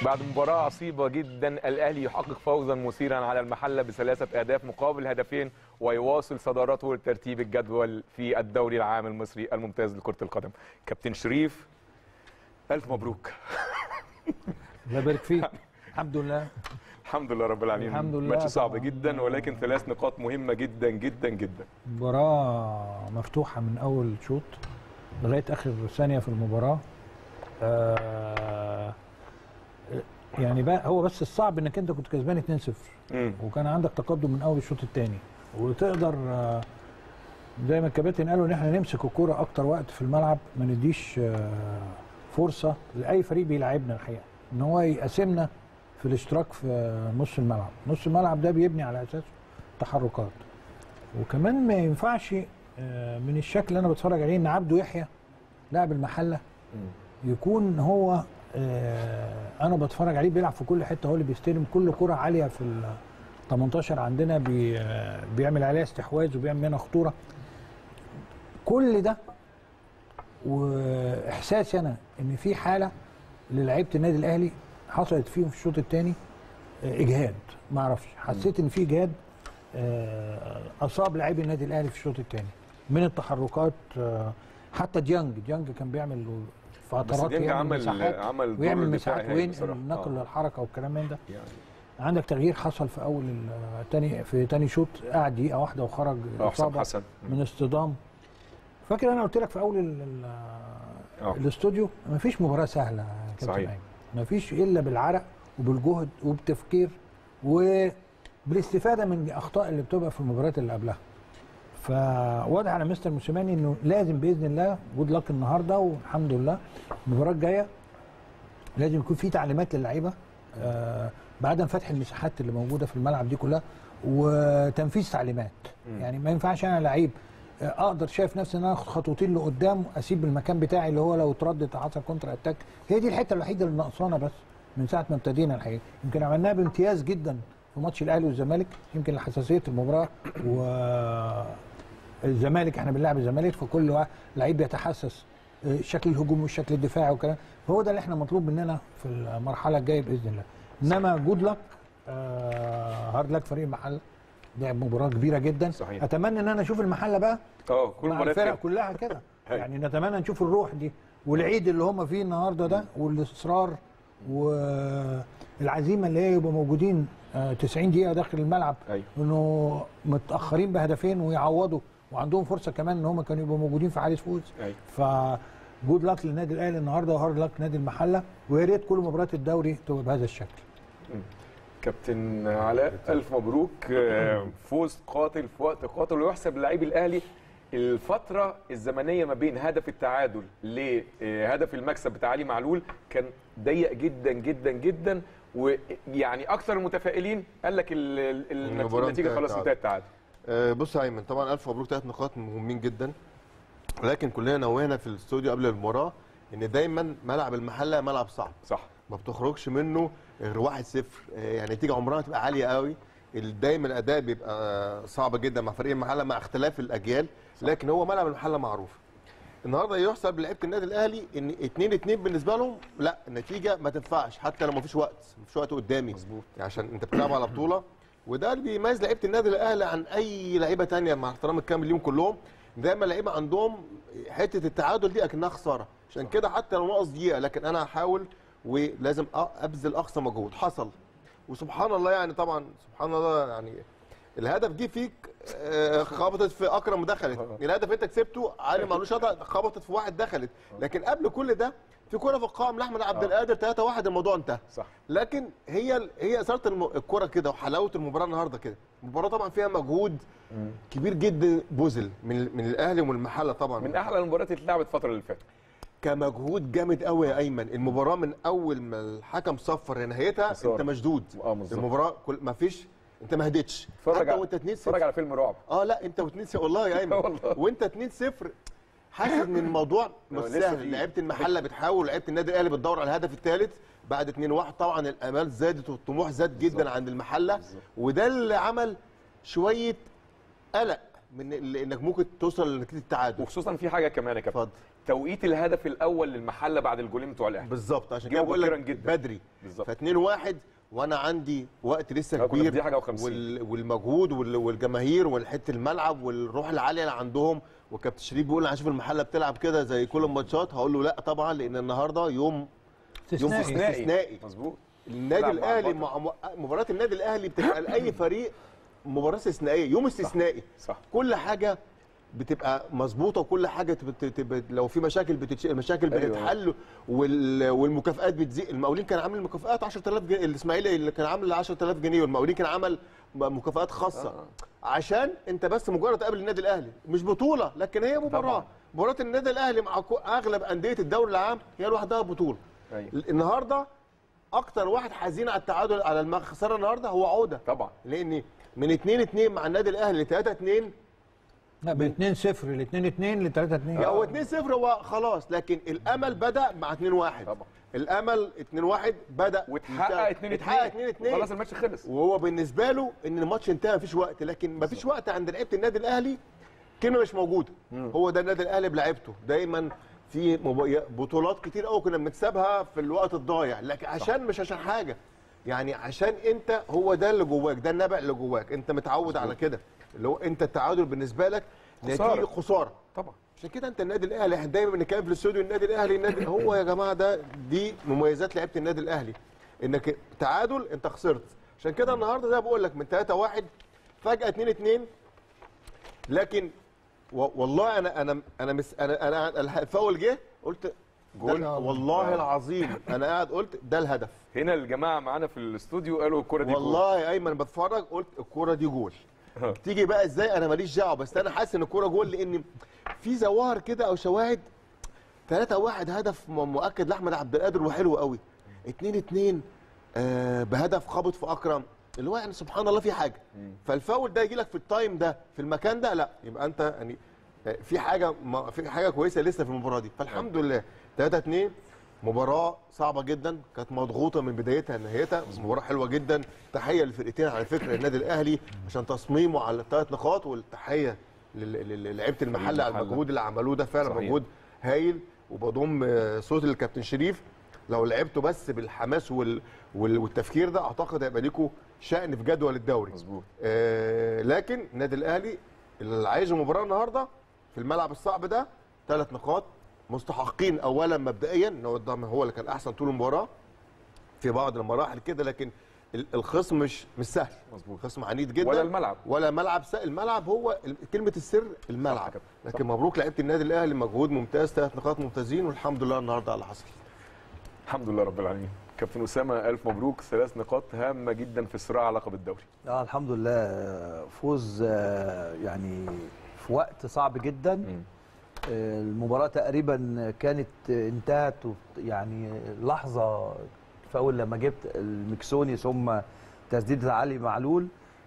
بعد مباراة عصيبة جدا الأهلي يحقق فوزا مثيرا على المحلة بثلاثة أهداف مقابل هدفين ويواصل صدارته لترتيب الجدول في الدوري العام المصري الممتاز لكرة القدم كابتن شريف ألف مبروك الله يبارك فيك الحمد لله الحمد لله رب العالمين الحمد لله ماتش صعب طبعاً. جدا ولكن ثلاث نقاط مهمة جدا جدا جدا مباراة مفتوحة من أول شوط لغاية آخر ثانية في المباراة آه يعني بقى هو بس الصعب انك انت كنت كسبان 2-0 مم. وكان عندك تقدم من اول الشوط الثاني وتقدر آه، زي ما الكباتن قالوا ان احنا نمسك الكوره اكتر وقت في الملعب ما نديش آه، فرصه لاي فريق بيلعبنا الحقيقه ان هو يقاسمنا في الاشتراك في آه، نص الملعب نص الملعب ده بيبني على اساسه تحركات وكمان ما ينفعش آه، من الشكل اللي انا بتفرج عليه ان عبده يحيى لاعب المحله يكون هو آه، انا بتفرج عليه بيلعب في كل حته هو اللي بيستلم كل كره عاليه في ال 18 عندنا بي آه، بيعمل عليها استحواذ وبيعمل منها خطوره كل ده واحساسي انا ان في حاله للعيبه النادي الاهلي حصلت فيهم في الشوط الثاني اجهاد ما اعرفش حسيت ان في اجهاد آه، اصاب لاعبي النادي الاهلي في الشوط الثاني من التحركات آه، حتى ديانج ديانج كان بيعمل فترات ديانج يعمل عمل- مساحات عمل دور ويعمل دفاعي مساحات هايل وينقل بصراحة. النقل آه. للحركه والكلام من ده يعني عندك تغيير حصل في اول الثاني في ثاني شوط قعد دقيقه واحده وخرج آه، حسام إصابة حسن من اصطدام فاكر انا قلت لك في اول ال- ال- آه. الاستوديو ما فيش مباراه سهله يا كابتن صحيح. أيمن. ما فيش الا بالعرق وبالجهد وبالتفكير وبالاستفاده من الاخطاء اللي بتبقى في المباريات اللي قبلها فواضح على مستر موسيماني انه لازم باذن الله جود لك النهارده والحمد لله المباراه الجايه لازم يكون في تعليمات للعيبه آه بعدم فتح المساحات اللي موجوده في الملعب دي كلها وتنفيذ تعليمات مم. يعني ما ينفعش انا لعيب آه، اقدر شايف نفسي ان انا اخد خطوتين لقدام اسيب المكان بتاعي اللي هو لو اتردد حصل كونتر اتاك هي دي الحته الوحيده اللي ناقصانا بس من ساعه ما ابتدينا الحقيقه يمكن عملناها بامتياز جدا في ماتش الاهلي والزمالك يمكن لحساسيه المباراه والزمالك احنا بنلعب الزمالك فكل واحد لعيب يتحسس آه، الشكل الهجومي والشكل الدفاعي والكلام فهو ده اللي احنا مطلوب مننا في المرحله الجايه باذن الله انما جود لك هارد لك فريق المحله لعب مباراه كبيره جدا صحيح. اتمنى ان انا اشوف المحله بقى اه كل مع مباراة الفرق كده. كلها كده هاي. يعني نتمنى نشوف الروح دي والعيد اللي هم فيه النهارده ده والاصرار والعزيمه اللي هي يبقوا موجودين آه، 90 دقيقه داخل الملعب أيوة. انه متاخرين بهدفين ويعوضوا وعندهم فرصه كمان ان هم كانوا يبقوا موجودين في حال فوز أيوة. فجود لك للنادي الاهلي النهارده وهارد لك نادي المحله ويا ريت كل مباريات الدوري تبقى بهذا الشكل كابتن علاء الف مبروك آه، فوز قاتل في وقت قاتل ويحسب للاعبي الاهلي الفترة الزمنية ما بين هدف التعادل لهدف المكسب بتاع علي معلول كان ضيق جدا جدا جدا ويعني اكثر المتفائلين قال لك ال- ال- المباراة النتيجة انتهت خلاص تعادل. انتهت تعادل آه، بص يا ايمن طبعا الف مبروك ثلاث نقاط مهمين جدا ولكن كلنا نوهنا في الاستوديو قبل المباراه ان دايما ملعب المحله ملعب صعب صح ما بتخرجش منه غير 1-0 آه، يعني النتيجه عمرها ما تبقى عاليه قوي ال- دايما الاداء بيبقى صعب جدا مع فريق المحله مع اختلاف الاجيال لكن هو ملعب المحله معروف النهارده يحسب لعيبه النادي الاهلي ان 2 2 بالنسبه لهم لا النتيجه ما تنفعش حتى لو ما فيش وقت ما فيش وقت قدامي مظبوط. يعني عشان انت بتلعب على بطوله وده اللي بيميز لعيبه النادي الاهلي عن اي لعيبه تانية مع احترام الكامل ليهم كلهم دايما لعيبه عندهم حته التعادل دي اكنها خساره عشان كده حتى لو ناقص دقيقه لكن انا هحاول ولازم أ- ابذل اقصى مجهود حصل وسبحان الله يعني طبعا سبحان الله يعني الهدف جه فيك آه، خبطت في اكرم ودخلت الهدف انت كسبته علي معلوش شاطها خبطت في واحد دخلت لكن قبل كل ده في كوره في القائم لاحمد عبد القادر 3 1 الموضوع انتهى صح لكن هي هي اثاره الم- الكره كده وحلاوه المباراه النهارده كده المباراه طبعا فيها مجهود كبير جدا بذل من من الاهلي ومن المحله طبعا من احلى المباريات اللي اتلعبت الفترة اللي فاتت كمجهود جامد قوي يا ايمن المباراه من اول ما الحكم صفر لنهايتها إثارة. انت مشدود اه بالظبط. المباراه كل ما فيش انت ما هديتش اتفرج حتى على- وانت 2 اتفرج 0 على فيلم رعب اه لا انت و2 0 والله يا ايمن والله. وانت 2 0 حاسس ان الموضوع مش لسه سهل في. لعيبه المحله بتحاول لعيبه النادي الاهلي بتدور على الهدف الثالث بعد 2 1 طبعا الامال زادت والطموح زاد جدا عند المحله وده اللي عمل شويه قلق من ال- انك ممكن توصل لنتيجه التعادل وخصوصا في حاجه كمان يا كابتن اتفضل توقيت الهدف الاول للمحله بعد الجولين بتوع الاهلي بالظبط عشان كده جاوب بقول مبكراً لك جداً. بدري بالظبط ف 2 1 وانا عندي وقت لسه آه، كنا في كبير دي حاجة و50. وال- والمجهود وال- والجماهير والحته الملعب والروح العاليه اللي عندهم وكابتن شريف بيقول انا هشوف المحله بتلعب كده زي كل الماتشات هقول له لا طبعا لان النهارده يوم يوم استثنائي استثنائي. مظبوط النادي تلعب مع الاهلي البطل. مع مباراه النادي الاهلي بتبقى لاي فريق مباراه استثنائيه يوم استثنائي صح كل حاجه بتبقى مظبوطه وكل حاجه بت... بت... لو في مشاكل بتتش... المشاكل أيوة. بتتحل وال... والمكافآت بتزيد المقاولين كان عامل مكافآت 10000 جنيه الاسماعيلي اللي كان عامل 10000 جنيه والمقاولين كان عمل م- مكافآت خاصه آه. عشان انت بس مجرد تقابل النادي الاهلي مش بطوله لكن هي مباراه طبعاً. مباراه النادي الاهلي مع كو- اغلب انديه الدوري العام هي لوحدها بطوله ايوه النهارده اكتر واحد حزين على التعادل على الخساره النهارده هو عوده طبعا لان من 2 2 مع النادي الاهلي ل 3 2 لا من 2 0 ل 2 2 ل 3 2 هو 2 0 هو خلاص لكن الامل بدا مع 2 1 طبعا الامل 2 1 بدا واتحقق 2 2 اتحقق 2 2 خلاص الماتش خلص وهو بالنسبه له ان الماتش انتهى مفيش وقت لكن مفيش وقت عند لعيبه النادي الاهلي كلمه مش موجوده هو ده النادي الاهلي بلعيبته دايما في مب- بطولات كتير قوي كنا بنكسبها في الوقت الضايع لكن عشان مش عشان حاجه يعني عشان انت هو ده اللي جواك ده النبع اللي جواك انت متعود على كده اللي هو انت التعادل بالنسبه لك خسارة. نتيجه خساره طبعا عشان كده انت النادي الاهلي احنا دايما بنتكلم في الاستوديو النادي الاهلي النادي هو يا جماعه ده دي مميزات لعيبه النادي الاهلي انك تعادل انت خسرت عشان كده النهارده زي ما بقول لك من 3 1 فجاه 2 2 لكن و- والله انا انا انا مس انا انا الفاول جه قلت جول. ده والله العظيم انا قاعد قلت ده الهدف هنا الجماعه معانا في الاستوديو قالوا الكره دي جول. والله يا ايمن بتفرج قلت الكوره دي جول ها. تيجي بقى ازاي انا ماليش دعوه بس انا حاسس ان الكوره جول لان في ظواهر كده او شواهد 3 1 هدف م- مؤكد لاحمد عبد القادر وحلو قوي 2 2 آه بهدف خابط في اكرم اللي هو يعني سبحان الله في حاجه فالفاول ده يجي لك في التايم ده في المكان ده لا يبقى انت يعني آه، في حاجه ما في حاجه كويسه لسه في المباراه دي فالحمد لله 3 2 مباراة صعبة جدا كانت مضغوطة من بدايتها لنهايتها بس مباراة حلوة جدا تحية للفرقتين على فكرة النادي الأهلي عشان تصميمه على الثلاث نقاط والتحية لل- لل- للعيبة المحلة على المحلة. المجهود اللي عملوه ده فعلا صحيح. مجهود هايل وبضم آه، صوت الكابتن شريف لو لعبتوا بس بالحماس وال... وال... والتفكير ده اعتقد هيبقى ليكوا شأن في جدول الدوري مظبوط آه لكن النادي الاهلي اللي عايز المباراه النهارده في الملعب الصعب ده ثلاث نقاط مستحقين اولا مبدئيا ان هو قدام هو اللي كان احسن طول المباراه في بعض المراحل كده لكن ال- الخصم مش مش سهل مظبوط خصم عنيد جدا ولا الملعب ولا ملعب سهل الملعب هو ال- كلمه السر الملعب كده. لكن مبروك لعيبه النادي الاهلي مجهود ممتاز ثلاث نقاط ممتازين والحمد لله النهارده على اللي حصل الحمد لله رب العالمين كابتن اسامه الف مبروك ثلاث نقاط هامه جدا في الصراع على لقب الدوري اه الحمد لله فوز آه، يعني في وقت صعب جدا مم. آه، المباراة تقريبا كانت انتهت وت- يعني لحظة في أول لما جبت المكسوني ثم تسديدة علي معلول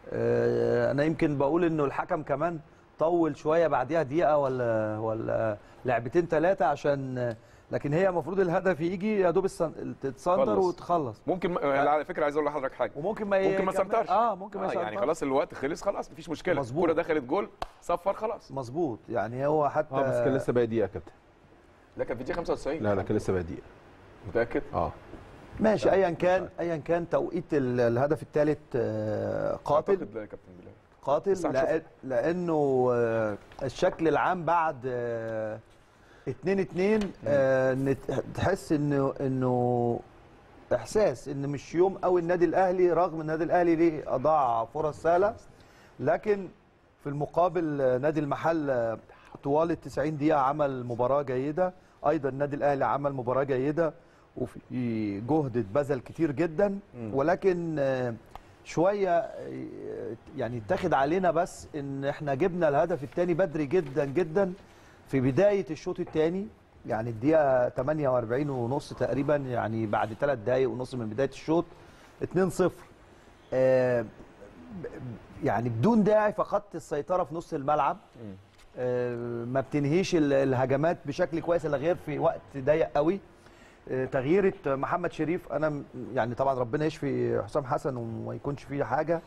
آه، أنا يمكن بقول إنه الحكم كمان طول شوية بعديها دقيقة ولا ولا لعبتين ثلاثة عشان لكن هي المفروض الهدف يجي يا دوب السن- تتصدر خلص. وتخلص ممكن ما- على فكره عايز اقول لحضرتك حاجه وممكن ما ممكن ما يكمل- سنترش اه ممكن ما آه يعني يسنترش. خلاص الوقت خلص خلاص مفيش مشكله مظبوط. الكوره دخلت جول صفر خلاص مظبوط يعني هو حتى اه بس كان لسه باقي دقيقه يا كابتن ده كان في دي 95 لا لا كان لسه باقي دقيقه متاكد اه ماشي ايا كان ايا كان توقيت ال- الهدف الثالث قاتل أعتقد لا يا كابتن بلال قاتل بس هنشوف. لأ- لانه آه، الشكل العام بعد 2 2 تحس انه انه احساس ان مش يوم قوي النادي الاهلي رغم النادي الاهلي ليه اضاع فرص سهله لكن في المقابل آه، نادي المحل آه، طوال ال 90 دقيقه عمل مباراه جيده ايضا النادي الاهلي عمل مباراه جيده وفي جهد اتبذل كتير جدا ولكن آه، شويه آه، يعني اتاخد علينا بس ان احنا جبنا الهدف الثاني بدري جدا جدا في بدايه الشوط الثاني يعني الدقيقه 48 ونص تقريبا يعني بعد ثلاث دقائق ونص من بدايه الشوط 2-0 آه، ب- ب- يعني بدون داعي فقدت السيطره في نص الملعب آه، ما بتنهيش ال- الهجمات بشكل كويس الا غير في وقت ضيق قوي آه، تغييره محمد شريف انا م- يعني طبعا ربنا يشفي حسام حسن وما يكونش فيه حاجه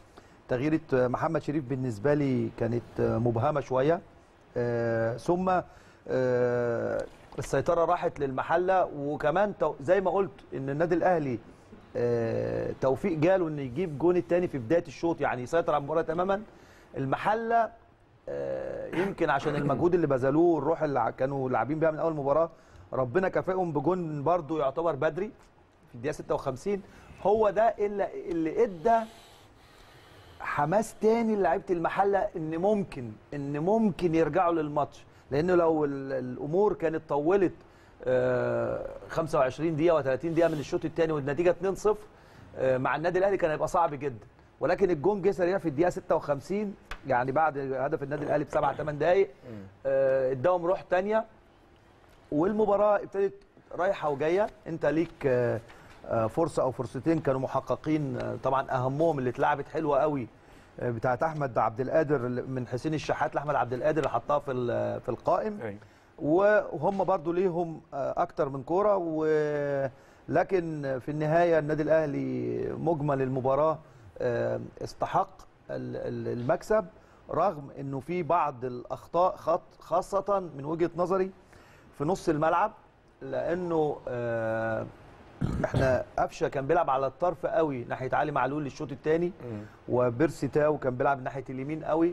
تغييره محمد شريف بالنسبه لي كانت مبهمه شويه آه، ثم آه، السيطره راحت للمحله وكمان تو- زي ما قلت ان النادي الاهلي آه، توفيق جاله انه يجيب جون الثاني في بدايه الشوط يعني يسيطر على المباراه تماما المحله آه، يمكن عشان المجهود اللي بذلوه والروح اللي ع- كانوا لاعبين بيها من اول مباراه ربنا كافئهم بجون برضو يعتبر بدري في الدقيقه 56 هو ده اللي اللي ادى حماس تاني لعيبه المحله ان ممكن ان ممكن يرجعوا للماتش لانه لو ال- الامور كانت طولت آه، 25 دقيقه و30 دقيقه من الشوط الثاني والنتيجه 2-0 آه، مع النادي الاهلي كان هيبقى صعب جدا ولكن الجون جه سريع في الدقيقه 56 يعني بعد هدف النادي الاهلي بسبع ثمان دقائق آه، اداهم روح ثانيه والمباراه ابتدت رايحه وجايه انت ليك آه، آه، فرصه او فرصتين كانوا محققين آه، طبعا اهمهم اللي اتلعبت حلوه قوي آه، بتاعت احمد عبد القادر اللي- من حسين الشحات لاحمد عبد القادر اللي حطها في ال- في القائم أيوة. وهم برضو ليهم آه، اكتر من كوره ولكن في النهايه النادي الاهلي مجمل المباراه آه، استحق ال- ال- المكسب رغم انه في بعض الاخطاء خط- خاصه من وجهه نظري في نص الملعب لانه آه، احنا قفشه كان بيلعب على الطرف قوي ناحيه علي معلول للشوط الثاني وبيرسي تاو كان بيلعب ناحيه اليمين قوي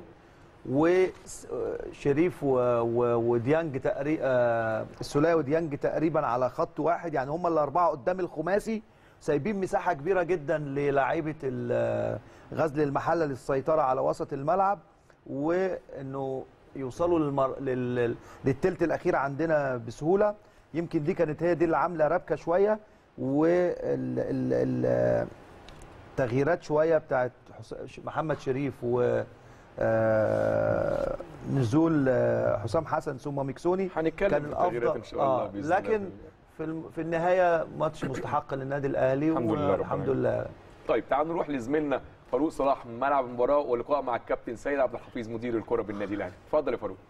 وشريف و- و- وديانج تقريبا السوليه وديانج تقريبا على خط واحد يعني هم الاربعه قدام الخماسي سايبين مساحه كبيره جدا للاعيبه ال- غزل المحله للسيطره على وسط الملعب وانه يوصلوا للمر... لل... للتلت الاخير عندنا بسهوله يمكن دي كانت هي دي اللي عامله ربكه شويه وال ال... ال... تغييرات شويه بتاعت حس... محمد شريف و آه، نزول آه، حسام حسن ثم ميكسوني هنتكلم كان في التغييرات الافضل ان شاء الله آه، باذن الله لكن في الم- في النهايه ماتش مستحق للنادي الاهلي الحمد لله رب والحمد العالمين. لله طيب تعالوا نروح لزميلنا فاروق صلاح من ملعب المباراه ولقاء مع الكابتن سيد عبد الحفيظ مدير الكره بالنادي الاهلي اتفضل يا فاروق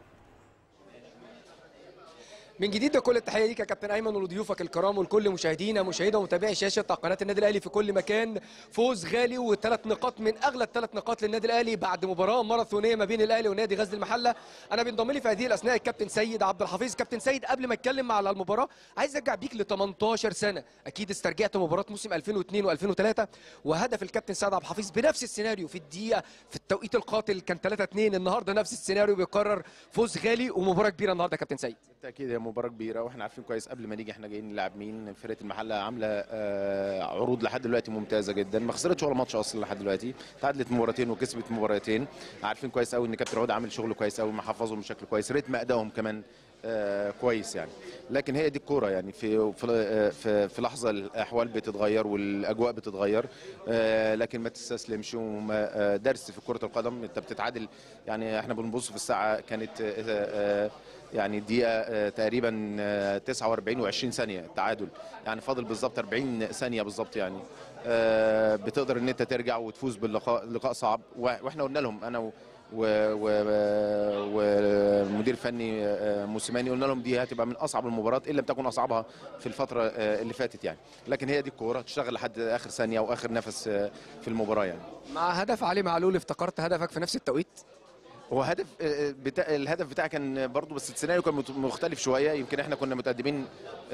من جديد ده كل التحيه ليك يا كابتن ايمن ولضيوفك الكرام ولكل مشاهدينا مشاهدة ومتابعي شاشه قناه النادي الاهلي في كل مكان فوز غالي وثلاث نقاط من اغلى الثلاث نقاط للنادي الاهلي بعد مباراه ماراثونيه ما بين الاهلي ونادي غزل المحله انا بينضم لي في هذه الاثناء الكابتن سيد عبد الحفيظ كابتن سيد قبل ما اتكلم على المباراه عايز ارجع بيك ل 18 سنه اكيد استرجعت مباراه موسم 2002 و2003 وهدف الكابتن سيد عبد الحفيظ بنفس السيناريو في الدقيقه في التوقيت القاتل كان 3 2 النهارده نفس السيناريو بيقرر فوز غالي ومباراه كبيره النهارده يا كابتن سيد بالتاكيد هي مباراه كبيره واحنا عارفين كويس قبل ما نيجي احنا جايين نلعب مين فرقه المحله عامله آه، عروض لحد دلوقتي ممتازه جدا ما خسرتش ولا ماتش اصلا لحد دلوقتي تعادلت مباراتين وكسبت مباراتين عارفين كويس قوي ان كابتن عود عامل شغل كويس قوي محفظهم بشكل كويس ريتم ادائهم كمان آه، كويس يعني لكن هي دي الكوره يعني في في آه، في, في لحظه الاحوال بتتغير والاجواء بتتغير آه، لكن ما تستسلمش وما آه، درس في كره القدم انت بتتعادل يعني احنا بنبص في الساعه كانت آه، آه، يعني الدقيقه آه، تقريبا آه، 49 و20 ثانيه التعادل يعني فاضل بالظبط 40 ثانيه بالظبط يعني آه، بتقدر ان انت ترجع وتفوز باللقاء لقاء صعب وا- واحنا قلنا لهم انا و- و- و- ومدير فني آه، موسيماني قلنا لهم دي هتبقى من اصعب المباريات ان لم تكن اصعبها في الفتره آه، اللي فاتت يعني لكن هي دي الكوره تشتغل لحد اخر ثانيه واخر نفس آه، في المباراه يعني مع هدف علي معلول افتكرت هدفك في نفس التوقيت هو هدف آه، بتاع الهدف بتاعي كان برضو بس السيناريو كان مت- مختلف شويه يمكن احنا كنا متقدمين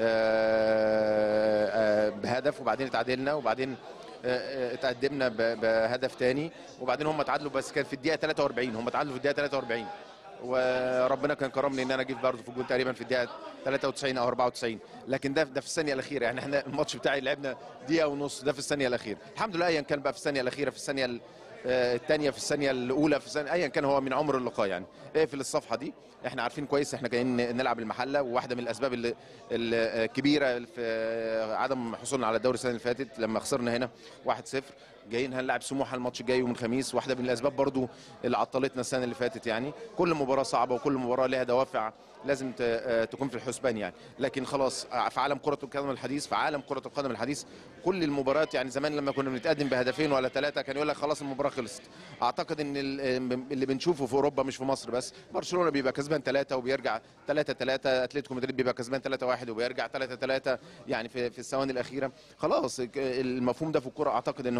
آه، آه، بهدف وبعدين اتعادلنا وبعدين آه، آه، اتقدمنا ب- بهدف تاني وبعدين هم اتعادلوا بس كان في الدقيقه 43 هم اتعادلوا في الدقيقه 43 وربنا كان كرمني ان انا جيت برضه في الجول تقريبا في الدقيقه 93 او 94 لكن ده ده في الثانيه الاخيره يعني احنا الماتش بتاعي لعبنا دقيقه ونص ده في الثانيه الاخيره الحمد لله ايا كان بقى في الثانيه الاخيره في الثانيه ال- آه، الثانيه في الثانيه الاولى في الثانيه ايا كان هو من عمر اللقاء يعني اقفل الصفحه دي احنا عارفين كويس احنا جايين نلعب المحله وواحده من الاسباب اللي- الكبيره في عدم حصولنا على الدوري السنه اللي فاتت لما خسرنا هنا 1-0 جايين هنلعب سموحه الماتش الجاي يوم الخميس واحده من الاسباب برضو اللي عطلتنا السنه اللي فاتت يعني كل مباراه صعبه وكل مباراه لها دوافع لازم ت- آه، تكون في الحسبان يعني لكن خلاص آه، في عالم كره القدم الحديث في عالم كره القدم الحديث كل المباريات يعني زمان لما كنا بنتقدم بهدفين ولا ثلاثه كان يقول لك خلاص المباراه خلصت اعتقد ان ال- اللي بنشوفه في اوروبا مش في مصر بس برشلونه بيبقى كسبان ثلاثه وبيرجع ثلاثه ثلاثه اتلتيكو مدريد بيبقى كسبان ثلاثه واحد وبيرجع ثلاثه ثلاثه يعني في في الثواني الاخيره خلاص ك- المفهوم ده في الكوره اعتقد ان هو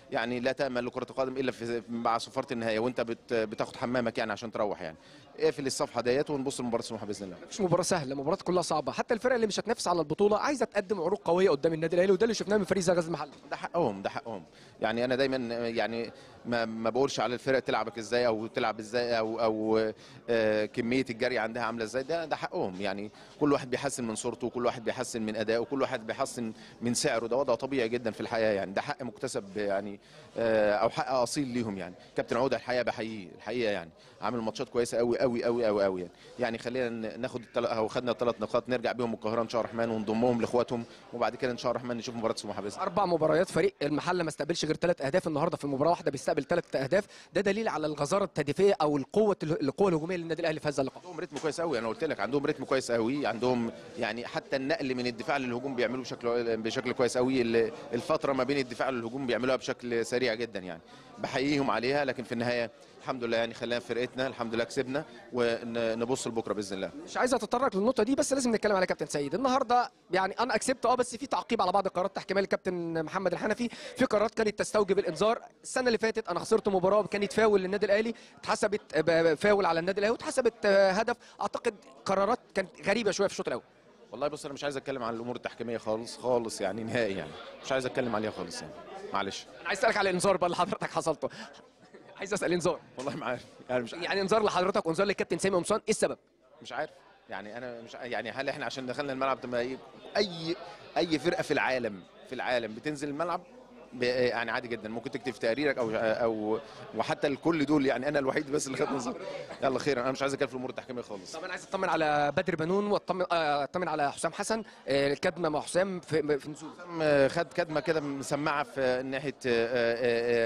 يعني لا تامل لكره القدم الا في مع صفاره النهايه وانت بت بتاخد حمامك يعني عشان تروح يعني اقفل الصفحه ديت ونبص لمباراه سموحه باذن الله مش مباراه سهله مباراه كلها صعبه حتى الفرق اللي مش هتنافس على البطوله عايزه تقدم عروض قويه قدام النادي الاهلي وده اللي شفناه من فريق زي غزل المحله ده حقهم ده حقهم يعني انا دايما يعني ما, ما بقولش على الفرق تلعبك ازاي او تلعب ازاي او او آه كميه الجري عندها عامله ازاي ده ده حقهم يعني كل واحد بيحسن من صورته كل واحد بيحسن من ادائه كل واحد بيحسن من سعره ده وضع طبيعي جدا في الحياه يعني ده حق مكتسب يعني آه او حق اصيل ليهم يعني كابتن عوده الحقيقه بحييه الحقيقه يعني عامل ماتشات كويسه قوي قوي قوي قوي قوي يعني يعني خلينا ناخد التل... او خدنا الثلاث نقاط نرجع بيهم القاهره ان شاء الله الرحمن ونضمهم لاخواتهم وبعد كده ان شاء الله الرحمن نشوف مباراه سموحه باذن الله اربع مباريات فريق المحله ما استقبلش غير ثلاث اهداف النهارده في مباراه واحده بيستقبل ثلاث اهداف ده دليل على الغزاره التهديفيه او القوه القوه الهجوميه للنادي الاهلي في هذا اللقاء عندهم رتم كويس قوي انا قلت لك عندهم رتم كويس قوي عندهم يعني حتى النقل من الدفاع للهجوم بيعملوه بشكل بشكل كويس قوي ال- الفتره ما بين الدفاع للهجوم بيعملوها بشكل سريع جدا يعني بحييهم عليها لكن في النهايه الحمد لله يعني خلينا في فرقتنا الحمد لله كسبنا ونبص لبكره باذن الله مش عايز اتطرق للنقطه دي بس لازم نتكلم على كابتن سيد النهارده يعني انا اكسبت اه بس في تعقيب على بعض القرارات التحكيميه للكابتن محمد الحنفي في قرارات كانت تستوجب الانذار السنه اللي فاتت انا خسرت مباراه كانت فاول للنادي الاهلي اتحسبت ب- فاول على النادي الاهلي واتحسبت آه، هدف اعتقد قرارات كانت غريبه شويه في الشوط الاول والله بص انا مش عايز اتكلم عن الامور التحكيميه خالص خالص يعني نهائي يعني مش عايز اتكلم عليها خالص يعني معلش انا عايز اسالك على الانذار بقى اللي حضرتك حصلته عايز اسال انذار والله ما عارف يعني مش يعني انذار لحضرتك وانذار للكابتن سامي قمصان ايه السبب مش عارف يعني انا مش يعني هل احنا عشان دخلنا الملعب تبقى اي اي اي فرقه في العالم في العالم بتنزل الملعب ب- يعني عادي جدا ممكن تكتب في تقريرك او او وحتى الكل دول يعني انا الوحيد بس اللي خدت نظر يلا خير انا مش عايز اتكلم في الامور التحكيميه خالص طب انا عايز اطمن على بدر بنون واطمن آه، اطمن على حسام حسن آه، الكدمه مع حسام في, في نزول حسام خد كدمه كده مسمعه في ناحيه آه، آه،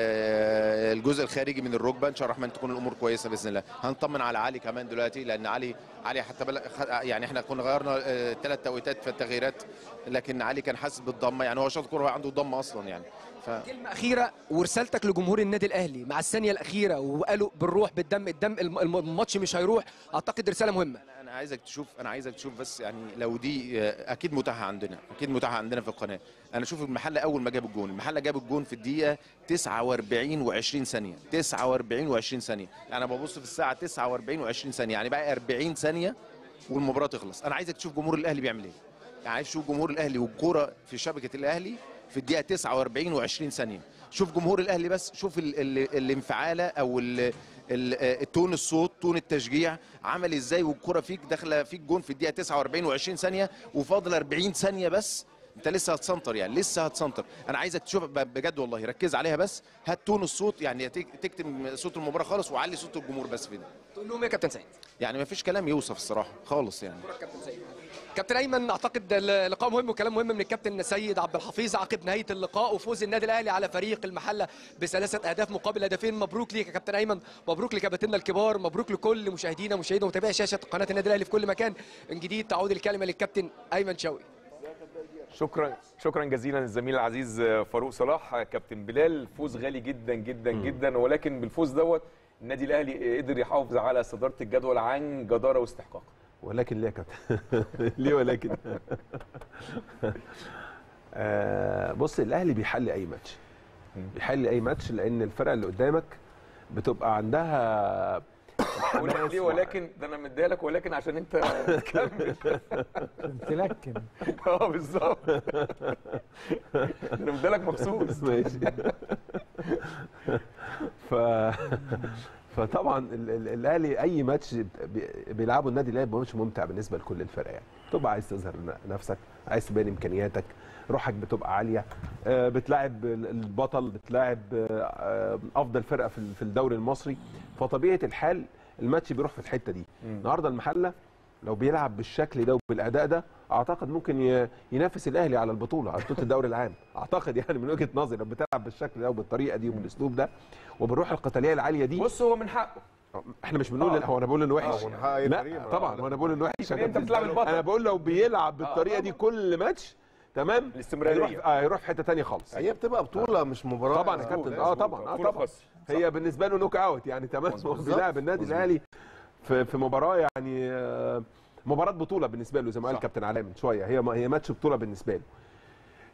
آه، الجزء الخارجي من الركبه ان شاء الله الرحمن تكون الامور كويسه باذن الله هنطمن على علي كمان دلوقتي لان علي علي حتى بل... خ- يعني احنا كنا غيرنا ثلاث توقيتات في التغييرات لكن علي كان حاسس بالضمه يعني هو شاط كوره هو عنده ضمه اصلا يعني ف... كلمة أخيرة ورسالتك لجمهور النادي الأهلي مع الثانية الأخيرة وقالوا بالروح بالدم الدم الم- الم- الماتش مش هيروح أعتقد رسالة مهمة انا انا عايزك تشوف انا عايزك تشوف بس يعني لو دي آه، اكيد متاحه عندنا اكيد متاحه عندنا في القناه انا شوف المحله اول ما جاب الجون المحله جاب الجون في الدقيقه 49 و20 ثانيه 49 و20 ثانيه يعني انا ببص في الساعه 49 و20 ثانيه يعني بقى 40 ثانيه والمباراه تخلص انا عايزك تشوف جمهور الاهلي بيعمل ايه يعني عايز تشوف جمهور الاهلي والكوره في شبكه الاهلي في الدقيقه 49 و20 ثانيه شوف جمهور الاهلي بس شوف ال ال الانفعاله او ال ال التون الصوت تون التشجيع عمل ازاي والكره فيك داخله فيك جون في الدقيقه 49 و20 ثانيه وفاضل 40 ثانيه بس انت لسه هتسنطر يعني لسه هتسنطر انا عايزك تشوف ب- بجد والله ركز عليها بس هات تون الصوت يعني تك- تكتم صوت المباراه خالص وعلي صوت الجمهور بس في ده تقول لهم إيه يا كابتن سيد يعني ما فيش كلام يوصف الصراحه خالص يعني كابتن سيد كابتن ايمن اعتقد اللقاء مهم وكلام مهم من الكابتن سيد عبد الحفيظ عقب نهايه اللقاء وفوز النادي الاهلي على فريق المحله بثلاثه اهداف مقابل هدفين مبروك ليك يا كابتن ايمن مبروك لكباتننا الكبار مبروك لكل مشاهدينا ومشاهدي ومتابعي شاشه قناه النادي الاهلي في كل مكان من جديد تعود الكلمه للكابتن ايمن شوقي شكرا شكرا جزيلا للزميل العزيز فاروق صلاح كابتن بلال فوز غالي جدا جدا جدا ولكن بالفوز دوت النادي الاهلي قدر يحافظ على صداره الجدول عن جداره واستحقاق ولكن ليه يا كابتن ليه ولكن آه بص الاهلي بيحل اي ماتش بيحل اي ماتش لان الفرقه اللي قدامك بتبقى عندها اقول لك ليه ولكن ده انا مديها لك ولكن عشان انت تكمل تلكن اه بالظبط ده انا مديها لك مخصوص ماشي ف فطبعا ال- ال- الاهلي اي ماتش بي- بيلعبه النادي الاهلي بيبقى ماتش ممتع بالنسبه لكل الفرق يعني بتبقى عايز تظهر ن- نفسك عايز تبين امكانياتك روحك بتبقى عاليه آه، بتلاعب ال- البطل بتلاعب آه، آه، افضل فرقه في ال- في الدوري المصري فطبيعه الحال الماتش بيروح في الحته دي النهارده المحله لو بيلعب بالشكل ده وبالاداء ده اعتقد ممكن ي- ينافس الاهلي على البطوله على بطوله الدوري العام اعتقد يعني من وجهه نظري لو بتلعب بالشكل ده وبالطريقه دي وبالاسلوب ده وبالروح القتاليه العاليه دي بص هو من حقه احنا مش بنقول آه. هو انا بقول انه وحش آه، من حق أي لا فريق. طبعا وانا بقول انه وحش يا لأن أنت كابتن. بتلعب البطل. انا بقول لو بيلعب بالطريقه دي كل ماتش تمام الاستمرارية. هيروح آه هيروح في حته ثانيه خالص هي بتبقى بطوله مش مباراه طبعا يا كابتن اه طبعا اه بطولة طبعا خاصة. هي بالنسبه له نوك اوت يعني تمام هو بيلعب النادي الاهلي في في مباراه يعني آه، مباراه بطوله بالنسبه له زي ما قال صح. كابتن علاء من شويه هي هي ماتش بطوله بالنسبه له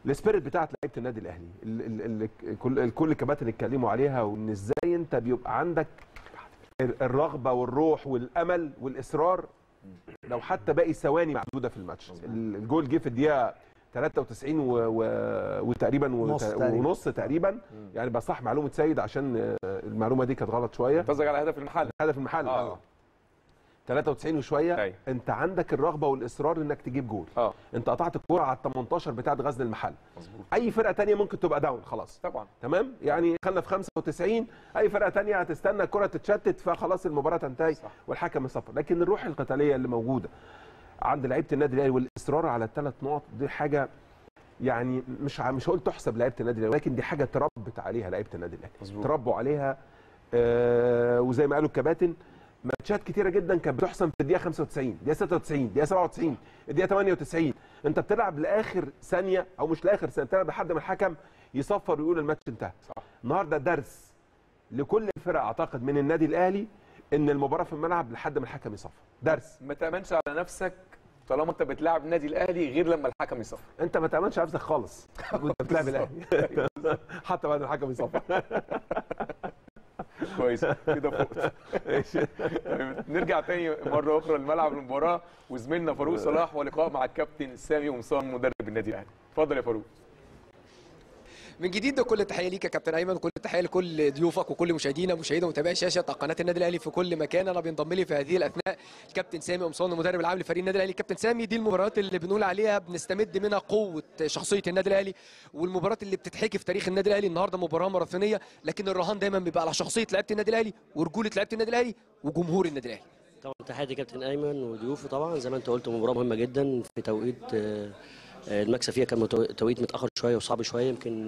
السبيريت بتاعت لعيبه النادي الاهلي ال- ال- ال- كل كل الكباتن اتكلموا عليها وان ازاي انت بيبقى عندك ال- الرغبه والروح والامل والاصرار لو حتى باقي ثواني معدوده في الماتش ال- الجول جه في الدقيقه 93 و... و... وتقريبا وت... نص تقريبا. ونص تقريبا يعني بصح معلومه سيد عشان آه، المعلومه دي كانت غلط شويه قصدك على هدف المحل هدف المحل اه 93 وشويه أيوة. انت عندك الرغبه والاصرار انك تجيب جول اه انت قطعت الكوره على ال 18 بتاعت غزل المحل مظبوط اي فرقه تانية ممكن تبقى داون خلاص طبعا تمام يعني خلنا في 95 اي فرقه تانية هتستنى الكره تتشتت فخلاص المباراه تنتهي صح. والحكم يصفر لكن الروح القتاليه اللي موجوده عند لعيبه النادي الاهلي والاصرار على الثلاث نقط دي حاجه يعني مش ع- مش هقول تحسب لعيبه النادي الاهلي ولكن دي حاجه تربت عليها لعيبه النادي الاهلي مظبوط. تربوا عليها آه وزي ما قالوا الكباتن ماتشات كتيره جدا كانت بتحسم في الدقيقه 95 الدقيقه 96 الدقيقه 97 الدقيقه 98 انت بتلعب لاخر ثانيه او مش لاخر ثانيه بتلعب لحد ما الحكم يصفر ويقول الماتش انتهى صح. النهارده درس لكل الفرق اعتقد من النادي الاهلي ان المباراه في الملعب لحد ما الحكم يصفر درس ما تامنش على نفسك طالما انت بتلعب النادي الاهلي غير لما الحكم يصفر انت ما تامنش على نفسك خالص وانت بتلعب الاهلي حتى بعد الحكم يصفر كويس كده فوق طيب، نرجع تاني مره اخرى لملعب المباراه وزميلنا فاروق صلاح ولقاء مع الكابتن سامي قمصان مدرب النادي الاهلي اتفضل يا فاروق من جديد كل التحيه ليك يا كابتن ايمن وكل التحيه لكل ضيوفك وكل مشاهدينا مشاهدي ومتابعي شاشه قناه النادي الاهلي في كل مكان انا بينضم لي في هذه الاثناء الكابتن سامي قمصان المدرب العام لفريق النادي الاهلي كابتن سامي دي المباريات اللي بنقول عليها بنستمد منها قوه شخصيه النادي الاهلي والمباريات اللي بتتحكي في تاريخ النادي الاهلي النهارده مباراه ماراثونيه لكن الرهان دايما بيبقى على شخصيه لعيبه النادي الاهلي ورجوله لعيبه النادي الاهلي وجمهور النادي الاهلي طبعا تحياتي كابتن ايمن وضيوفه طبعا زي ما انت قلت مباراه مهمه جدا في توقيت آه، آه، المكسب فيها كان متو- توقيت متاخر شويه وصعب شويه يمكن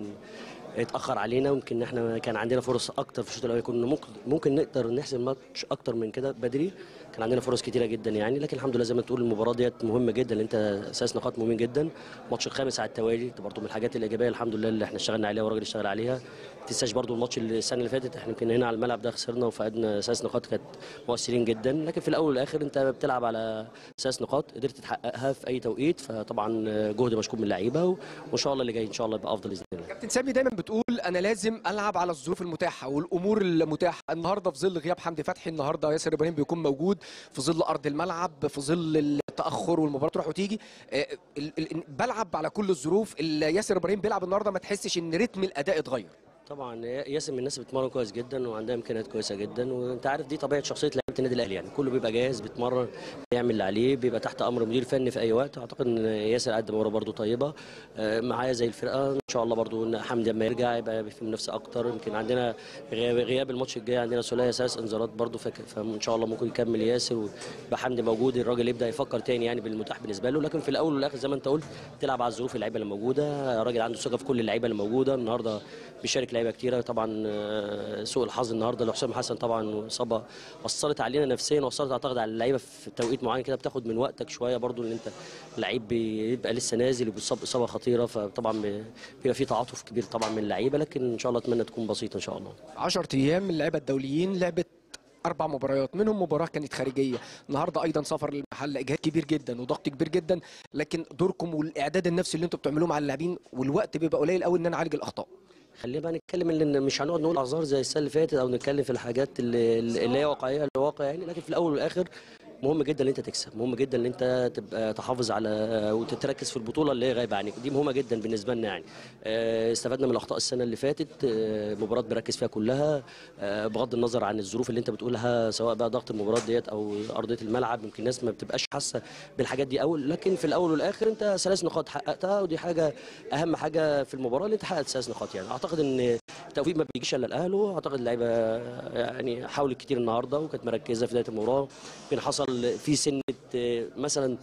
اتاخر علينا ويمكن احنا كان عندنا فرص اكتر في الشوط الاول كنا ممكن ممكن نقدر نحسم الماتش اكتر من كده بدري كان عندنا فرص كتيره جدا يعني لكن الحمد لله زي ما تقول المباراه ديت مهمه جدا لان انت اساس نقاط مهمين جدا الماتش الخامس على التوالي ده برضه من الحاجات الايجابيه الحمد لله اللي احنا اشتغلنا عليها والراجل اشتغل عليها ما تنساش برضه الماتش اللي السنه اللي فاتت احنا يمكن هنا على الملعب ده خسرنا وفقدنا اساس نقاط كانت مؤثرين جدا لكن في الاول والاخر انت بتلعب على اساس نقاط قدرت تحققها في اي توقيت فطبعا جهد مشكور من اللعيبه و- وان شاء الله اللي جاي ان شاء الله يبقى افضل باذن الله كابتن سامي دايما بتقول انا لازم العب على الظروف المتاحه والامور المتاحه النهارده في ظل غياب حمدي فتحي النهارده ياسر ابراهيم بيكون موجود في ظل ارض الملعب في ظل التاخر والمباراه تروح وتيجي آه، ال- ال- بلعب على كل الظروف اللي ياسر ابراهيم بيلعب النهارده ما تحسش ان رتم الاداء اتغير طبعا ياسر من الناس بتتمرن كويس جدا وعندها امكانيات كويسه جدا وانت عارف دي طبيعه شخصيه لعيبه النادي الاهلي يعني كله بيبقى جاهز بيتمرن بيعمل اللي عليه بيبقى تحت امر مدير فني في اي وقت اعتقد ان ياسر قدم مباراه برده طيبه آه، معايا زي الفرقه ان شاء الله برده ان حمدي لما يرجع يبقى في منافسه اكتر يمكن عندنا غياب, غياب الماتش الجاي عندنا ثلاثي ثلاث انذارات برده فك- فان شاء الله ممكن يكمل ياسر ويبقى حمدي موجود الراجل يبدا يفكر تاني يعني بالمتاح بالنسبه له لكن في الاول والاخر زي ما انت قلت تلعب على الظروف اللعيبه اللي موجوده الراجل عنده ثقه في كل اللعيبه اللي موجوده النهارده بيشارك لعيبه كتيره طبعا آه، سوء الحظ النهارده لحسام حسن طبعا اصابه اثرت علينا نفسيا واثرت اعتقد على اللعيبه في توقيت معين كده بتاخد من وقتك شويه برضو ان انت لعيب بيبقى لسه نازل وبيصاب اصابه خطيره فطبعا بي- بيبقى في تعاطف كبير طبعا من اللعيبه لكن ان شاء الله اتمنى تكون بسيطه ان شاء الله 10 ايام اللعيبه الدوليين لعبت اربع مباريات منهم مباراه كانت خارجيه النهارده ايضا سفر للمحل اجهاد كبير جدا وضغط كبير جدا لكن دوركم والاعداد النفسي اللي انتم بتعملوه مع اللاعبين والوقت بيبقى قليل قوي ان نعالج الاخطاء خلينا بقى نتكلم ان مش هنقعد نقول اعذار زي السنه اللي فاتت او نتكلم في الحاجات اللي, اللي هي واقعيه الواقع يعني لكن في الاول والاخر مهم جدا ان انت تكسب مهم جدا ان انت تبقى تحافظ على وتتركز في البطوله اللي هي غايبه عنك دي مهمه جدا بالنسبه لنا يعني آه، استفدنا من الاخطاء السنه اللي فاتت آه، مباراه بركز فيها كلها آه، بغض النظر عن الظروف اللي انت بتقولها سواء بقى ضغط المباراه ديت او ارضيه الملعب يمكن الناس ما بتبقاش حاسه بالحاجات دي قوي لكن في الاول والاخر انت ثلاث نقاط حققتها ودي حاجه اهم حاجه في المباراه اللي انت حققت ثلاث نقاط يعني اعتقد ان التوفيق ما بيجيش الا الاهل واعتقد اللعيبه يعني حاولت كتير النهارده وكانت مركزه في بدايه المباراه يمكن حصل في سنه آه، مثلا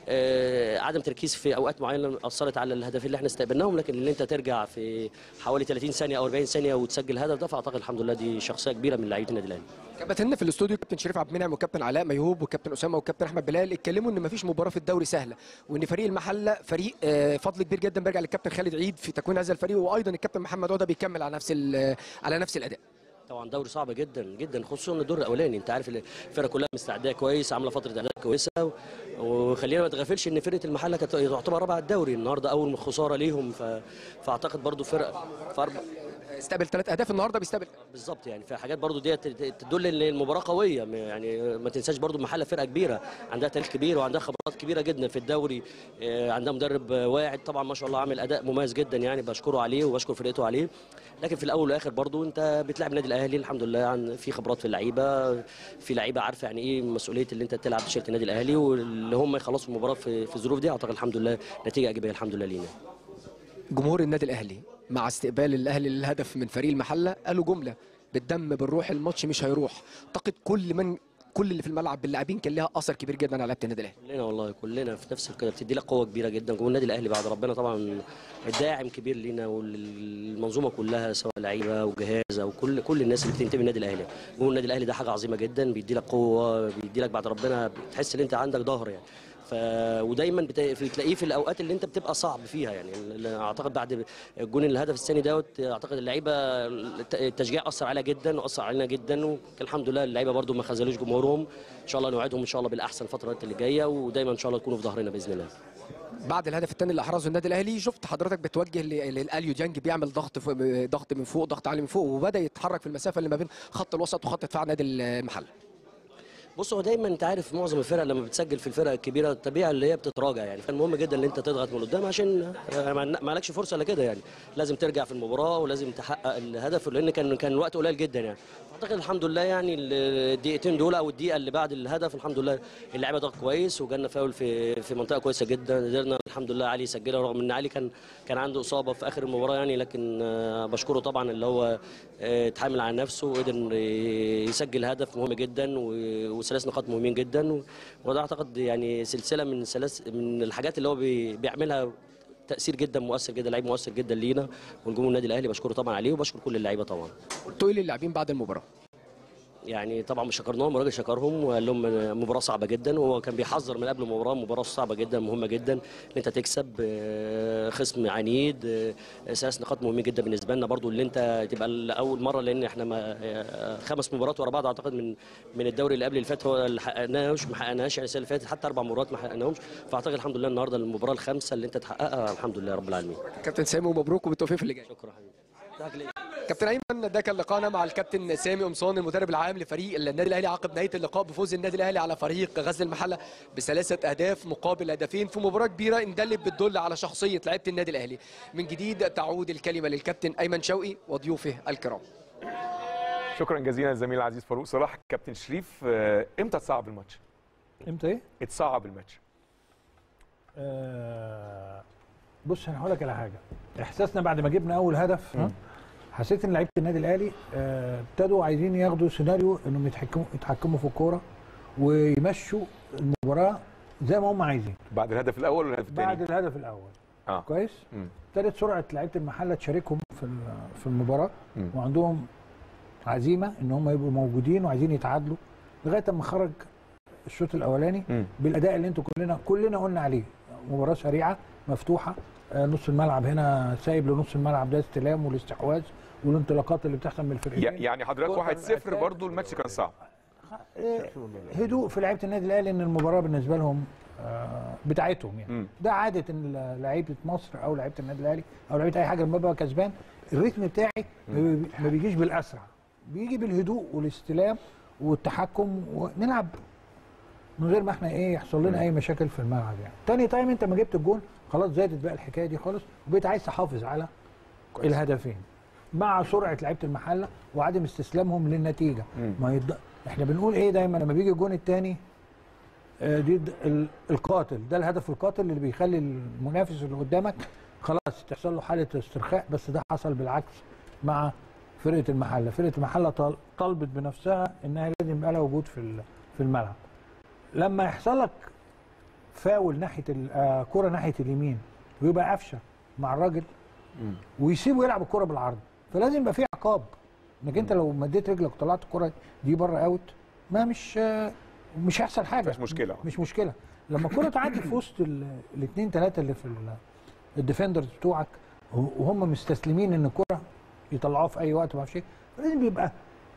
آه، عدم تركيز في اوقات معينه اثرت على الهدفين اللي احنا استقبلناهم لكن ان انت ترجع في حوالي 30 ثانيه او 40 ثانيه وتسجل هدف ده فاعتقد الحمد لله دي شخصيه كبيره من لعيبه النادي الاهلي كابتننا في الاستوديو كابتن شريف عبد المنعم وكابتن علاء ميهوب وكابتن اسامه وكابتن احمد بلال اتكلموا ان مفيش مباراه في الدوري سهله وان فريق المحله فريق آه، فضل كبير جدا بيرجع للكابتن خالد عيد في تكوين هذا الفريق وايضا الكابتن محمد عوده بيكمل على نفس ال- على نفس الاداء طبعا دوري صعب جدا جدا خصوصا الدور الاولاني انت عارف الفرقه كلها مستعده كويس عامله فتره اعداد كويسه و- وخلينا ما نتغافلش ان فرقه المحله كانت تعتبر رابعه الدوري النهارده اول خساره ليهم ف... فاعتقد برضو فرقه فأربع... استقبل ثلاث اهداف النهارده بيستقبل بالظبط يعني في حاجات برضو ديت تدل ان المباراه قويه م- يعني ما تنساش برضو المحله فرقه كبيره عندها تاريخ كبير وعندها خبرات كبيره جدا في الدوري آه، عندها مدرب آه، واعد طبعا ما شاء الله عامل اداء مميز جدا يعني بشكره عليه وبشكر فرقته عليه لكن في الاول والاخر برضو انت بتلعب النادي الاهلي الحمد لله عن في خبرات في اللعيبه في لعيبه عارفه يعني ايه مسؤوليه اللي انت تلعب بتيشيرت النادي الاهلي واللي هم يخلصوا المباراه في في الظروف دي اعتقد الحمد لله نتيجه ايجابيه الحمد لله لينا جمهور النادي الاهلي مع استقبال الاهلي للهدف من فريق المحله قالوا جمله بالدم بالروح الماتش مش هيروح اعتقد كل من كل اللي في الملعب باللاعبين كان لها اثر كبير جدا على لعيبه النادي الاهلي كلنا والله كلنا في نفس كده بتدي لك قوه كبيره جدا جمهور النادي الاهلي بعد ربنا طبعا داعم كبير لينا والمنظومه كلها سواء لعيبه وجهاز او كل كل الناس اللي بتنتمي للنادي الاهلي جمهور النادي الاهلي ده حاجه عظيمه جدا بيدي لك قوه بيدي لك بعد ربنا بتحس ان انت عندك ظهر يعني ف ودايما بت- بتلاقيه في الاوقات اللي انت بتبقى صعب فيها يعني ال- اعتقد بعد الجون الهدف الثاني دوت اعتقد اللعيبه الت- التشجيع اثر عليها جدا واثر علينا جدا والحمد لله اللعيبه برده ما خذلوش جمهورهم ان شاء الله نوعدهم ان شاء الله بالاحسن الفترات اللي جايه ودايما ان شاء الله تكونوا في ظهرنا باذن الله بعد الهدف الثاني اللي احرزه النادي الاهلي شفت حضرتك بتوجه ل- للاليو ديانج بيعمل ضغط فوق ضغط من فوق ضغط عالي من فوق وبدا يتحرك في المسافه اللي ما بين خط الوسط وخط دفاع نادي المحله بص هو دايما انت عارف معظم الفرق لما بتسجل في الفرق الكبيره الطبيعه اللي هي بتتراجع يعني فالمهم جدا ان انت تضغط من قدام عشان آه، ما ما لكش فرصه الا كده يعني لازم ترجع في المباراه ولازم تحقق الهدف لان كان كان الوقت قليل جدا يعني اعتقد الحمد لله يعني الدقيقتين دول او الدقيقه اللي بعد الهدف الحمد لله اللعيبه ضغط كويس وجالنا فاول في في منطقه كويسه جدا قدرنا الحمد لله علي يسجلها رغم ان علي كان كان عنده اصابه في اخر المباراه يعني لكن آه، بشكره طبعا اللي هو آه، اتحامل على نفسه وقدر يسجل هدف مهم جدا و- وثلاث نقاط مهمين جدا و- وده اعتقد يعني سلسله من سلاس من الحاجات اللي هو بي- بيعملها تاثير جدا مؤثر جدا لعيب مؤثر جدا لينا والجمهور النادي الاهلي بشكره طبعا عليه وبشكر كل اللعيبه طبعا قلتوا ايه للاعبين بعد المباراه يعني طبعا مش شكرناهم الراجل شكرهم وقال لهم مباراه صعبه جدا وهو كان بيحذر من قبل المباراه مباراه صعبه جدا مهمه جدا ان انت تكسب آه، خصم عنيد آه، ثلاث نقاط مهمين جدا بالنسبه لنا برضو اللي انت تبقى اول مره لان احنا ما آه، خمس مباريات ورا بعض اعتقد من من الدوري اللي قبل اللي فات هو اللي حققناهوش ما حققناهاش يعني السنه اللي فاتت حتى اربع مرات ما حققناهمش فاعتقد الحمد لله النهارده المباراه الخامسه اللي انت تحققها الحمد لله رب العالمين كابتن سامي ومبروك وبالتوفيق في اللي جاي شكرا حبيبي ضحك ليه؟ كابتن ايمن ده كان لقاءنا مع الكابتن سامي قمصان المدرب العام لفريق النادي الاهلي عقب نهايه اللقاء بفوز النادي الاهلي على فريق غزل المحله بثلاثه اهداف مقابل هدفين في مباراه كبيره ان دلت بتدل على شخصيه لعيبه النادي الاهلي من جديد تعود الكلمه للكابتن ايمن شوقي وضيوفه الكرام شكرا جزيلا للزميل العزيز فاروق صلاح كابتن شريف آه، امتى تصعب الماتش؟ امتى ايه؟ اتصعب الماتش آه بص انا هقول لك على حاجه احساسنا بعد ما جبنا اول هدف ها حسيت ان لعيبه النادي الاهلي آه، ابتدوا عايزين ياخدوا سيناريو انهم يتحكموا يتحكموا في الكوره ويمشوا المباراه زي ما هم عايزين بعد الهدف الاول والهدف بعد الثاني الهدف الاول اه كويس مم. ابتدت سرعه لعيبه المحله تشاركهم في ال- في المباراه مم. وعندهم عزيمه ان هم يبقوا موجودين وعايزين يتعادلوا لغايه اما خرج الشوط الاولاني مم. بالاداء اللي انتوا كلنا كلنا قلنا عليه مباراه سريعه مفتوحه آه، نص الملعب هنا سايب لنص الملعب ده استلام والاستحواذ والانطلاقات اللي بتحصل من الفرقتين يع- يعني حضرتك كورة 1-0 الأتاك. برضو الماتش كان صعب آه، هدوء في لعيبه النادي الاهلي ان المباراه بالنسبه لهم آه، بتاعتهم يعني مم. ده عاده ان لعيبه مصر او لعيبه النادي الاهلي او لعيبه اي حاجه لما ببقى كسبان الريتم بتاعي ما بي- ما بيجيش بالاسرع بيجي بالهدوء والاستلام والتحكم ونلعب من غير ما احنا ايه يحصل لنا اي مشاكل في الملعب يعني تاني تايم انت ما جبت الجون خلاص زادت بقى الحكايه دي خالص وبقيت عايز تحافظ على كويس. الهدفين مع سرعه لعيبه المحله وعدم استسلامهم للنتيجه مم. ما يض... احنا بنقول ايه دايما لما بيجي الجون الثاني دي د- ال- القاتل ده الهدف القاتل اللي بيخلي المنافس اللي قدامك خلاص تحصل له حاله استرخاء بس ده حصل بالعكس مع فرقه المحله فرقه المحله طل- طلبت بنفسها انها لازم يبقى لها وجود في ال- في الملعب لما يحصل لك فاول ناحيه ال- آه، كره ناحيه اليمين ويبقى قفشه مع الراجل ويسيبه يلعب الكره بالعرض فلازم يبقى في عقاب انك انت لو مديت رجلك وطلعت الكره دي بره اوت ما مش آه، مش هيحصل حاجه مفيش مشكلة. مش مشكله لما الكره تعدي في وسط الاثنين ثلاثه اللي في ال- الديفندرز بتوعك وهم مستسلمين ان الكره يطلعوها في اي وقت ما اعرفش ايه لازم يبقى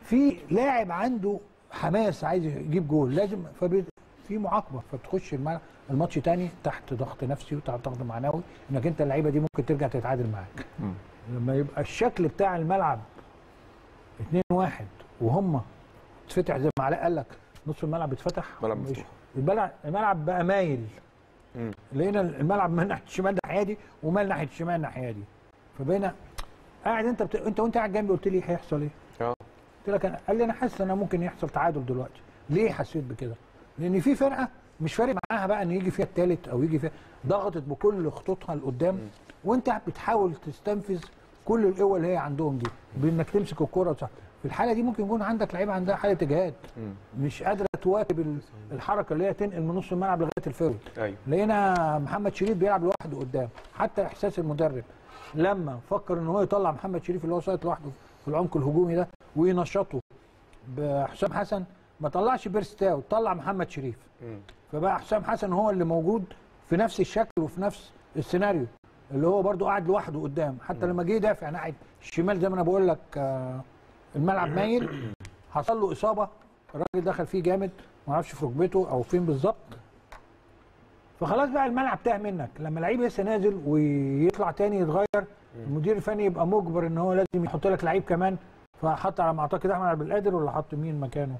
في لاعب عنده حماس عايز يجيب جول لازم فبي في معاقبه فبتخش الملعب الماتش تاني تحت ضغط نفسي وتحت ضغط معنوي انك انت اللعيبه دي ممكن ترجع تتعادل معاك لما يبقى الشكل بتاع الملعب 2 1 وهم اتفتح زي ما علاء قال لك نص الملعب اتفتح ملعب مش- مفتوح. الملعب الملعب بقى مايل مم. لقينا الملعب من ناحيه الشمال ناحيه دي ومال ناحيه الشمال ناحيه دي فبقينا قاعد انت بت... انت وانت قاعد جنبي قلت لي هيحصل ايه؟ اه قلت لك انا قال لي انا حاسس ان ممكن يحصل تعادل دلوقتي ليه حسيت بكده؟ لان في فرقه مش فارق معاها بقى ان يجي فيها الثالث او يجي فيها ضغطت بكل خطوطها لقدام وانت بتحاول تستنفذ كل القوه اللي هي عندهم دي بانك تمسك الكوره وتصح. في الحاله دي ممكن يكون عندك لعيبه عندها حاله اجهاد مش قادره تواكب ال- الحركه اللي هي تنقل من نص الملعب لغايه الفيرود ايوه لقينا محمد شريف بيلعب لوحده قدام حتى احساس المدرب لما فكر ان هو يطلع محمد شريف اللي هو سايط لوحده في العمق الهجومي ده وينشطه بحسام حسن ما طلعش بيرستاو طلع محمد شريف مم. فبقى حسام حسن هو اللي موجود في نفس الشكل وفي نفس السيناريو اللي هو برضو قاعد لوحده قدام حتى لما جه يدافع ناحيه الشمال زي ما انا بقول لك آه، الملعب مايل حصل له اصابه الراجل دخل فيه جامد ما اعرفش في ركبته او فين بالظبط فخلاص بقى الملعب تاه منك لما لعيب لسه نازل ويطلع تاني يتغير المدير الفني يبقى مجبر ان هو لازم يحط لك لعيب كمان فحط على ما اعتقد احمد عبد القادر ولا حط مين مكانه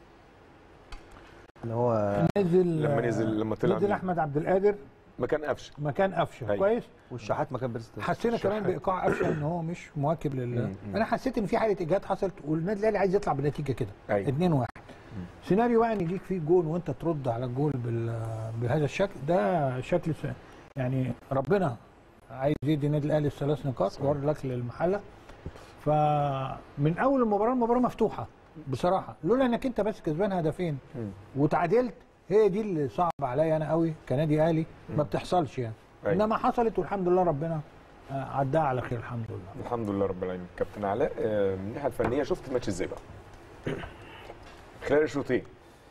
اللي هو نزل لما نزل لما طلع نزل مين؟ احمد عبد القادر مكان قفشه مكان قفشه أيوة. كويس والشحات مكان بيرستو حسينا كمان بايقاع قفشه ان هو مش مواكب لل مم. انا حسيت ان في حاله اجهاد حصلت والنادي الاهلي عايز يطلع بنتيجه كده ايوه 2 1 سيناريو بقى ان يجيك فيه جول وانت ترد على الجول بال... بهذا الشكل ده شكل س... يعني ربنا عايز يدي النادي الاهلي الثلاث نقاط وارد لك للمحله فمن اول المباراه المباراه مفتوحه بصراحه لولا انك انت بس كسبان هدفين مم. وتعادلت هي دي اللي صعب عليا انا قوي كنادي اهلي ما بتحصلش يعني أيوة. انما حصلت والحمد لله ربنا آه، عداها على خير الحمد لله الحمد لله رب العالمين كابتن علاء آه، من الناحيه الفنيه شفت الماتش ازاي بقى؟ خلال الشوطين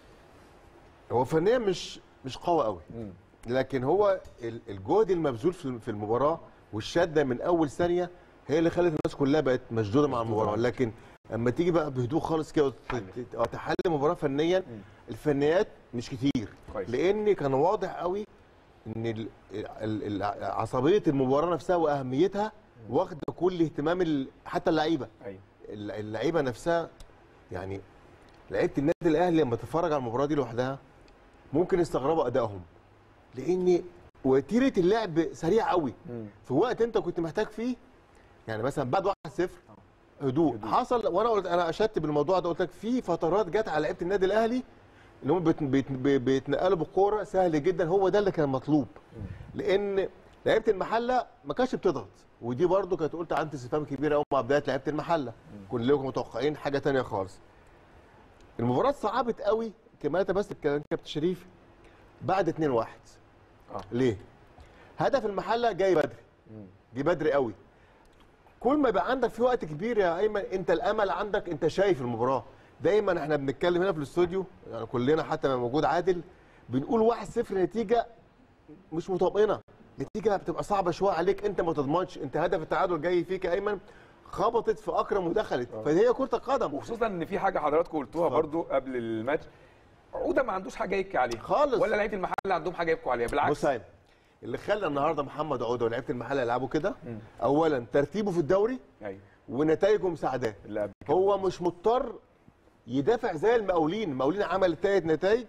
هو فنيا مش مش قوي قوي مم. لكن هو ال- الجهد المبذول في في المباراه والشده من اول ثانيه هي اللي خلت الناس كلها بقت مشدوده مع المباراه لكن اما تيجي بقى بهدوء خالص كده وت- ت- ت- تحلل المباراه فنيا الفنيات مش كتير كويس لان كان واضح قوي ان ال- ال- ال- عصبيه المباراه نفسها واهميتها واخده كل اهتمام ال- حتى اللعيبه ايوه الل- اللعيبه نفسها يعني لعيبه النادي الاهلي لما تتفرج على المباراه دي لوحدها ممكن يستغربوا ادائهم لان وتيره اللعب سريع قوي مم. في وقت انت كنت محتاج فيه يعني مثلا بعد 1-0 هدوء حصل وانا قلت انا اشدت بالموضوع ده قلت لك في فترات جت على لعيبه النادي الاهلي ان هم بيت- بيت- بي- بيتنقلوا بالكوره سهل جدا هو ده اللي كان مطلوب لان لعيبه المحله ما كانتش بتضغط ودي برضو كانت قلت عندي استفهام كبير قوي مع بدايه لعيبه المحله كلكم متوقعين حاجه تانية خالص المباراه صعبت قوي كما انت بس الكلام كابتن شريف بعد 2 1 آه. ليه هدف المحله جاي بدري مم. جه بدري قوي كل ما يبقى عندك في وقت كبير يا ايمن انت الامل عندك انت شايف المباراه دايما احنا بنتكلم هنا في الاستوديو يعني كلنا حتى لما موجود عادل بنقول 1-0 نتيجه مش مطمئنه نتيجه بتبقى صعبه شويه عليك انت ما تضمنش انت هدف التعادل جاي فيك يا ايمن خبطت في اكرم ودخلت فهي كره القدم وخصوصا ان في حاجه حضراتكم قلتوها برضو قبل الماتش عوده ما عندوش حاجه يبكي عليها خالص. ولا لعيبه المحل عندهم حاجه يبكوا عليها بالعكس بص يا أيمن، اللي خلى النهارده محمد عوده ولعيبه المحله يلعبوا كده اولا ترتيبه في الدوري ايوه ونتائجه مساعداه اللي قبل كده. هو مش مضطر يدافع زي المقاولين المقاولين عمل ثلاث نتائج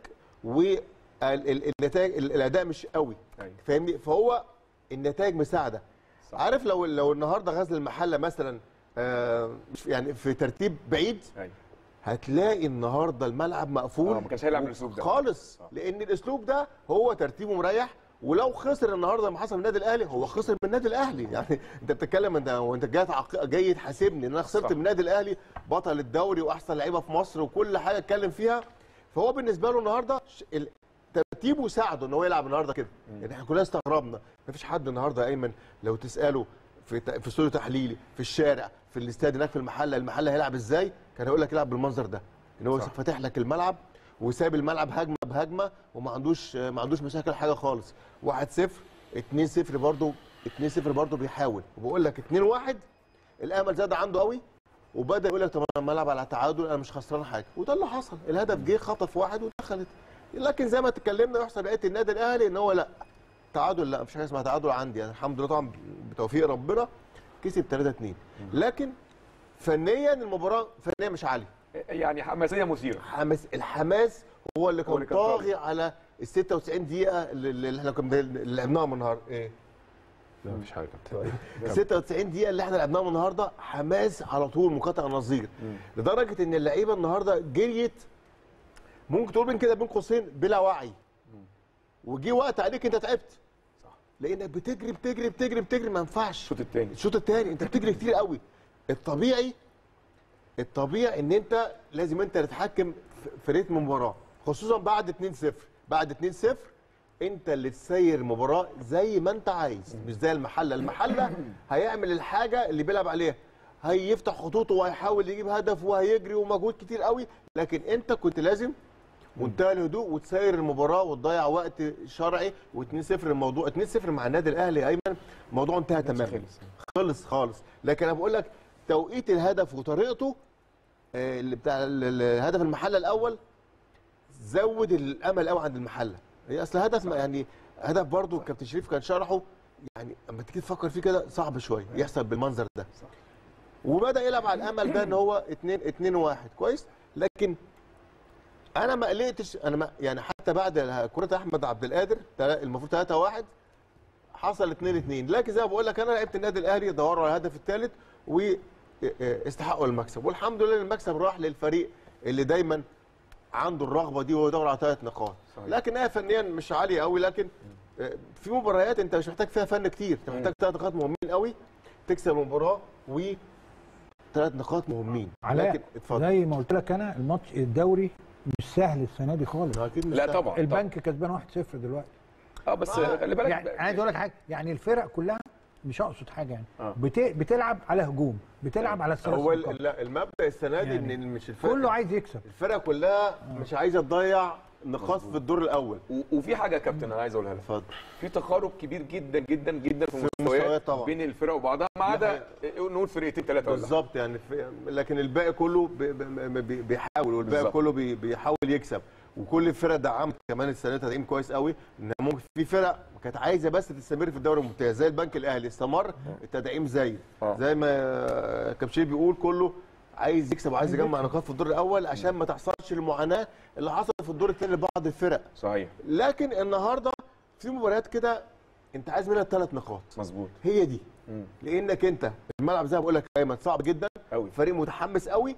والنتائج الاداء مش قوي أيوة. فاهمني فهو النتائج مساعده عارف لو لو النهارده غزل المحله مثلا آه مش- يعني في ترتيب بعيد ايوه هتلاقي النهارده الملعب مقفول آه، ما كانش هيلعب بالأسلوب ده. خالص صح. لان الاسلوب ده هو ترتيبه مريح ولو خسر النهارده ما حصل من النادي الاهلي هو خسر من النادي الاهلي يعني انت بتتكلم انت وانت جاي تعق- جاي تحاسبني ان انا خسرت صح. من النادي الاهلي بطل الدوري واحسن لعيبه في مصر وكل حاجه اتكلم فيها فهو بالنسبه له النهارده ش- ال- ترتيبه ساعده ان هو يلعب النهارده كده يعني احنا كلنا استغربنا مفيش حد النهارده يا ايمن لو تساله في ت- في استوديو تحليلي في الشارع في الاستاد هناك في المحله المحله هيلعب ازاي كان هيقول لك يلعب بالمنظر ده ان هو صح. فاتح لك الملعب وساب الملعب هجمه بهجمه وما عندوش ما عندوش مشاكل حاجه خالص 1-0 2-0 برضه 2-0 برضه بيحاول وبقول لك 2-1 الامل زاد عنده قوي وبدا يقول لك طب انا لما العب على تعادل انا مش خسران حاجه وده اللي حصل الهدف جه خطف واحد ودخلت لكن زي ما اتكلمنا يحسب بقيه النادي الاهلي ان هو لا تعادل لا مفيش حاجه اسمها تعادل عندي يعني الحمد لله طبعا بتوفيق ربنا كسب 3 2 لكن فنيا المباراه فنيا مش عاليه يعني حماسيه مثيره حماس الحماس هو اللي هو كان اللي كان طاغي على ال 96 دقيقه اللي اللي احنا كنا اللي لعبناهم النهارده ايه لا مفيش حاجه كابتن. 96 دقيقه اللي احنا لعبناهم النهارده حماس على طول منقطع النظير لدرجه ان اللعيبه النهارده جريت ممكن تقول بين كده بين قوسين بلا وعي وجي وقت عليك انت تعبت لانك بتجري بتجري بتجري بتجري ما ينفعش الشوط الثاني الشوط الثاني انت بتجري كتير قوي الطبيعي الطبيعي ان انت لازم انت تتحكم في- في ريتم المباراه خصوصا بعد 2-0 بعد 2-0 انت اللي تسير المباراه زي ما انت عايز مش زي المحله المحله هيعمل الحاجه اللي بيلعب عليها هيفتح خطوطه وهيحاول يجيب هدف وهيجري ومجهود كتير قوي لكن انت كنت لازم منتهى الهدوء وتسير المباراه وتضيع وقت شرعي و2-0 الموضوع 2-0 مع النادي الاهلي يا ايمن الموضوع انتهى تماما خلص خالص لكن انا بقول لك توقيت الهدف وطريقته آه، اللي بتاع ال- ال- الهدف المحله الاول زود الامل قوي عند المحله هي اصل هدف ما- يعني هدف برضو الكابتن شريف كان شرحه يعني اما تيجي تفكر فيه كده صعب شويه يحصل بالمنظر ده وبدا يلعب على الامل ده ان هو 2 2 1 كويس لكن انا ما قلقتش انا ما يعني حتى بعد كره احمد عبد القادر تلا- المفروض 3 1 حصل 2 2 لكن زي ما بقول لك انا لعبت النادي الاهلي دوروا على الهدف الثالث واستحقوا المكسب والحمد لله المكسب راح للفريق اللي دايما عنده الرغبه دي وهو يدور على ثلاث نقاط صحيح. لكن هي فنيا مش عاليه قوي لكن آه، في مباريات انت مش محتاج فيها فن كتير انت محتاج ثلاث نقاط مهمين قوي تكسب المباراه و ثلاث نقاط مهمين علاء لكن اتفضل زي ما قلت لك انا الماتش الدوري مش سهل السنه دي خالص اكيد مش لا سهل. طبعا البنك كسبان 1-0 دلوقتي اه بس خلي بالك يعني عايز اقول لك حاجه يعني الفرق كلها مش اقصد حاجه يعني آه. بت... بتلعب على هجوم بتلعب على الثلاث هو نقاط. ال- لا، المبدا السنه دي يعني ان مش الفرق كله عايز يكسب الفرق كلها مش عايزه تضيع نقاط في الدور الاول و- وفي حاجه يا كابتن انا عايز اقولها لك اتفضل في تقارب كبير جدا جدا جدا في المستويات المستويات طبعا. بين الفرق وبعضها ما عدا نقول فرقتين ثلاثه ولا حاجة. بالظبط يعني في لكن الباقي كله بي- بي- بي- بيحاول والباقي بالظبط. كله بي- بيحاول يكسب وكل الفرق دعمت كمان السنه دي تدعيم كويس قوي ان ممكن في فرق كانت عايزه بس تستمر في الدوري الممتاز زي البنك الاهلي استمر التدعيم زي آه. زي ما كابتن بيقول كله عايز يكسب وعايز يجمع نقاط في الدور الاول عشان ما تحصلش المعاناه اللي حصلت في الدور الثاني لبعض الفرق صحيح لكن النهارده في مباريات كده انت عايز منها ثلاث نقاط مظبوط هي دي مم. لانك انت الملعب زي ما بقول لك يا ايمن صعب جدا قوي فريق متحمس قوي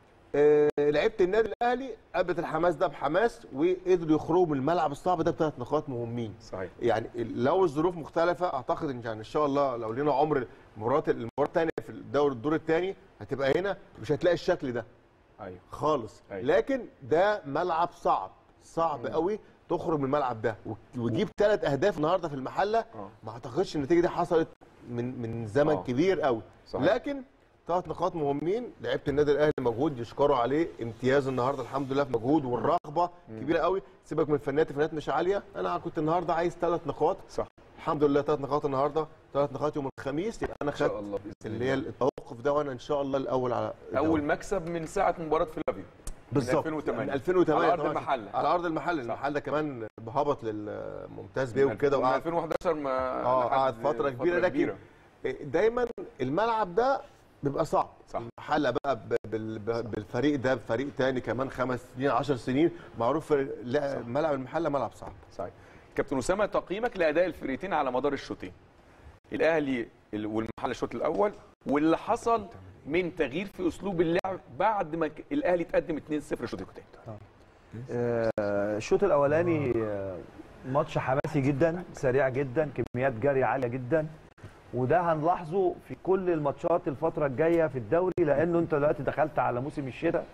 آه، لعيبه النادي الاهلي قابلت الحماس ده بحماس وقدروا يخرجوا من الملعب الصعب ده بثلاث نقاط مهمين صحيح يعني لو الظروف مختلفه اعتقد ان يعني ان شاء الله لو لينا عمر المباراه المباراه الثانيه في الدوري الدور الثاني هتبقى هنا مش هتلاقي الشكل ده ايوه خالص أيوة. لكن ده ملعب صعب صعب قوي تخرج من الملعب ده و- وتجيب ثلاث اهداف النهارده في المحله آه. ما اعتقدش النتيجه دي حصلت من من زمن آه. كبير قوي صحيح. لكن ثلاث نقاط مهمين لعيبه النادي الاهلي مجهود يشكروا عليه امتياز النهارده الحمد لله في مجهود والرغبه كبيره قوي سيبك من الفنيات الفنيات مش عاليه انا كنت النهارده عايز ثلاث نقاط صح الحمد لله ثلاث نقاط النهارده ثلاث نقاط يوم الخميس يبقى انا ان شاء خدت الله باذن اللي هي الله التوقف ده وانا ان شاء الله الاول على الدوري. اول مكسب من ساعه مباراه فلافيو بالظبط 2008. من 2008 على أرض طبعاً. المحلة. على ارض المحل المحل ده كمان هبط للممتاز بيه وكده من وقعد 2011 ما اه لحد قعد فتره كبيره لكن دايما الملعب ده بيبقى صعب صح. المحله بقى ب- بال- ب- بالفريق ده بفريق تاني كمان خمس سنين 10 سنين معروف فريق- لا ملعب المحله ملعب صعب صحيح كابتن اسامه تقييمك لاداء الفريقين على مدار الشوطين الاهلي ال- والمحل الشوط الاول واللي حصل من تغيير في اسلوب اللعب بعد ما ك- الاهلي تقدم 2-0 الشوط الثاني آه، الشوط الاولاني آه، ماتش حماسي جدا سريع جدا كميات جري عاليه جدا وده هنلاحظه في كل الماتشات الفتره الجايه في الدوري لانه انت دلوقتي دخلت على موسم الشتاء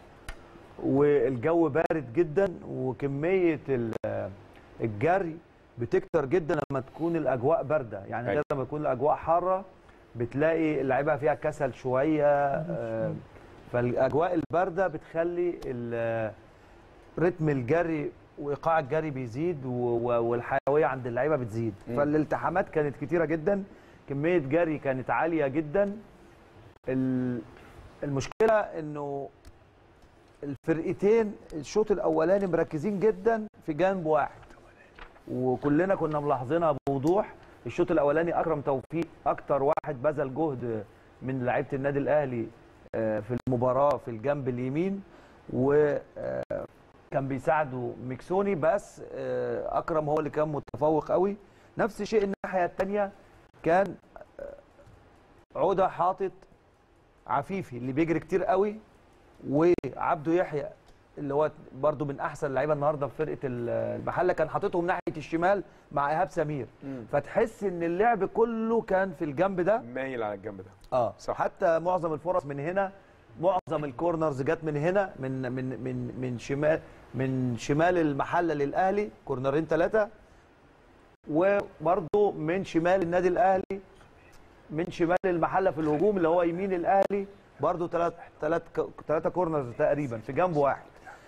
والجو بارد جدا وكميه ال- آه، الجري بتكتر جدا لما تكون الاجواء بارده يعني غير أيوة. لما تكون الاجواء حاره بتلاقي اللعيبه فيها كسل شويه آه، فالاجواء البارده بتخلي ال- رتم الجري وايقاع الجري بيزيد و- و- والحيويه عند اللعيبه بتزيد مم. فالالتحامات كانت كتيره جدا كميه جري كانت عاليه جدا ال... المشكله انه الفرقتين الشوط الاولاني مركزين جدا في جانب واحد وكلنا كنا ملاحظينها بوضوح الشوط الاولاني اكرم توفيق اكتر واحد بذل جهد من لعيبه النادي الاهلي آه، في المباراه في الجنب اليمين وكان بيساعده ميكسوني بس آه، اكرم هو اللي كان متفوق قوي نفس الشيء الناحيه الثانيه كان آه، عوده حاطط عفيفي اللي بيجري كتير قوي وعبده يحيى اللي هو برده من احسن اللعيبه النهارده في فرقه ال- المحله كان حاططهم ناحيه الشمال مع ايهاب سمير مم. فتحس ان اللعب كله كان في الجنب ده مايل على الجنب ده اه صح. حتى معظم الفرص من هنا معظم الكورنرز جت من هنا من من من من شمال من شمال المحله للاهلي كورنرين ثلاثه وبرده من شمال النادي الاهلي من شمال المحله في الهجوم اللي هو يمين الاهلي برده ثلاث ثلاث ثلاثه كورنرز تقريبا في جنب واحد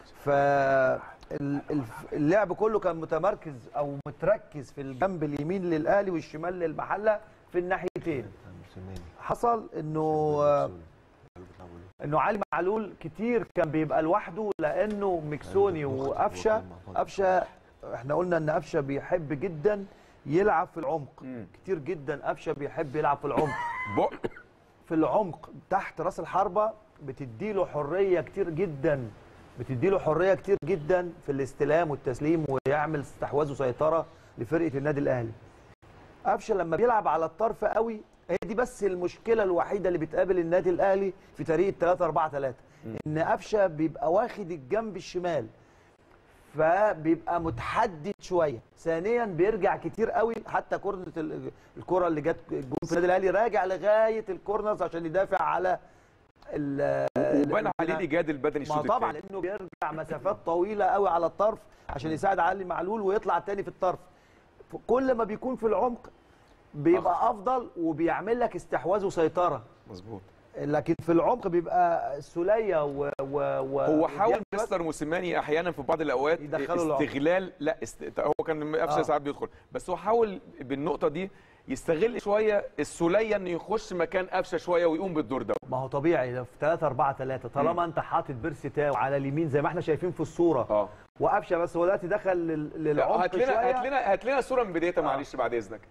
فاللعب كله كان متمركز او متركز في الجنب اليمين للاهلي والشمال للمحله في الناحيتين حصل انه انه علي معلول كتير كان بيبقى لوحده لانه ميكسوني وقفشه قفشه احنا قلنا ان قفشه بيحب جدا يلعب في العمق مم. كتير جدا قفشه بيحب يلعب في العمق بق في العمق تحت راس الحربه بتديله حريه كتير جدا بتديله حريه كتير جدا في الاستلام والتسليم ويعمل استحواذ وسيطره لفرقه النادي الاهلي قفشه لما بيلعب على الطرف قوي هي دي بس المشكله الوحيده اللي بتقابل النادي الاهلي في طريقه 3 4 3 ان قفشه بيبقى واخد الجنب الشمال فبيبقى متحدد شويه ثانيا بيرجع كتير قوي حتى كورنر ال- الكره اللي جت جون في النادي الاهلي راجع لغايه الكورنرز عشان يدافع على ال- وبان عليه الايجاد البدني ما الشوط طبعا الثاني لانه بيرجع مسافات طويله قوي على الطرف عشان يساعد علي معلول ويطلع تاني في الطرف ف- كل ما بيكون في العمق بيبقى افضل وبيعمل لك استحواذ وسيطره مظبوط لكن في العمق بيبقى السوليه و, و, و هو حاول وديانج بس. مستر موسيماني احيانا في بعض الاوقات يدخله العمق. استغلال لا است... هو كان قفشه آه. ساعات بيدخل بس هو حاول بالنقطه دي يستغل شويه السوليه انه يخش مكان قفشه شويه ويقوم بالدور ده ما هو طبيعي ده في 3 4 3 طالما انت حاطط بيرسي تاو على اليمين زي ما احنا شايفين في الصوره اه وقفشه بس هو دلوقتي دخل لل- للعمق هات لنا شويه هات لنا هات لنا الصوره من بدايتها معلش بعد اذنك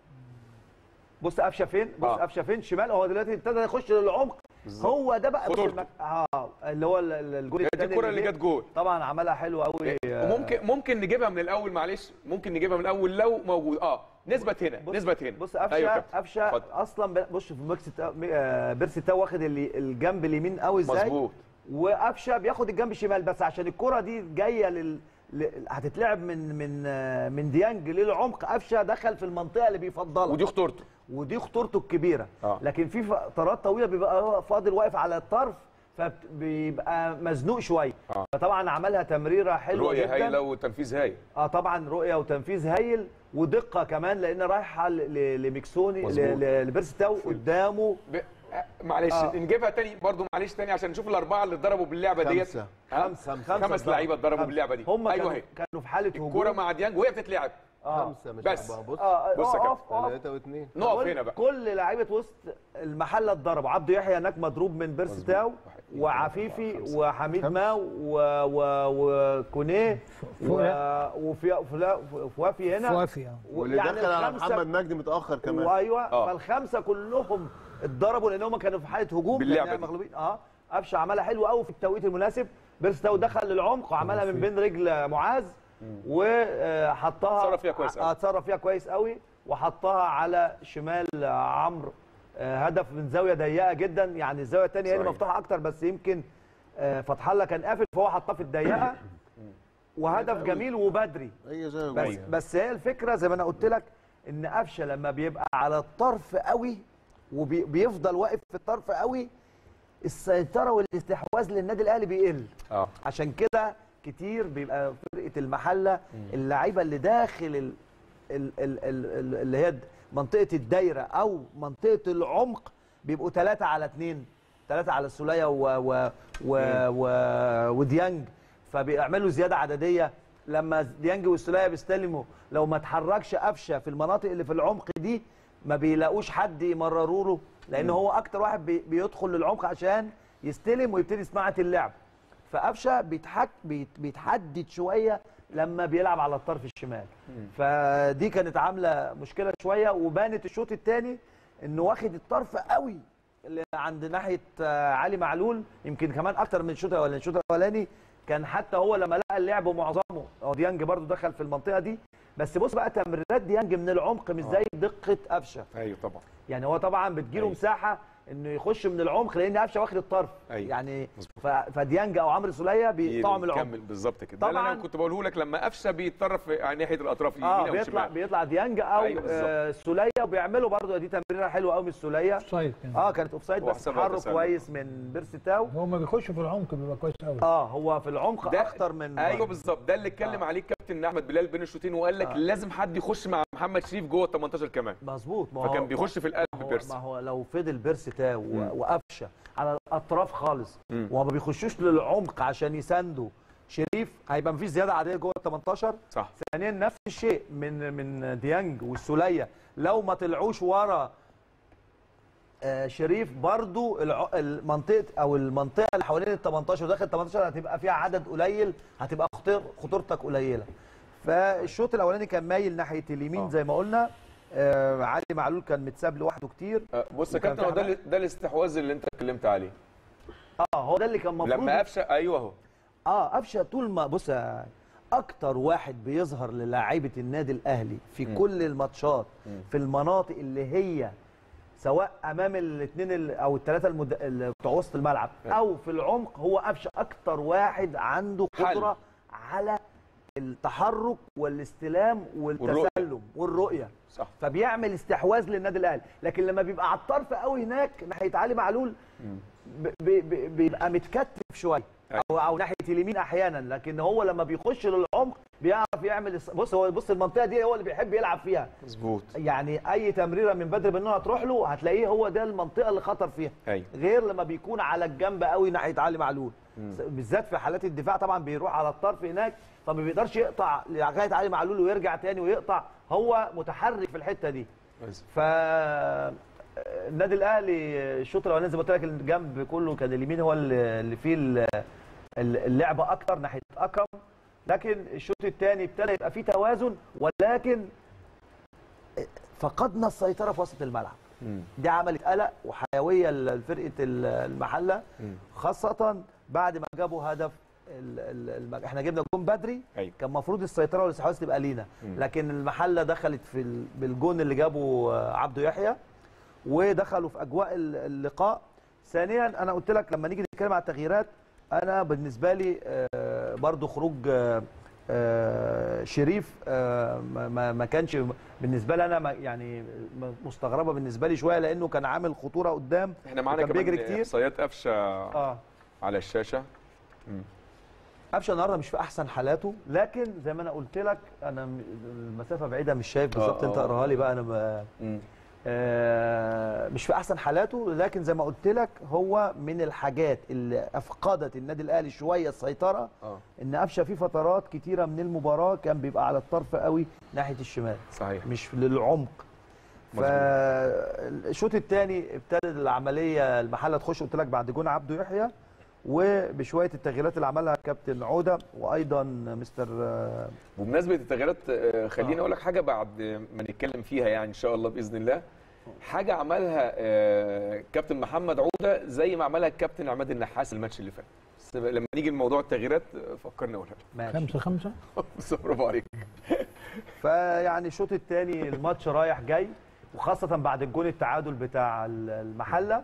بص قفشه فين بص آه. قفشه فين شمال هو دلوقتي ابتدى يخش للعمق هو ده بقى بص خطورته. المك... اه اللي هو ال- ال- الجول هي دي الثاني الكره اللي جت جول طبعا عملها حلو قوي وممكن ممكن نجيبها من الاول معلش ممكن نجيبها من الاول لو موجود اه نثبت هنا بص نثبت هنا بص قفشه أيوة يا كابتن. قفشه اتفضل. اصلا ب- بص في ميكس تا- مي- آه، بيرسي تاو واخد اللي الجنب اليمين قوي ازاي مظبوط وقفشه بياخد الجنب الشمال بس عشان الكره دي جايه لل ل- هتتلعب من من آه، من ديانج للعمق قفشه دخل في المنطقه اللي بيفضلها ودي خطورته ودي خطورته الكبيره آه. لكن في فترات طويله بيبقى هو فاضل واقف على الطرف فبيبقى مزنوق شويه آه. فطبعا عملها تمريره حلوه رؤيه جدا هايله وتنفيذ هايل اه طبعا رؤيه وتنفيذ هايل ودقه كمان لان رايحه ل- ل- لميكسوني مظبوط. ل- ل- لبيرسي تاو قدامه ب... آه، معلش آه. نجيبها تاني برضو معلش تاني عشان نشوف الاربعه اللي اتضربوا باللعبه ديت خمسة. آه؟ خمسة. خمس ضرب. لعيبه اتضربوا خمسة. باللعبه دي هم ايوه كانوا اهي كانوا في حاله هجوم الكوره مع ديانج وهي بتتلعب آه. خمسة مش بس. أربعة. بص اه بص يا اقف اقف ثلاثة واثنين نقف كل- هنا بقى كل لعيبه وسط المحله اتضربوا عبده يحيى هناك مضروب من بيرسي تاو وعفيفي وحميد ماو و... و... وكونيه و... وفي وفلا- وفوافي هنا فوافي آه. واللي يعني دخل على الخمسة- محمد مجدي متأخر كمان وايوه آه. فالخمسه كلهم اتضربوا لان هم كانوا في حاله هجوم باللعبة لأن دي. مغلوبين اه قفشه عملها حلو قوي في التوقيت المناسب بيرسي تاو دخل للعمق وعملها من بين رجل معاذ وحطها اتصرف فيها كويس أوي. اه اتصرف فيها كويس قوي وحطها على شمال عمرو آه، هدف من زاويه ضيقه جدا يعني الزاويه الثانيه هي اللي صحيح. مفتوحه اكتر بس يمكن آه، فتح الله كان قافل فهو حطها في الضيقه وهدف جميل وبدري هي زي بس جول. بس هي الفكره زي ما انا قلت لك ان قفشه لما بيبقى على الطرف قوي وبيفضل واقف في الطرف قوي السيطره والاستحواذ للنادي الاهلي بيقل اه عشان كده كتير بيبقى فرقه المحله اللعيبه اللي داخل ال ال ال ال ال اللي هي منطقه الدايره او منطقه العمق بيبقوا ثلاثه على اثنين ثلاثه على السوليه و و و و وديانج فبيعملوا زياده عدديه لما ديانج والسوليه بيستلموا لو ما اتحركش قفشه في المناطق اللي في العمق دي ما بيلاقوش حد يمرروا له لان هو اكتر واحد بي- بيدخل للعمق عشان يستلم ويبتدي صناعه اللعب فقفشه بيتحك بيت- بيتحدد شويه لما بيلعب على الطرف الشمال فدي كانت عامله مشكله شويه وبانت الشوط الثاني انه واخد الطرف قوي اللي عند ناحيه آه، علي معلول يمكن كمان اكتر من الشوط الاولاني الشوط الاولاني كان حتى هو لما لقى اللعب معظمه هو ديانج برضو دخل في المنطقه دي بس بص بقى تمريرات ديانج من العمق مش زي دقه قفشه ايوه طبعا يعني هو طبعا بتجيله أيوة. مساحه انه يخش من العمق لان قفشه واخد الطرف أيوة. يعني مظبوط. ف- فديانج او عمرو سوليه بيقطعوا من العمق يكمل بالظبط كده ده اللي طبعاً. انا كنت بقوله لك لما قفشه بيتطرف على ناحيه الاطراف اليمين اه او بيطلع الشمال بيطلع ديانج او أيوة بالظبط. آه سوليه وبيعملوا برضو دي تمريره حلوه قوي من السوليه اوفسايد كان اه كانت اوفسايد هو بس حسبها تحرك تسلل. كويس من بيرسي تاو هو ما بيخش في العمق بيبقى كويس قوي اه هو في العمق ده- اخطر من ايوه بالظبط ده اللي اتكلم آه. عليه كابتن احمد بلال بين الشوطين وقال لك آه. لازم حد يخش مع محمد شريف جوه ال 18 كمان مظبوط ما هو فكان بيخش في القلب ما هو, بيرسي ما هو لو فضل بيرسي تاو مم. و- وقفشه على الاطراف خالص مم. وما بيخشوش للعمق عشان يساندوا شريف هيبقى مفيش زياده عاديه جوه ال 18 صح ثانيا نفس الشيء من من ديانج والسوليه لو ما طلعوش ورا آه، شريف برضو الع- المنطقه او المنطقه اللي حوالين ال 18 وداخل ال 18 هتبقى فيها عدد قليل هتبقى خطر خطورتك قليله فالشوط الاولاني كان مايل ناحيه اليمين آه. زي ما قلنا آه علي معلول كان متساب لوحده كتير آه، بص يا وكان كابتن هو في ده حاجة- ال- ده الاستحواذ اللي انت اتكلمت عليه اه هو ده اللي كان المفروض لما قفشه ايوه اهو اه قفشه طول ما بص يا- اكتر واحد بيظهر للاعيبه النادي الاهلي في مم. كل الماتشات مم. في المناطق اللي هي سواء امام الاثنين او الثلاثه المد... ال- بتوع وسط الملعب او في العمق هو قفشه اكتر واحد عنده حل. قدره على التحرك والاستلام والتسلم والرؤيه صح فبيعمل استحواذ للنادي الاهلي لكن لما بيبقى على الطرف قوي هناك ناحيه علي معلول مم. ب- ب- ب- بيبقى متكتف شويه او او ناحيه اليمين احيانا لكن هو لما بيخش للعمق بيعرف يعمل الس- بص هو بص المنطقه دي هو اللي بيحب يلعب فيها مظبوط يعني اي تمريره من بدر بنون هتروح له هتلاقيه هو ده المنطقه اللي خطر فيها ايوه غير لما بيكون على الجنب قوي ناحيه علي معلول س- بالذات في حالات الدفاع طبعا بيروح على الطرف هناك فما بيقدرش يقطع لغايه علي معلول ويرجع تاني ويقطع هو متحرك في الحته دي بس. ف النادي الاهلي الشوط الاولاني زي ما قلت لك الجنب كله كان اليمين هو اللي اللي فيه ال- ال- اللعبه اكتر ناحيه اكرم لكن الشوط الثاني ابتدى يبقى فيه توازن ولكن فقدنا السيطره في وسط الملعب مم. دي عملت قلق وحيويه لفرقه ال- المحله مم. خاصه بعد ما جابوا هدف ال ال الم... احنا جبنا جون بدري ايوه كان المفروض السيطره والاستحواذ تبقى لينا مم. لكن المحله دخلت في ال... بالجون اللي جابه آه، عبده يحيى ودخلوا في اجواء ال- اللقاء ثانيا انا قلت لك لما نيجي نتكلم على التغييرات انا بالنسبه لي آه، برضو خروج آه، آه، شريف آه، ما- ما ما كانش بالنسبه لي انا ما- يعني م- مستغربه بالنسبه لي شويه لانه كان عامل خطوره قدام احنا معانا وكان كمان بيجري كتير. احصائيات قفشه اه على الشاشه قفشه النهارده مش في احسن حالاته لكن زي ما انا قلت لك انا م- المسافه بعيده مش شايف بالظبط آه، انت آه. اقراها لي بقى انا ب... مم. آه، مش في احسن حالاته لكن زي ما قلت لك هو من الحاجات اللي افقدت النادي الاهلي شويه السيطره اه ان قفشه في فترات كتيره من المباراه كان بيبقى على الطرف قوي ناحيه الشمال صحيح مش للعمق مظبوط. فالشوط الثاني ابتدت العمليه المحله تخش قلت لك بعد جون عبده يحيى وبشويه التغييرات اللي عملها كابتن عوده وايضا مستر آه، بمناسبه التغييرات آه، خليني آه. اقول لك حاجه بعد ما نتكلم فيها يعني ان شاء الله باذن الله حاجه عملها آه، كابتن محمد عوده زي ما عملها الكابتن عماد النحاس الماتش اللي فات بس لما نيجي لموضوع التغييرات آه، فكرني اقولها لك. ماشي خمسة خمسة بس برافو عليك فيعني الشوط الثاني الماتش رايح جاي وخاصه بعد الجون التعادل بتاع ال- المحله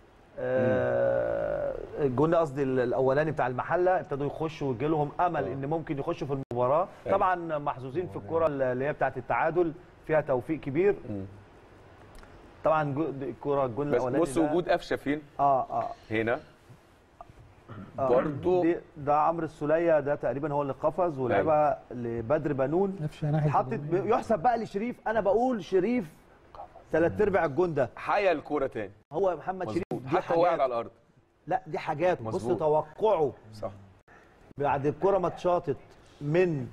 آه، الجون قصدي ال- الاولاني بتاع المحله ابتدوا يخشوا ويجي لهم امل ان ممكن يخشوا في المباراه أيوة. طبعا محظوظين في الكره اللي هي بتاعه التعادل فيها توفيق كبير مم. طبعا جو- دي الكره الجون بس الاولاني بص ده- وجود قفشه فين اه اه هنا آه. برضو- دي- ده عمرو السوليه ده تقريبا هو اللي قفز ولعبها لبدر بنون نفس ناحية حطت الجمهور. يحسب بقى لشريف انا بقول شريف ثلاث ارباع الجون ده حيا الكوره تاني هو محمد شريف مظبوط دي حتى هو قاعد حاجات على الارض لا دي حاجات بص مظبوط. توقعه صح بعد الكره ما اتشاطت من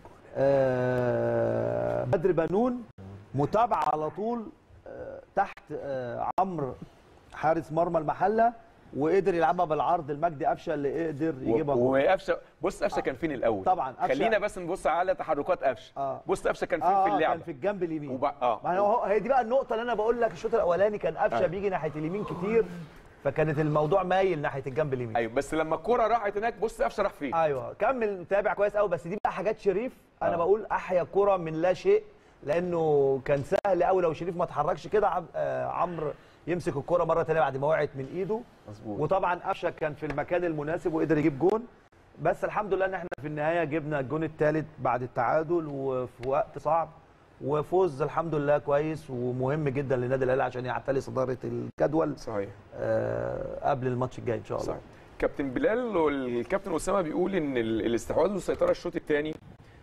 آه بدر بنون متابعه على طول آه تحت آه عمرو حارس مرمى المحله وقدر يلعبها بالعرض المجدي قفشه اللي قدر يجيبها جول. وقفشه بص قفشه كان فين الاول طبعا قفشة- خلينا بس نبص على تحركات قفشه آه. بص قفشه كان فين اه في كان اللعبه في الجنب اليمين وبع... اه ما هو هي دي بقى النقطه اللي انا بقول لك الشوط الاولاني كان قفشه أيوة. بيجي ناحيه اليمين كتير فكانت الموضوع مايل ناحيه الجنب اليمين ايوه بس لما الكره راحت هناك بص قفشه راح فين ايوه كمل متابع كويس قوي بس دي بقى حاجات شريف انا آه. بقول احيا كرة من لا شيء لانه كان سهل قوي لو شريف ما اتحركش كده عم- آه، عمرو يمسك الكرة مره ثانيه بعد ما وقعت من ايده مظبوط وطبعا قفشه كان في المكان المناسب وقدر يجيب جون بس الحمد لله ان احنا في النهايه جبنا الجون الثالث بعد التعادل وفي وقت صعب وفوز الحمد لله كويس ومهم جدا للنادي الاهلي عشان يعتلي صداره الجدول صحيح آه، قبل الماتش الجاي ان شاء الله صحيح كابتن بلال والكابتن اسامه بيقول ان ال- الاستحواذ والسيطره الشوط الثاني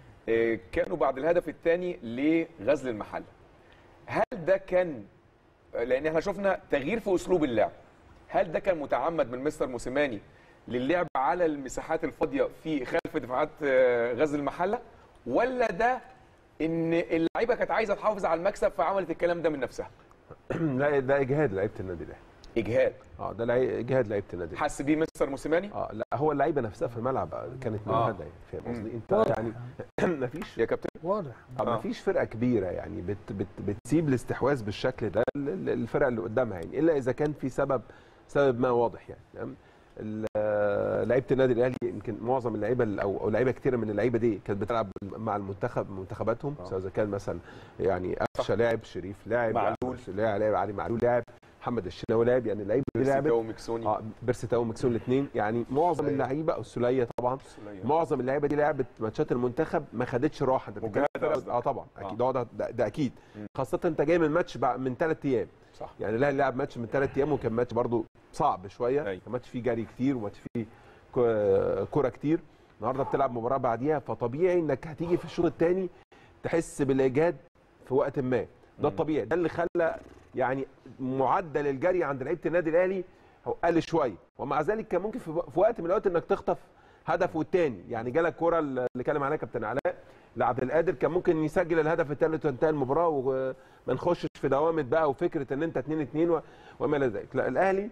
كانوا بعد الهدف الثاني لغزل المحله هل ده كان لان احنا شفنا تغيير في اسلوب اللعب هل ده كان متعمد من مستر موسيماني للعب على المساحات الفاضيه في خلف دفاعات آه، غزل المحله ولا ده ان اللعيبه كانت عايزه تحافظ على المكسب فعملت الكلام ده من نفسها لا ده اجهاد لعيبه النادي الاهلي اجهاد اه ده لعي- اجهاد لعيبه النادي الاهلي حس بيه مستر موسيماني اه لا هو اللعيبه نفسها في الملعب كانت آه. مجهده يعني فاهم مم. قصدي انت واضح. يعني مفيش يا كابتن واضح آه. آه. مفيش فرقه كبيره يعني بت بت بتسيب الاستحواذ بالشكل ده لل- للفرقه اللي قدامها يعني الا اذا كان في سبب سبب ما واضح يعني تمام ال- آه، لعيبه النادي الاهلي يمكن معظم اللعيبه ال- او او لعيبه كتيره من اللعيبه دي كانت بتلعب مع المنتخب منتخباتهم آه. سواء اذا كان مثلا يعني قفشه لاعب شريف لاعب معلول. لاعب لاعب علي معلول لاعب محمد الشناوي لاعب يعني اللعيبه دي لعبت بيرسي وميكسوني اه بيرسي تاو مكسون الاثنين يعني معظم سلية. اللعيبه او السوليه طبعا سلية. معظم اللعيبه دي لعبت ماتشات المنتخب ما خدتش راحه انت بتتكلم مجهدة في- قصدك. اه طبعا آه. اكيد ده, ده, ده, ده اكيد مم. خاصه انت جاي من ماتش بع- من ثلاث ايام صح يعني الاهلي لعب ماتش من ثلاث ايام وكان ماتش برضو صعب شويه أيوة. كان ماتش فيه جري كتير وماتش فيه ك- كره كتير النهارده بتلعب مباراه بعديها فطبيعي انك هتيجي في الشوط الثاني تحس بالاجهاد في وقت ما ده مم. الطبيعي ده اللي خلى يعني معدل الجري عند لعيبه النادي الاهلي هو قل شويه ومع ذلك كان ممكن في في وقت من الاوقات انك تخطف هدف والتاني يعني جالك كره اللي اتكلم عليها كابتن علاء لعبد القادر كان ممكن يسجل الهدف الثالث وتنتهي المباراه وما نخشش في دوامه بقى وفكره ان انت 2 2 وما الى ذلك لا الاهلي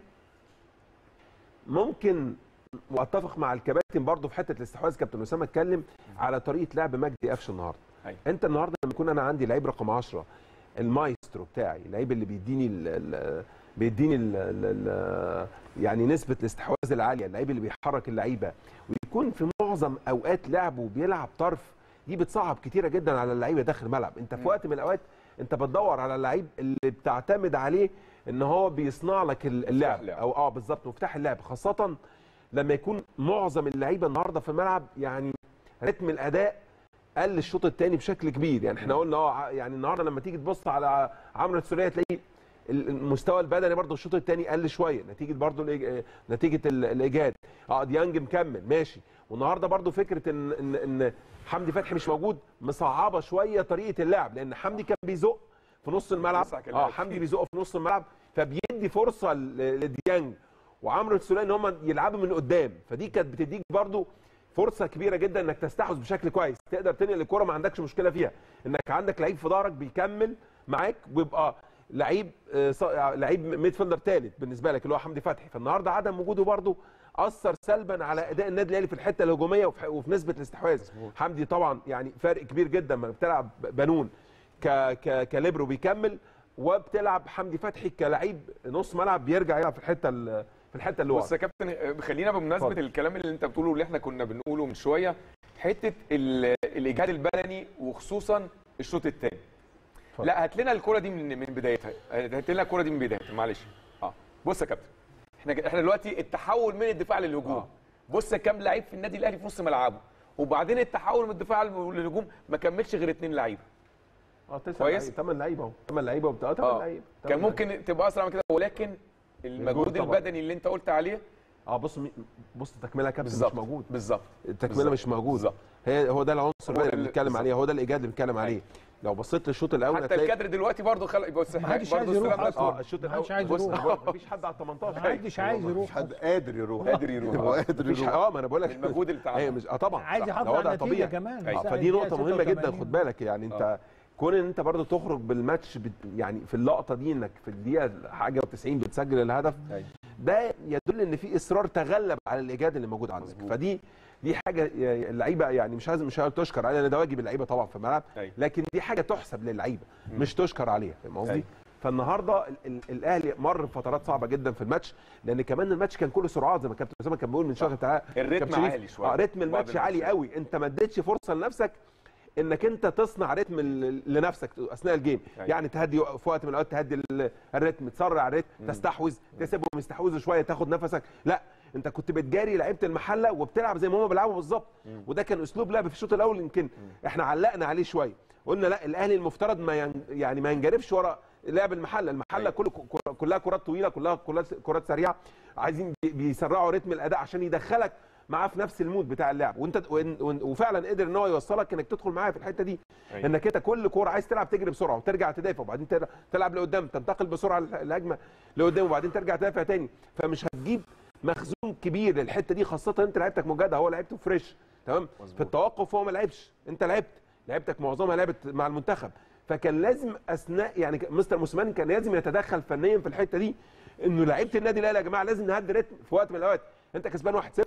ممكن واتفق مع الكباتن برضه في حته الاستحواذ كابتن اسامه اتكلم على طريقه لعب مجدي قفشه النهارده أيوة. انت النهارده لما يكون انا عندي لعيب رقم 10 المايسترو بتاعي اللعيب اللي بيديني ال ال بيديني ال ال ال يعني نسبه الاستحواذ العاليه اللعيب اللي بيحرك اللعيبه ويكون في معظم اوقات لعبه بيلعب طرف دي بتصعب كتيره جدا على اللعيبه داخل الملعب انت في مم. وقت من الاوقات انت بتدور على اللعيب اللي بتعتمد عليه ان هو بيصنع لك اللعب اللعب. او اه بالظبط مفتاح اللعب خاصه لما يكون معظم اللعيبه النهارده في الملعب يعني رتم الاداء قل الشوط الثاني بشكل كبير يعني احنا قلنا اه ع- يعني النهارده لما تيجي تبص على عمرو السوليه تلاقي ال- المستوى البدني برضه الشوط الثاني قل شويه نتيجه برضه الإج- آه، نتيجه ال- الاجهاد اه ديانج مكمل ماشي والنهارده برضه فكره ان ان ان حمدي فتحي مش موجود مصعبه شويه طريقه اللعب لان حمدي كان بيزق في نص الملعب لسه هكلمك اه فيه. حمدي بيزق في نص الملعب فبيدي فرصه ل- لديانج وعمرو السوليه ان هم يلعبوا من قدام فدي كانت بتديك برضو فرصه كبيره جدا انك تستحوذ بشكل كويس تقدر تنقل الكره ما عندكش مشكله فيها انك عندك لعيب في ظهرك بيكمل معاك ويبقى لعيب آه، ص- لعيب ميد فيلدر ثالث بالنسبه لك اللي هو حمدي فتحي فالنهارده عدم وجوده برضو اثر سلبا على اداء النادي الاهلي في الحته الهجوميه وفي وفي نسبه الاستحواذ حمدي طبعا يعني فرق كبير جدا ما بتلعب بنون ك ك كليبرو بيكمل وبتلعب حمدي فتحي كلعيب نص ملعب بيرجع يلعب في الحته ال- في الحته اللي بص ورا يا كابتن آه، خلينا بمناسبه اتفضل. الكلام اللي انت بتقوله اللي احنا كنا بنقوله من شويه حته ال- الاجهاد البدني وخصوصا الشوط الثاني اتفضل. لا هات لنا الكره دي من من بدايتها هات لنا الكره دي من بدايتها معلش اه بص يا كابتن احنا احنا دلوقتي التحول من الدفاع للهجوم آه. بص كام لعيب في النادي الاهلي في نص ملعبه وبعدين التحول من الدفاع للهجوم ما كملش غير اثنين لعيبه اه تسع كويس. لعيبة، ثمان لعيبه اهو ثمان لعيبه وبتاع ثمان اه لعيبه كان ممكن تبقى اسرع من كده ولكن المجهود طبعا. البدني اللي انت قلت عليه اه بص مي- بص التكمله يا كابتن مش بالظبط موجود بالظبط التكمله بالظبط. مش موجود بالظبط. هي هو ده العنصر هو البدني ده اللي اللي- بنتكلم بالظبط. عليه هو ده الايجاد اللي بنتكلم عليه لو بصيت للشوط الاول حتى هتلاقي الكادر دلوقتي برضه خلق بص ما حدش برضه عايز يروح السلام ده أصلاً. اه الشوط ما الاول حدش عايز بص يروح. مفيش حد على ال 18 ما حدش عايز مش يروح حد قادر يروح قادر يروح هو قادر مفيش يروح اه ما انا بقول لك المجهود اللي اتعمل. ايوه مش اه طبعا عايز صح. يحافظ ده على وضع النتيجة طبيعي كمان. آه، ساعة فدي الدقيقة نقطه مهمه جدا 86. خد بالك يعني انت كون ان انت برضو تخرج بالماتش بت يعني في اللقطه دي انك في الدقيقه حاجه و90 بتسجل الهدف أيوة. ده يدل ان في اصرار تغلب على الايجاد اللي موجود عندك مظبوط. فدي دي حاجه اللعيبه يعني مش لازم مش هقول تشكر عليها لان ده واجب اللعيبه طبعا في الملعب أيوة. لكن دي حاجه تحسب للعيبه مش تشكر عليها فاهم قصدي؟ أيوة. فالنهارده ال- ال- الاهلي مر بفترات صعبه جدا في الماتش لان كمان الماتش كان كله سرعات زي ما كابتن اسامه كان بيقول من شويه تعالى الريتم كابتن شريف. عالي شوية. اه رتم بعض الماتش عالي الماتشات. قوي انت ما اديتش فرصه لنفسك انك انت تصنع رتم ال- لنفسك اثناء الجيم أيوة. يعني تهدي في وقت من الاوقات تهدي ال- الريتم تسرع الريتم تستحوذ تسيبهم يستحوذوا شويه تاخد نفسك لا انت كنت بتجاري لعيبه المحله وبتلعب زي ما هم بيلعبوا بالظبط وده كان اسلوب لعب في الشوط الاول يمكن احنا علقنا عليه شويه قلنا لا الاهلي المفترض ما ين... يعني ما ينجرفش ورا لعب المحله المحله أيوة. كله كرة- كلها كرات طويله كلها كلها كرات سريعه عايزين بي- بيسرعوا رتم الاداء عشان يدخلك معاه في نفس المود بتاع اللعب وانت وإن- وإن- وفعلا قدر ان هو يوصلك انك تدخل معاه في الحته دي أيوة. انك انت كل كوره عايز تلعب تجري بسرعه وترجع تدافع وبعدين تر- تلعب لقدام تنتقل بسرعه الهجمه لقدام وبعدين ترجع تدافع تاني فمش هتجيب مخزون كبير للحته دي خاصه انت لعيبتك مجهده هو لعيبته فريش تمام مظبوط. في التوقف هو ما لعبش انت لعبت لعبتك معظمها لعبت مع المنتخب فكان لازم اثناء يعني ك- مستر موسيماني كان لازم يتدخل فنيا في الحته دي انه لعيبه النادي الاهلي يا جماعه لازم نهدي رتم في وقت من الاوقات انت كسبان 1-0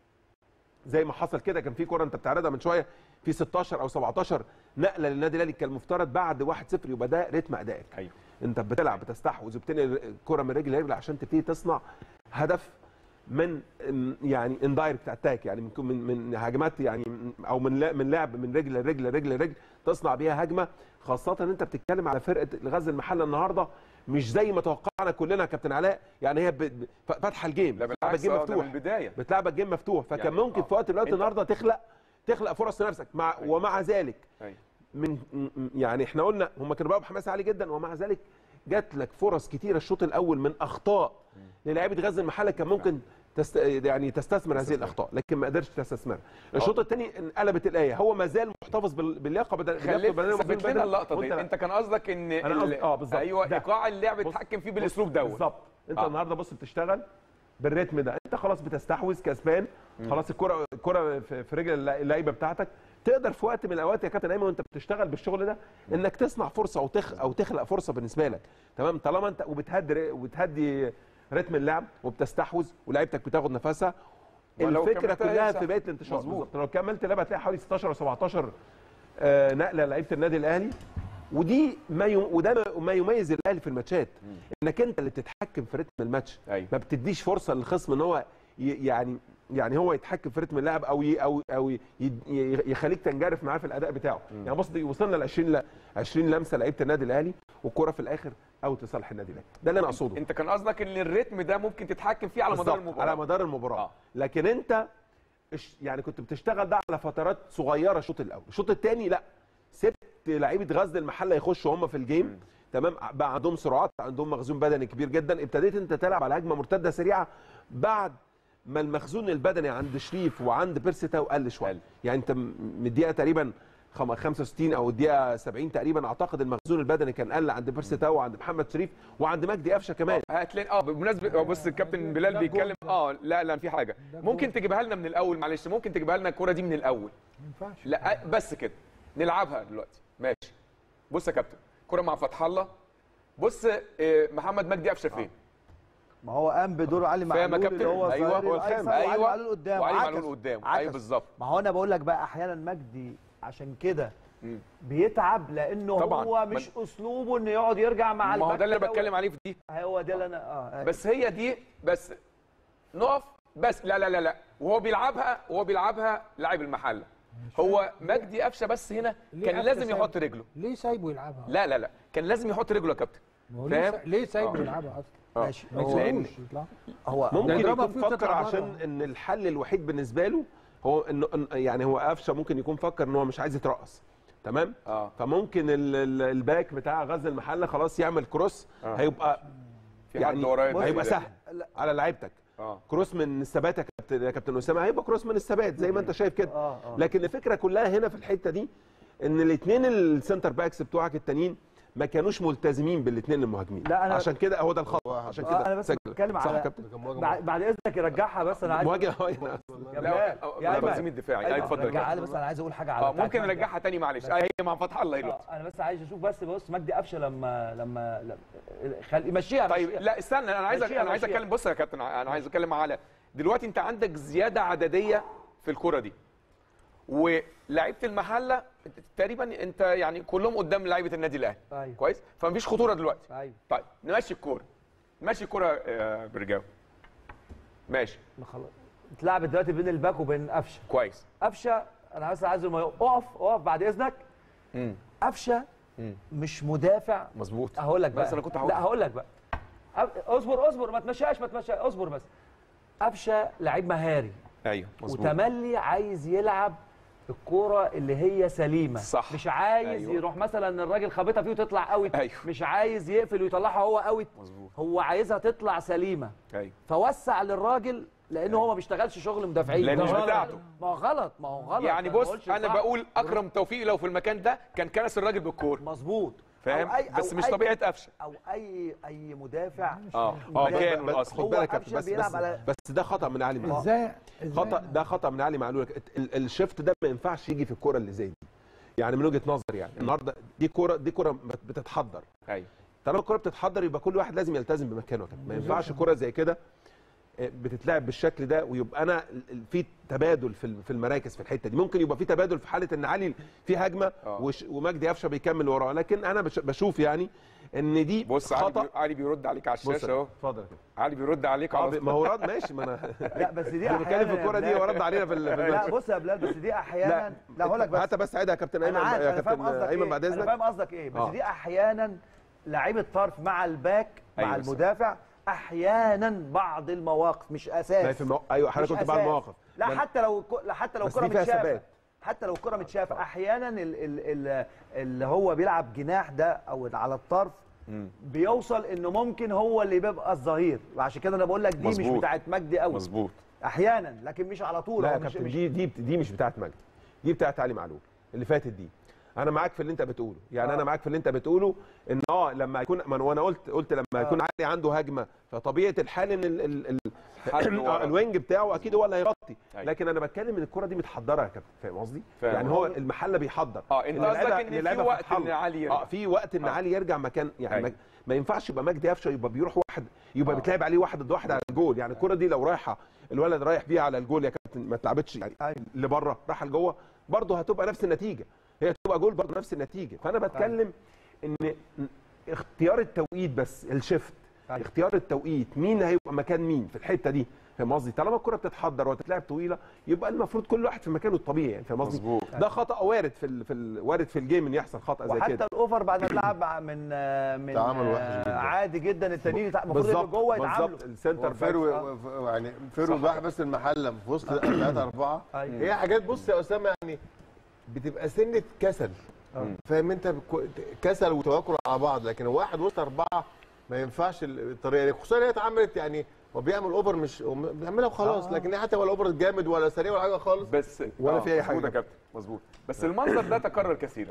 زي ما حصل كده كان في كوره انت بتعرضها من شويه في 16 او 17 نقله للنادي الاهلي كان المفترض بعد 1-0 يبقى ده رتم ادائك ايوه انت بتلعب بتستحوذ وبتنقل الكره من رجل لرجل عشان تبتدي تصنع هدف من ام- يعني اندايركت اتاك يعني من من من هجمات يعني من- او من لا- من لعب من رجل لرجل لرجل لرجل تصنع بيها هجمه خاصه ان انت بتتكلم على فرقه غزل المحله النهارده مش زي ما توقعنا كلنا يا كابتن علاء يعني هي ب- ب- فاتحه الجيم لا بتلعب بالعكس الجيم آه، ده مفتوح من البدايه بتلعبك جيم مفتوح فكان يعني ممكن آه. في وقت من الاوقات انت- النهارده تخلق تخلق فرص لنفسك مع أيوة. ومع ذلك أيوة. من م- م- يعني احنا قلنا هم كانوا بقى بحماس عالي جدا ومع ذلك جات لك فرص كتيره الشوط الاول من اخطاء للاعيبه غزل المحله كان ممكن تست يعني تستثمر هذه الاخطاء لكن ما قدرش تستثمرها الشوط الثاني انقلبت الايه هو ما زال محتفظ بال- باللياقه بدل خليك بدل- ثبت بدل- لنا اللقطه وانت دي لا. انت كان قصدك ان أنا ال- قصدي- آه، بالظبط. ايوه ده. ايقاع اللعب بص- اتحكم فيه بالاسلوب دوت بالظبط انت آه. النهارده بص بتشتغل بالريتم ده انت خلاص بتستحوذ كسبان خلاص الكره الكره في في رجل اللعيبه بتاعتك تقدر في وقت من الاوقات يا كابتن ايمن وانت بتشتغل بالشغل ده انك تصنع فرصه او تخ او تخلق فرصه بالنسبه لك تمام طالما انت وبتهدي وبتهدي رتم اللعب وبتستحوذ ولعيبتك بتاخد نفسها ولو الفكره كملتها كلها صح. في بقيه الانتشار مظبوط. بالظبط لو كملت اللعبه هتلاقي حوالي 16 او 17 آه، نقله لعيبه النادي الاهلي ودي ما يم... وده ما- ما يميز الاهلي في الماتشات انك انت اللي بتتحكم في رتم الماتش أيوة. ما بتديش فرصه للخصم ان هو ي... يعني يعني هو يتحكم في رتم اللعب او ي... او او ي... ي- يخليك تنجرف معاه في الاداء بتاعه يعني بص دي وصلنا ل 20 ل 20 لمسه لعيبه النادي الاهلي والكره في الاخر اوت لصالح النادي الاهلي ده اللي انا اقصده انت كان قصدك ان الريتم ده ممكن تتحكم فيه على مدار بالظبط، المباراه على مدار المباراه آه. آه. لكن انت اش- يعني كنت بتشتغل ده على فترات صغيره الشوط الاول الشوط الثاني لا سبت لعيبه غزل المحله يخشوا هم في الجيم تمام بقى عندهم سرعات عندهم مخزون بدني كبير جدا ابتديت انت تلعب على هجمه مرتده سريعه بعد ما المخزون البدني عند شريف وعند بيرسي تاو قل شويه قل. يعني انت م- من الدقيقه تقريبا خم- 65 او الدقيقه 70 تقريبا اعتقد المخزون البدني كان قل عند بيرسي تاو وعند محمد شريف وعند مجدي قفشه كمان هتلاقي اه بمناسبه اه بص الكابتن بلال ده بيتكلم جول. اه لا لا في حاجه ده ممكن جول. تجيبها لنا من الاول معلش ممكن تجيبها لنا الكوره دي من الاول ما ينفعش لا بس كده نلعبها دلوقتي ماشي بص يا كابتن كرة مع فتح الله بص آه، محمد مجدي قفشه فين ما هو قام بدور علي فاهم يا معلول كابتن اللي هو ايوه الظهير هو الأيسر الخامس وعلي ايوه معلول قدام وعلي عكس. معلول قدام عكس. ايوه بالظبط ما هو انا بقول لك بقى احيانا مجدي عشان كده مم. بيتعب لانه طبعاً. هو مش اسلوبه انه يقعد يرجع مع ما هو ده اللي انا الباك بتكلم عليه في دي هو ده اللي انا اه بس هي دي بس نقف بس لا لا لا لا وهو بيلعبها وهو بيلعبها لاعب المحله هو مجدي قفشه بس هنا ليه كان قفشة لازم سايب؟ يحط رجله ليه سايبه يلعبها؟ لا لا لا كان لازم يحط رجله يا كابتن ما هو ليه فاهم؟ سا- ليه سايبه آه. يلعبها اصلا؟ آه. ماشي ما هو يسيبوش يطلع. هو ممكن يضربها يكون فيه فكر وتطلع عشان بره. ان الحل الوحيد بالنسبه له هو انه إن- يعني هو قفشه ممكن يكون فكر ان هو مش عايز يترقص تمام اه فممكن ال- ال- الباك بتاع غزل المحله خلاص يعمل كروس آه. هيبقى في يعني حد ورايا هيبقى ده. سهل على لعيبتك اه كروس من الثبات يا كابتن يا كابتن اسامه هيبقى كروس من الثبات زي ما انت شايف كده اه اه لكن الفكره كلها هنا في الحته دي ان الاثنين السنتر باكس بتوعك التانيين ما كانوش ملتزمين بالاثنين المهاجمين لا، أنا- عشان كده هو ده الخطا عشان آه، كده انا بس سجل. بتكلم صح يا على كابتن بعد بعد اذنك يرجعها بس انا عايز مواجهه يا لا بلال يا لا ايمن تنظيم الدفاعي ايوه اتفضل يا رجعها كابتن. لي بس انا عايز اقول حاجه على اه بتاعت ممكن مجدي. نرجعها تاني معلش آه، هي مع فتح الله يلقط آه، انا بس عايز اشوف بس بص مجدي قفشه لما لما لما- خلي مشيها طيب مشيها. لا استنى انا عايز مشيها، انا عايز مشيها. اتكلم بص يا كابتن انا عايز اتكلم على دلوقتي انت عندك زياده عدديه في الكره دي ولاعيبه المحله تقريبا انت يعني كلهم قدام لعيبه النادي الاهلي ايوه كويس فمفيش خطوره دلوقتي ايوه طيب نمشي الكوره نمشي الكوره يا برجاوي ماشي ما خلاص اتلعبت دلوقتي بين الباك وبين قفشه كويس قفشه انا بس عايز ما يقف اقف اقف بعد اذنك امم قفشه مم. مش مدافع مظبوط هقول لك بقى بس أنا كنت هقول. لا هقول لك بقى أب- اصبر اصبر ما تمشيهاش ما تمشيهاش اصبر بس قفشه لعيب مهاري ايوه مظبوط وتملي عايز يلعب الكوره اللي هي سليمه صح. مش عايز أيوة. أيوة. يروح مثلا الراجل خابطها فيه وتطلع اوت أيوة. مش عايز يقفل ويطلعها هو اوت مظبوط هو عايزها تطلع سليمه ايوه فوسع للراجل لانه هو ما بيشتغلش شغل مدافعين لأن ده مش غلط. بتاعته. ما هو غلط ما هو غلط يعني ما بص بقولش انا صح. بقول اكرم توفيق لو في المكان ده كان كنس الراجل بالكوره مظبوط فاهم أو أي- بس أو مش أي- طبيعه قفشه او اي اي مدافع اه اه ده- كان بس الاصل خد هو بالك يا قفشة كابتن، بس بيلعب بس, على- بس ده خطا من علي معلول ازاي ازاي خطا ده خطا من علي معلول ال- ال- الشيفت ده ما ينفعش يجي في الكوره اللي زي دي يعني من وجهه نظري يعني النهارده دي كوره دي كوره بتتحضر ايوه طالما الكوره بتتحضر يبقى كل واحد لازم يلتزم بمكانه يا كابتن. ما ينفعش كوره زي كده آه، بتتلعب بالشكل ده ويبقى انا ال- ال- في تبادل في ال- في المراكز في الحته دي ممكن يبقى في تبادل في حاله ان علي في هجمه آه. وش- ومجدي قفشه بيكمل وراه لكن انا بش- بشوف يعني ان دي بص علي, خطا بي... علي بيرد عليك على بص الشاشه اهو اتفضل يا كابتن. علي بيرد عليك آه، على ما هو رد ماشي ما انا لا بس دي احنا بنتكلم في الكوره دي ورد علينا في ال- في لا الماتش. بص يا بلال بس دي احيانا لا هقول لك بس حتى بس عيدها يا كابتن ايمن انا عارف يا انا فاهم كابتن قصدك ايمن ايه بعد انا اذنك فاهم قصدك ايه بس آه. دي احيانا لعيب الطرف مع الباك مع أيوة صح. المدافع احيانا بعض المواقف مش ما هي اساس في المو... ايوه مش حضرتك قلت بعض أساس. المواقف لا ما- حتى لو الكو- لا حتى لو بس الكره دي فيها متشافه ثبات. حتى لو الكره متشافه احيانا ال ال ال اللي هو بيلعب جناح ده او على الطرف مم. بيوصل انه ممكن هو اللي بيبقى الظهير وعشان كده انا بقول لك دي مش مظبوط. بتاعت مجدي قوي مظبوط احيانا لكن مش على طول لا يا هو مش كابتن مش دي دي دي مش بتاعت مجدي دي بتاعت علي معلول اللي فاتت دي انا معاك في اللي انت بتقوله يعني آه. انا معاك في اللي انت بتقوله ان اه لما يكون ما أنا- وانا قلت قلت لما آه. يكون علي عنده هجمه فطبيعه الحال ان ال ال ال حل ورا. آه، الوينج بتاعه اكيد هو اللي هيغطي أيوة. لكن انا بتكلم ان الكره دي متحضره يا كابتن فاهم قصدي فاهم. يعني هو المحله بيحضر اه انت إن قصدك اللعيبة- ان في اللعيبة وقت بتتحرك. ان علي يرجع. اه في وقت ان آه. علي يرجع مكان يعني أيوة. ما, ما ينفعش يبقى مجدي قفشه يبقى بيروح واحد يبقى آه. بتلعب عليه واحد ضد واحد على الجول يعني الكره دي لو رايحه الولد رايح بيها على الجول يا كابتن ما اتلعبتش يعني أيوة. لبره راح لجوه برضه هتبقى نفس النتيجه هي هتبقى جول برضه نفس النتيجه فانا بتكلم ان اختيار التوقيت بس الشيفت أيوة. اختيار التوقيت مين هيبقى مكان مين في الحته دي فاهم قصدي طالما الكره بتتحضر وتتلعب طويله يبقى المفروض كل واحد في مكانه الطبيعي يعني فاهم قصدي مظبوط. ده خطا وارد في ال... في ال... وارد في الجيم ان يحصل خطا زي وحتى كده الاوفر بعد ما اتلعب مع- من آه، من تعامل وحش آه، جدا. عادي جدا التانيين يتع- المفروض يبقوا جوه يتعاملوا بالظبط السنتر باك فرو يعني فرو باع بس المحله في وسط ثلاثة أربعة أيوة. هي حاجات بص يا أسامة يعني بتبقى سنة كسل فاهم أنت بكو- كسل وتوكل على بعض لكن واحد وسط أربعة ما ينفعش الطريقة دي خصوصا هي اتعملت يعني هو بيعمل اوفر مش هو بيعملها وخلاص لكن هي حتى ولا اوفر جامد ولا سريع ولا حاجه خالص بس ولا آه، في أي حاجة. مظبوط يا كابتن مظبوط بس المنظر ده تكرر كثيرا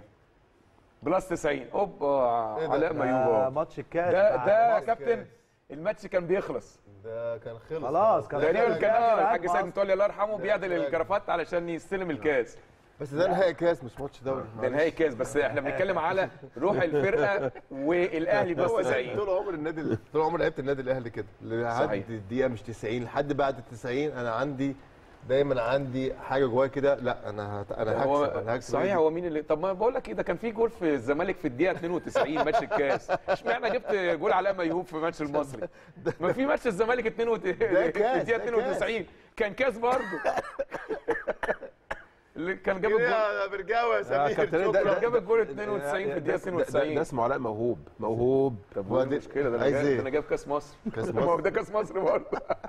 بلس 90 اوبا إيه ده؟ علاء آه، ميوب ماتش الكاس ده بتاع- ده يا ماسك. كابتن الماتش كان بيخلص ده كان خلص خلاص كان تقريبا خلص. كان ده اه كان الحاج هجمة سيد متولي الله يرحمه بيعدل ده- الكرافات علشان يستلم الكاس بس ده نهائي كاس مش ماتش دوري ده نهائي كاس بس احنا بنتكلم على روح الفرقه والاهلي بلس هو 90 طول عمر النادي طول عمر لعيبه النادي الاهلي كده لحد صحيح. الدقيقه مش 90 لحد بعد ال 90 انا عندي دايما عندي حاجه جوايا كده لا انا هت... انا هكسب هو انا هكسب صحيح هو مين اللي طب ما بقول لك ايه ده كان في جول في الزمالك في الدقيقه 92 ماتش الكاس اشمعنى جبت جول علاء ميهوب في ماتش المصري ما في ماتش الزمالك 92 في كاس، الدقيقه ده 92 كان كاس برضه اللي كان جاب الجول يا برجاوي يا آه، سمير كابتن، ده- شكرا ده- جاب الجول 92 في الدقيقه ده- ده- 92 ده اسمه علاء موهوب موهوب طب هو هو دي- المشكله ده انا عايز جايب إيه؟ ده انا جايب كاس مصر كاس ما هو مصر ده كاس مصر برضه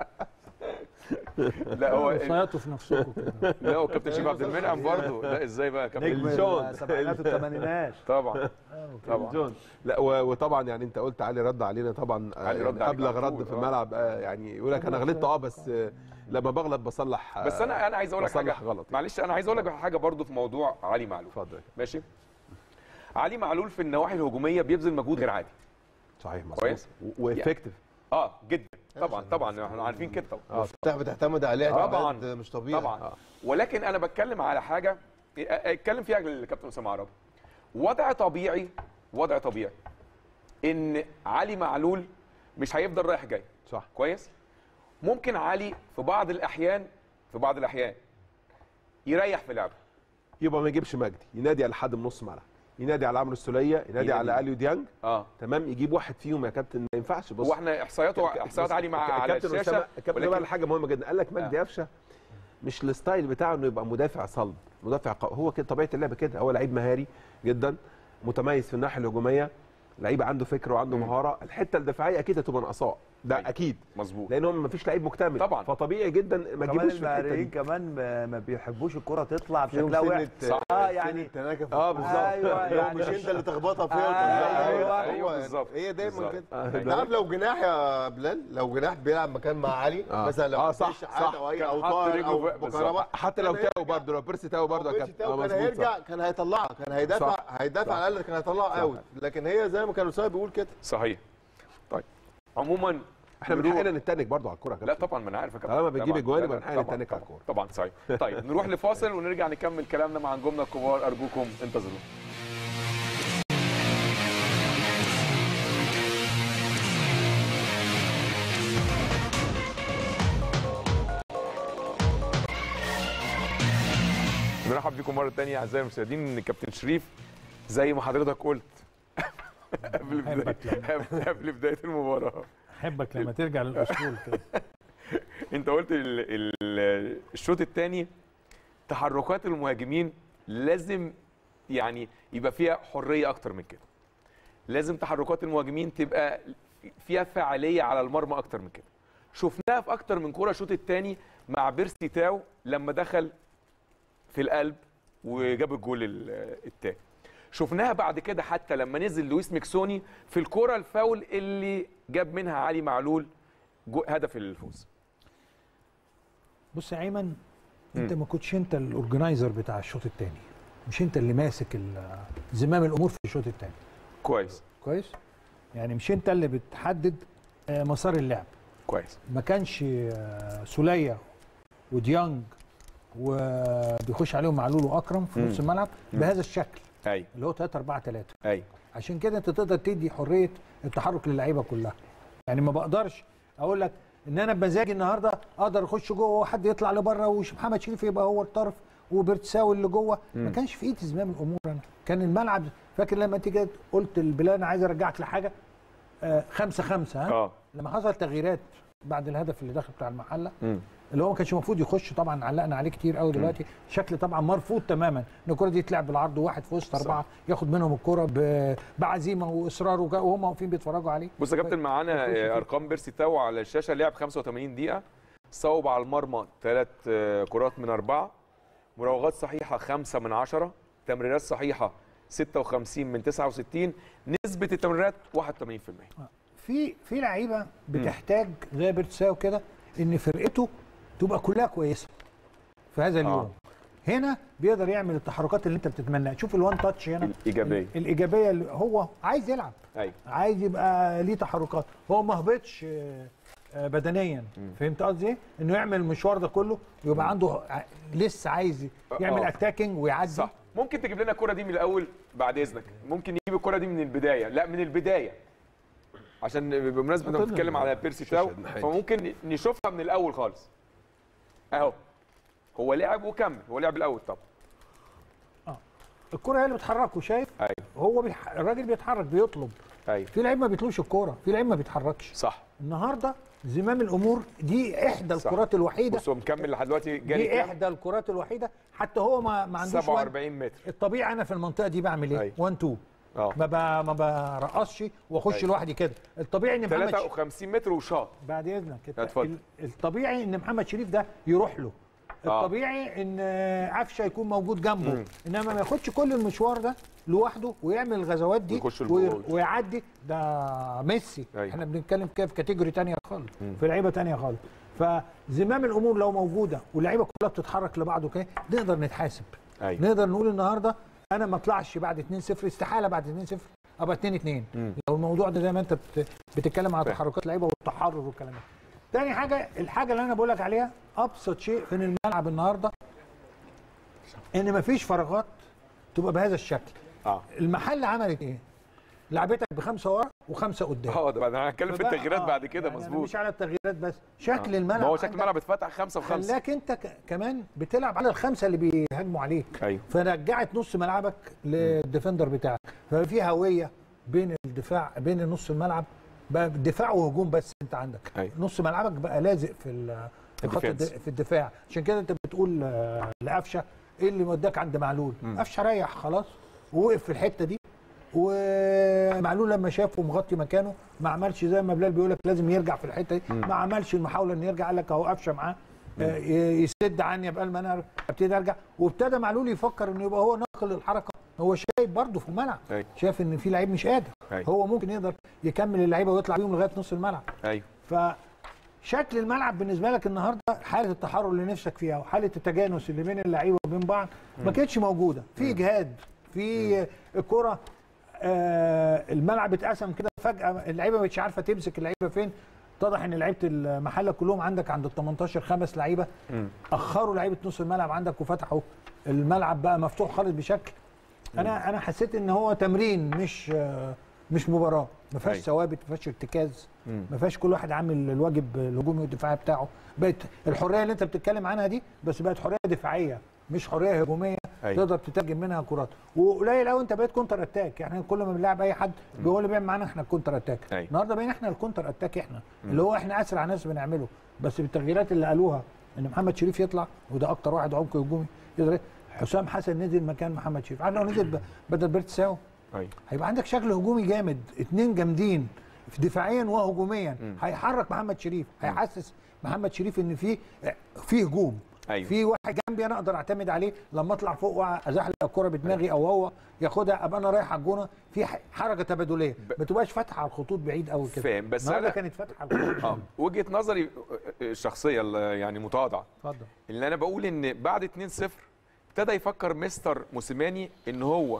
لا هو صيادتوا في نفسكم كده لا هو كابتن شيف عبد المنعم برضه لا ازاي بقى كابتن نجم الجون. السبعينات والثمانينات طبعا طبعا جون لا و- وطبعا يعني انت قلت علي رد علينا طبعا آه، علي رد يعني عليك ابلغ على رد طول، في آه. الملعب آه، يعني يقول لك انا غلطت اه بس آه، لما بغلط بصلح آه، بس انا انا عايز اقول لك حاجه بصلح غلط معلش انا عايز اقول لك حاجه برضه في موضوع علي معلول اتفضل ماشي علي معلول في النواحي الهجوميه بيبذل مجهود غير عادي صحيح مظبوط كويس. وافكتيف اه جدا طبعا طبعا احنا عارفين كده طبعا اه بتاع بتعتمد عليه طبعاً. اعتماد مش طبيعي طبعا ولكن انا بتكلم على حاجه اتكلم فيها الكابتن اسامه عرب وضع طبيعي وضع طبيعي ان علي معلول مش هيفضل رايح جاي صح كويس ممكن علي في بعض الاحيان في بعض الاحيان يريح في لعبه يبقى ما يجيبش مجدي ينادي على حد من نص ملعب ينادي على عمرو السوليه ينادي ينادي. على اليو ديانج اه تمام يجيب واحد فيهم يا كابتن ما ينفعش بص هو احنا احصائياته احصائيات علي مع على الكابتن الشاشه أسامة- الكابتن ولكن- ولكن حاجه مهمه جدا قال لك مجدي آه. قفشه مش الستايل بتاعه انه يبقى مدافع صلب مدافع قوي هو كده طبيعه اللعب كده هو لعيب مهاري جدا متميز في الناحيه الهجوميه لعيب عنده فكر وعنده مهاره الحته الدفاعيه اكيد هتبقى ناقصاه ده أيوة. اكيد مظبوط لان هو ما فيش لعيب مكتمل طبعاً. فطبيعي جدا ما كمان تجيبوش في الحته المهاريين دي كمان ما- ما بيحبوش الكرة تطلع فيهم بشكلها وحش سنة صح. اه سنة يعني تناكف. اه بالظبط ايوه لو يعني مش انت اللي تخبطها فيها أيوة. وتطلع. أيوة هو بالظبط. هي دايما بالظبط. كده آه، انت عارف لو جناح يا بلال لو جناح بيلعب مكان مع علي آه. مثلا لو آه، حسين صح، شحاتة صح. او اي كان او حط طاهر رجله او في- بكرامه حتى لو كان تاو هيرجع. برضه لو بيرسي تاو برضه يا لو كابتن تاو آه، كان مظبوط، هيرجع صح. كان هيطلعها كان هيدافع صح. هيدافع على الاقل كان هيطلعها اوت لكن هي زي ما كان اسامه بيقول كده صحيح طيب عموما احنا من نروح- حقنا نتنك برضه على الكوره يا لا كابتن طبعا ما انا عارف يا كابتن. طالما بتجيب طبعاً. اجوان لا، يبقى لا، من حقنا طبعاً، نتنك على طبعاً. الكوره طبعا صحيح طيب نروح لفاصل ونرجع نكمل كلامنا مع نجومنا الكبار ارجوكم انتظروا نرحب بكم مره ثانيه اعزائي المشاهدين كابتن شريف زي ما حضرتك قلت قبل أحبك بدايه قبل بدايه المباراه احبك لما ترجع للاصول كده انت قلت ال- ال- الشوط الثاني تحركات المهاجمين لازم يعني يبقى فيها حريه اكتر من كده لازم تحركات المهاجمين تبقى فيها فعاليه على المرمى اكتر من كده شفناها في اكتر من كوره الشوط الثاني مع بيرسي تاو لما دخل في القلب وجاب الجول ال- التاني شفناها بعد كده حتى لما نزل لويس ميكسوني في الكوره الفاول اللي جاب منها علي معلول جو- هدف الفوز بص يا ايمن انت ما كنتش انت الاورجنايزر بتاع الشوط الثاني مش انت اللي ماسك ال- زمام الامور في الشوط الثاني كويس كويس يعني مش انت اللي بتحدد آه، مسار اللعب كويس ما كانش آه، سوليه وديانج وبيخش عليهم معلول واكرم في مم. نص الملعب بهذا الشكل ايوه اللي هو 3 4 3 ايوه عشان كده انت تقدر تدي حريه التحرك للعيبه كلها يعني ما بقدرش اقول لك ان انا بمزاجي النهارده اقدر اخش جوه وحد يطلع لبره ومحمد شريف يبقى هو الطرف وبرتساوي اللي جوه ما كانش في ايدي زمام الامور انا كان الملعب فاكر لما انت جيت قلت لبلال انا عايز ارجعك لحاجه آه خمسة خمسة ها اه لما حصل تغييرات بعد الهدف اللي دخل بتاع المحله مم. اللي هو ما كانش المفروض يخش طبعا علقنا عليه كتير قوي دلوقتي شكل طبعا مرفوض تماما ان الكره دي تلعب بالعرض وواحد في وسط اربعه ياخد منهم الكره ب- بعزيمه واصرار وجا- وهم واقفين بيتفرجوا عليه بص يا كابتن معانا آه، ارقام بيرسي تاو على الشاشه لعب 85 دقيقه صوب على المرمى ثلاث كرات من اربعه مراوغات صحيحه خمسة من عشرة تمريرات صحيحه 56 من 69 نسبه التمريرات 81% في في لعيبه بتحتاج زي بيرتساو كده ان فرقته تبقى كلها كويسه في هذا اليوم آه. هنا بيقدر يعمل التحركات اللي انت بتتمناها شوف الوان تاتش هنا الإيجابية. الايجابيه اللي هو عايز يلعب ايوه عايز يبقى ليه تحركات هو ما هبطش آه، آه، بدنيا فهمت قصدي ايه انه يعمل المشوار ده كله ويبقى عنده ع- لسه عايز يعمل آه. اتاكينج ويعدي صح ممكن تجيب لنا الكره دي من الاول بعد اذنك ممكن نجيب الكره دي من البدايه لا من البدايه عشان بمناسبه انت اتفضل. بتتكلم على بيرسي تاو شاشة ناحية. فممكن نشوفها من الاول خالص اهو هو لعب وكمل هو لعب الاول طبعا الكره هي اللي بتحركه شايف ايوه هو بيح... الراجل بيتحرك بيطلب ايوه في لعيب ما بيطلبش الكوره في لعيب ما بيتحركش صح النهارده زمام الامور دي احدى صح. الكرات الوحيده بص هو مكمل لحد دلوقتي جالي دي كام احدى الكرات الوحيده حتى هو ما, ما عندوش وان 47 متر الطبيعي انا في المنطقه دي بعمل ايه أيوة. 1 2 اه ما ب... ما برقصش واخش أيوة. لوحدي كده الطبيعي ان محمد ش... 53 متر وشاط بعد اذنك الت- اتفضل. ال- الطبيعي ان محمد شريف ده يروح له آه. الطبيعي ان قفشه يكون موجود جنبه انما ما ياخدش كل المشوار ده لوحده ويعمل الغزوات دي ويخش وي- الجول. ويعدي ده ميسي أيوة. احنا بنتكلم كده في كاتيجوري تانية خالص في لعيبه تانية خالص فزمام الامور لو موجوده واللعيبه كلها بتتحرك لبعض وكده نقدر نتحاسب ايوه نقدر نقول النهارده انا ما اطلعش بعد 2-0 استحاله بعد 2-0 ابقى 2-2 لو الموضوع ده زي ما انت بت- بتتكلم على فاهم. تحركات اللعيبه والتحرر والكلام ده تاني حاجه الحاجه اللي انا بقول لك عليها ابسط شيء في الملعب النهارده ان مفيش فراغات تبقى بهذا الشكل اه المحل عملت ايه لعبتك بخمسه ورا وخمسه قدام اه ده انا هتكلم في فبقى- التغييرات آه، بعد كده يعني أنا مظبوط مش على التغييرات بس شكل آه. الملعب ما هو شكل عندك الملعب اتفتح خمسة وخمسة خلاك انت ك- كمان بتلعب على الخمسه اللي بيهاجموا عليك ايوه فرجعت نص ملعبك للديفندر بتاعك ففي هويه بين الدفاع بين نص الملعب بقى دفاع وهجوم بس انت عندك أيوة. نص ملعبك بقى لازق في ال- في خط الديفنس. الد- في الدفاع عشان كده انت بتقول آه، لقفشه ايه اللي وداك عند معلول قفشه ريح خلاص ووقف في الحته دي ومعلول لما شافه مغطي مكانه ما عملش زي ما بلال بيقول لك لازم يرجع في الحته دي ما عملش المحاوله انه يرجع قال لك اهو قفشه معاه آه، ي- يسد عني يبقى ما انا ابتدي ارجع وابتدى معلول يفكر انه يبقى هو ناقل الحركه هو شايف برضه في الملعب أيوة. شايف ان في لعيب مش قادر أيوة. هو ممكن يقدر يكمل اللعيبه ويطلع بيهم لغايه نص الملعب ايوه فشكل الملعب بالنسبه لك النهارده حاله التحرر اللي نفسك فيها وحاله التجانس اللي بين اللعيبه وبين بعض ما كانتش موجوده في اجهاد في الكره آه الملعب اتقسم كده فجاه اللعيبه ما بقتش عارفه تمسك اللعيبه فين اتضح ان لعيبه المحله كلهم عندك عند ال 18 خمس لعيبه اخروا لعيبه نص الملعب عندك وفتحوا الملعب بقى مفتوح خالص بشكل انا انا حسيت ان هو تمرين مش آه، مش مباراه ما فيهاش أيوة. ثوابت ما فيهاش ارتكاز ما فيهاش كل واحد عامل الواجب الهجومي والدفاعي بتاعه بقت الحريه اللي انت بتتكلم عنها دي بس بقت حريه دفاعيه مش حريه هجوميه أيوة. تقدر تترجم منها كرات وقليل قوي انت بقيت كونتر اتاك يعني كل ما بنلعب اي حد هو اللي بيعمل معانا احنا الكونتر اتاك أيوة. النهارده بقينا احنا الكونتر اتاك احنا اللي هو احنا اسرع ناس بنعمله بس بالتغييرات اللي قالوها ان محمد شريف يطلع وده اكتر واحد عمق هجومي يقدر حسام حسن نزل مكان محمد شريف عارف لو نزل ب- بدل بيرت ساو ايوه هيبقى عندك شكل هجومي جامد اتنين جامدين في دفاعيا وهجوميا هيحرك محمد شريف هيحسس محمد شريف ان في في هجوم أيوة. في واحد جنبي انا اقدر اعتمد عليه لما اطلع فوق وازحلق الكره بدماغي او هو ياخدها ابقى انا رايح على الجونه في ح- حركه تبادليه ما تبقاش فاتحه على الخطوط بعيد قوي كده فاهم، بس النهارده أنا- كانت فاتحه على الخطوط اه وجهه نظري الشخصيه اللي يعني متواضعه اتفضل اللي انا بقول ان بعد 2-0 ابتدى يفكر مستر موسيماني ان هو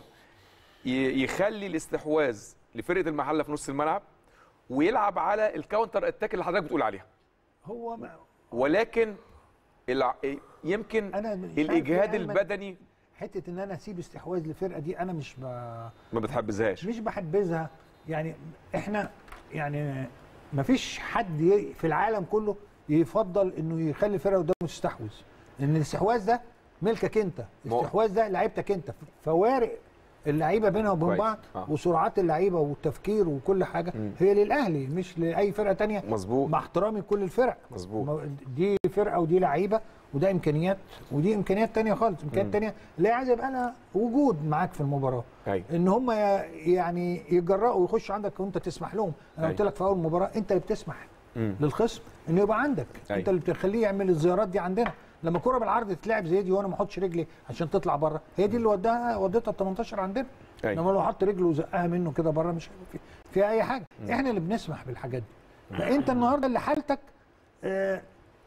ي- يخلي الاستحواذ لفرقه المحله في نص الملعب ويلعب على الكاونتر اتاك اللي حضرتك بتقول عليها هو ما ولكن الع... يمكن أنا مش عارف ليه الاجهاد أيمن- البدني حته ان انا اسيب استحواذ للفرقه دي انا مش ب... ما بتحبذهاش مش بحبذها يعني احنا يعني ما فيش حد ي- في العالم كله يفضل انه يخلي الفرقه قدامه تستحوذ لان الاستحواذ ده ملكك انت ما هو- الاستحواذ ده لعيبتك انت فوارق اللعيبه بينها وبين كويس. بعض آه. وسرعات اللعيبه والتفكير وكل حاجه هي للاهلي مش لاي فرقه تانية مظبوط. مع احترامي لكل الفرق مظبوط. ما- دي فرقه ودي لعيبه وده امكانيات ودي امكانيات تانية خالص امكانيات تانية لا عايز يبقى لها وجود معاك في المباراه أيوة. ان هم ي- يعني يتجرأوا ويخشوا عندك وانت تسمح لهم انا قلت أيوة. لك في اول مباراه انت اللي بتسمح مم. للخصم انه يبقى عندك أيوة. انت اللي بتخليه يعمل الزيارات دي عندنا لما كره بالعرض تتلعب زي دي وانا ما احطش رجلي عشان تطلع بره هي دي اللي وداها وديتها ال 18 عندنا أيوة. انما لو حط رجله وزقها منه كده بره مش هيبقى في فيها اي حاجه احنا اللي بنسمح بالحاجات دي فانت النهارده اللي حالتك آه،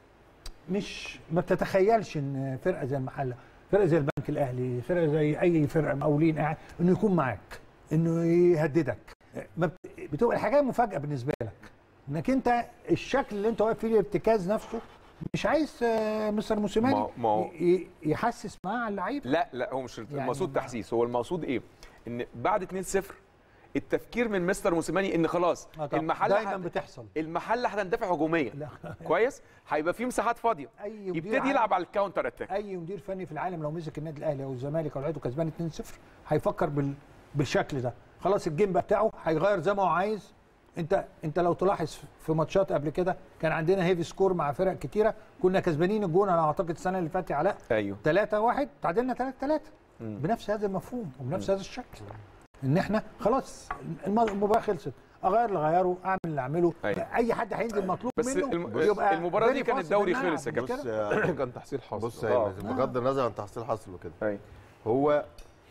مش ما بتتخيلش ان فرقه زي المحله فرقه زي البنك الاهلي فرقه زي اي فرقه مقاولين قاعد انه يكون معاك انه يهددك ما بت- بتبقى الحاجه مفاجاه بالنسبه لك انك انت الشكل اللي انت واقف فيه الارتكاز نفسه مش عايز آه، مستر موسيماني ما- ما هو- ي- ي- يحسس معاه على اللعيبه لا لا هو مش يعني المقصود ما- تحسيس هو المقصود ايه ان بعد 2-0 التفكير من مستر موسيماني ان خلاص آه طبعاً. المحله دايما هت- بتحصل المحله هتندفع هجوميا لا. كويس هيبقى في مساحات فاضيه اي مدير يبتدي عام- يلعب على الكاونتر اتاك اي مدير فني في العالم لو مسك النادي الاهلي او الزمالك او لقيته كسبان 2-0 هيفكر بال... بالشكل ده خلاص الجيم بقى بتاعه هيغير زي ما هو عايز انت انت لو تلاحظ في ماتشات قبل كده كان عندنا هيفي سكور مع فرق كتيره كنا كسبانين الجون انا اعتقد السنه اللي فاتت يا علاء ايوه 3 1 تعادلنا 3 3 بنفس هذا المفهوم وبنفس هذا الشكل ان احنا خلاص الم- المباراه خلصت اغير اللي اغيره اعمل اللي اعمله أيوة. اي حد هينزل مطلوب بس منه الم- يبقى المباراة دي very كان fast الدوري في الملعب، خلص يا مش كابتن. كده؟ بص كان تحصيل حاصل بص آه. يا أيمن، بغض النظر عن تحصيل حصل وكده ايوه هو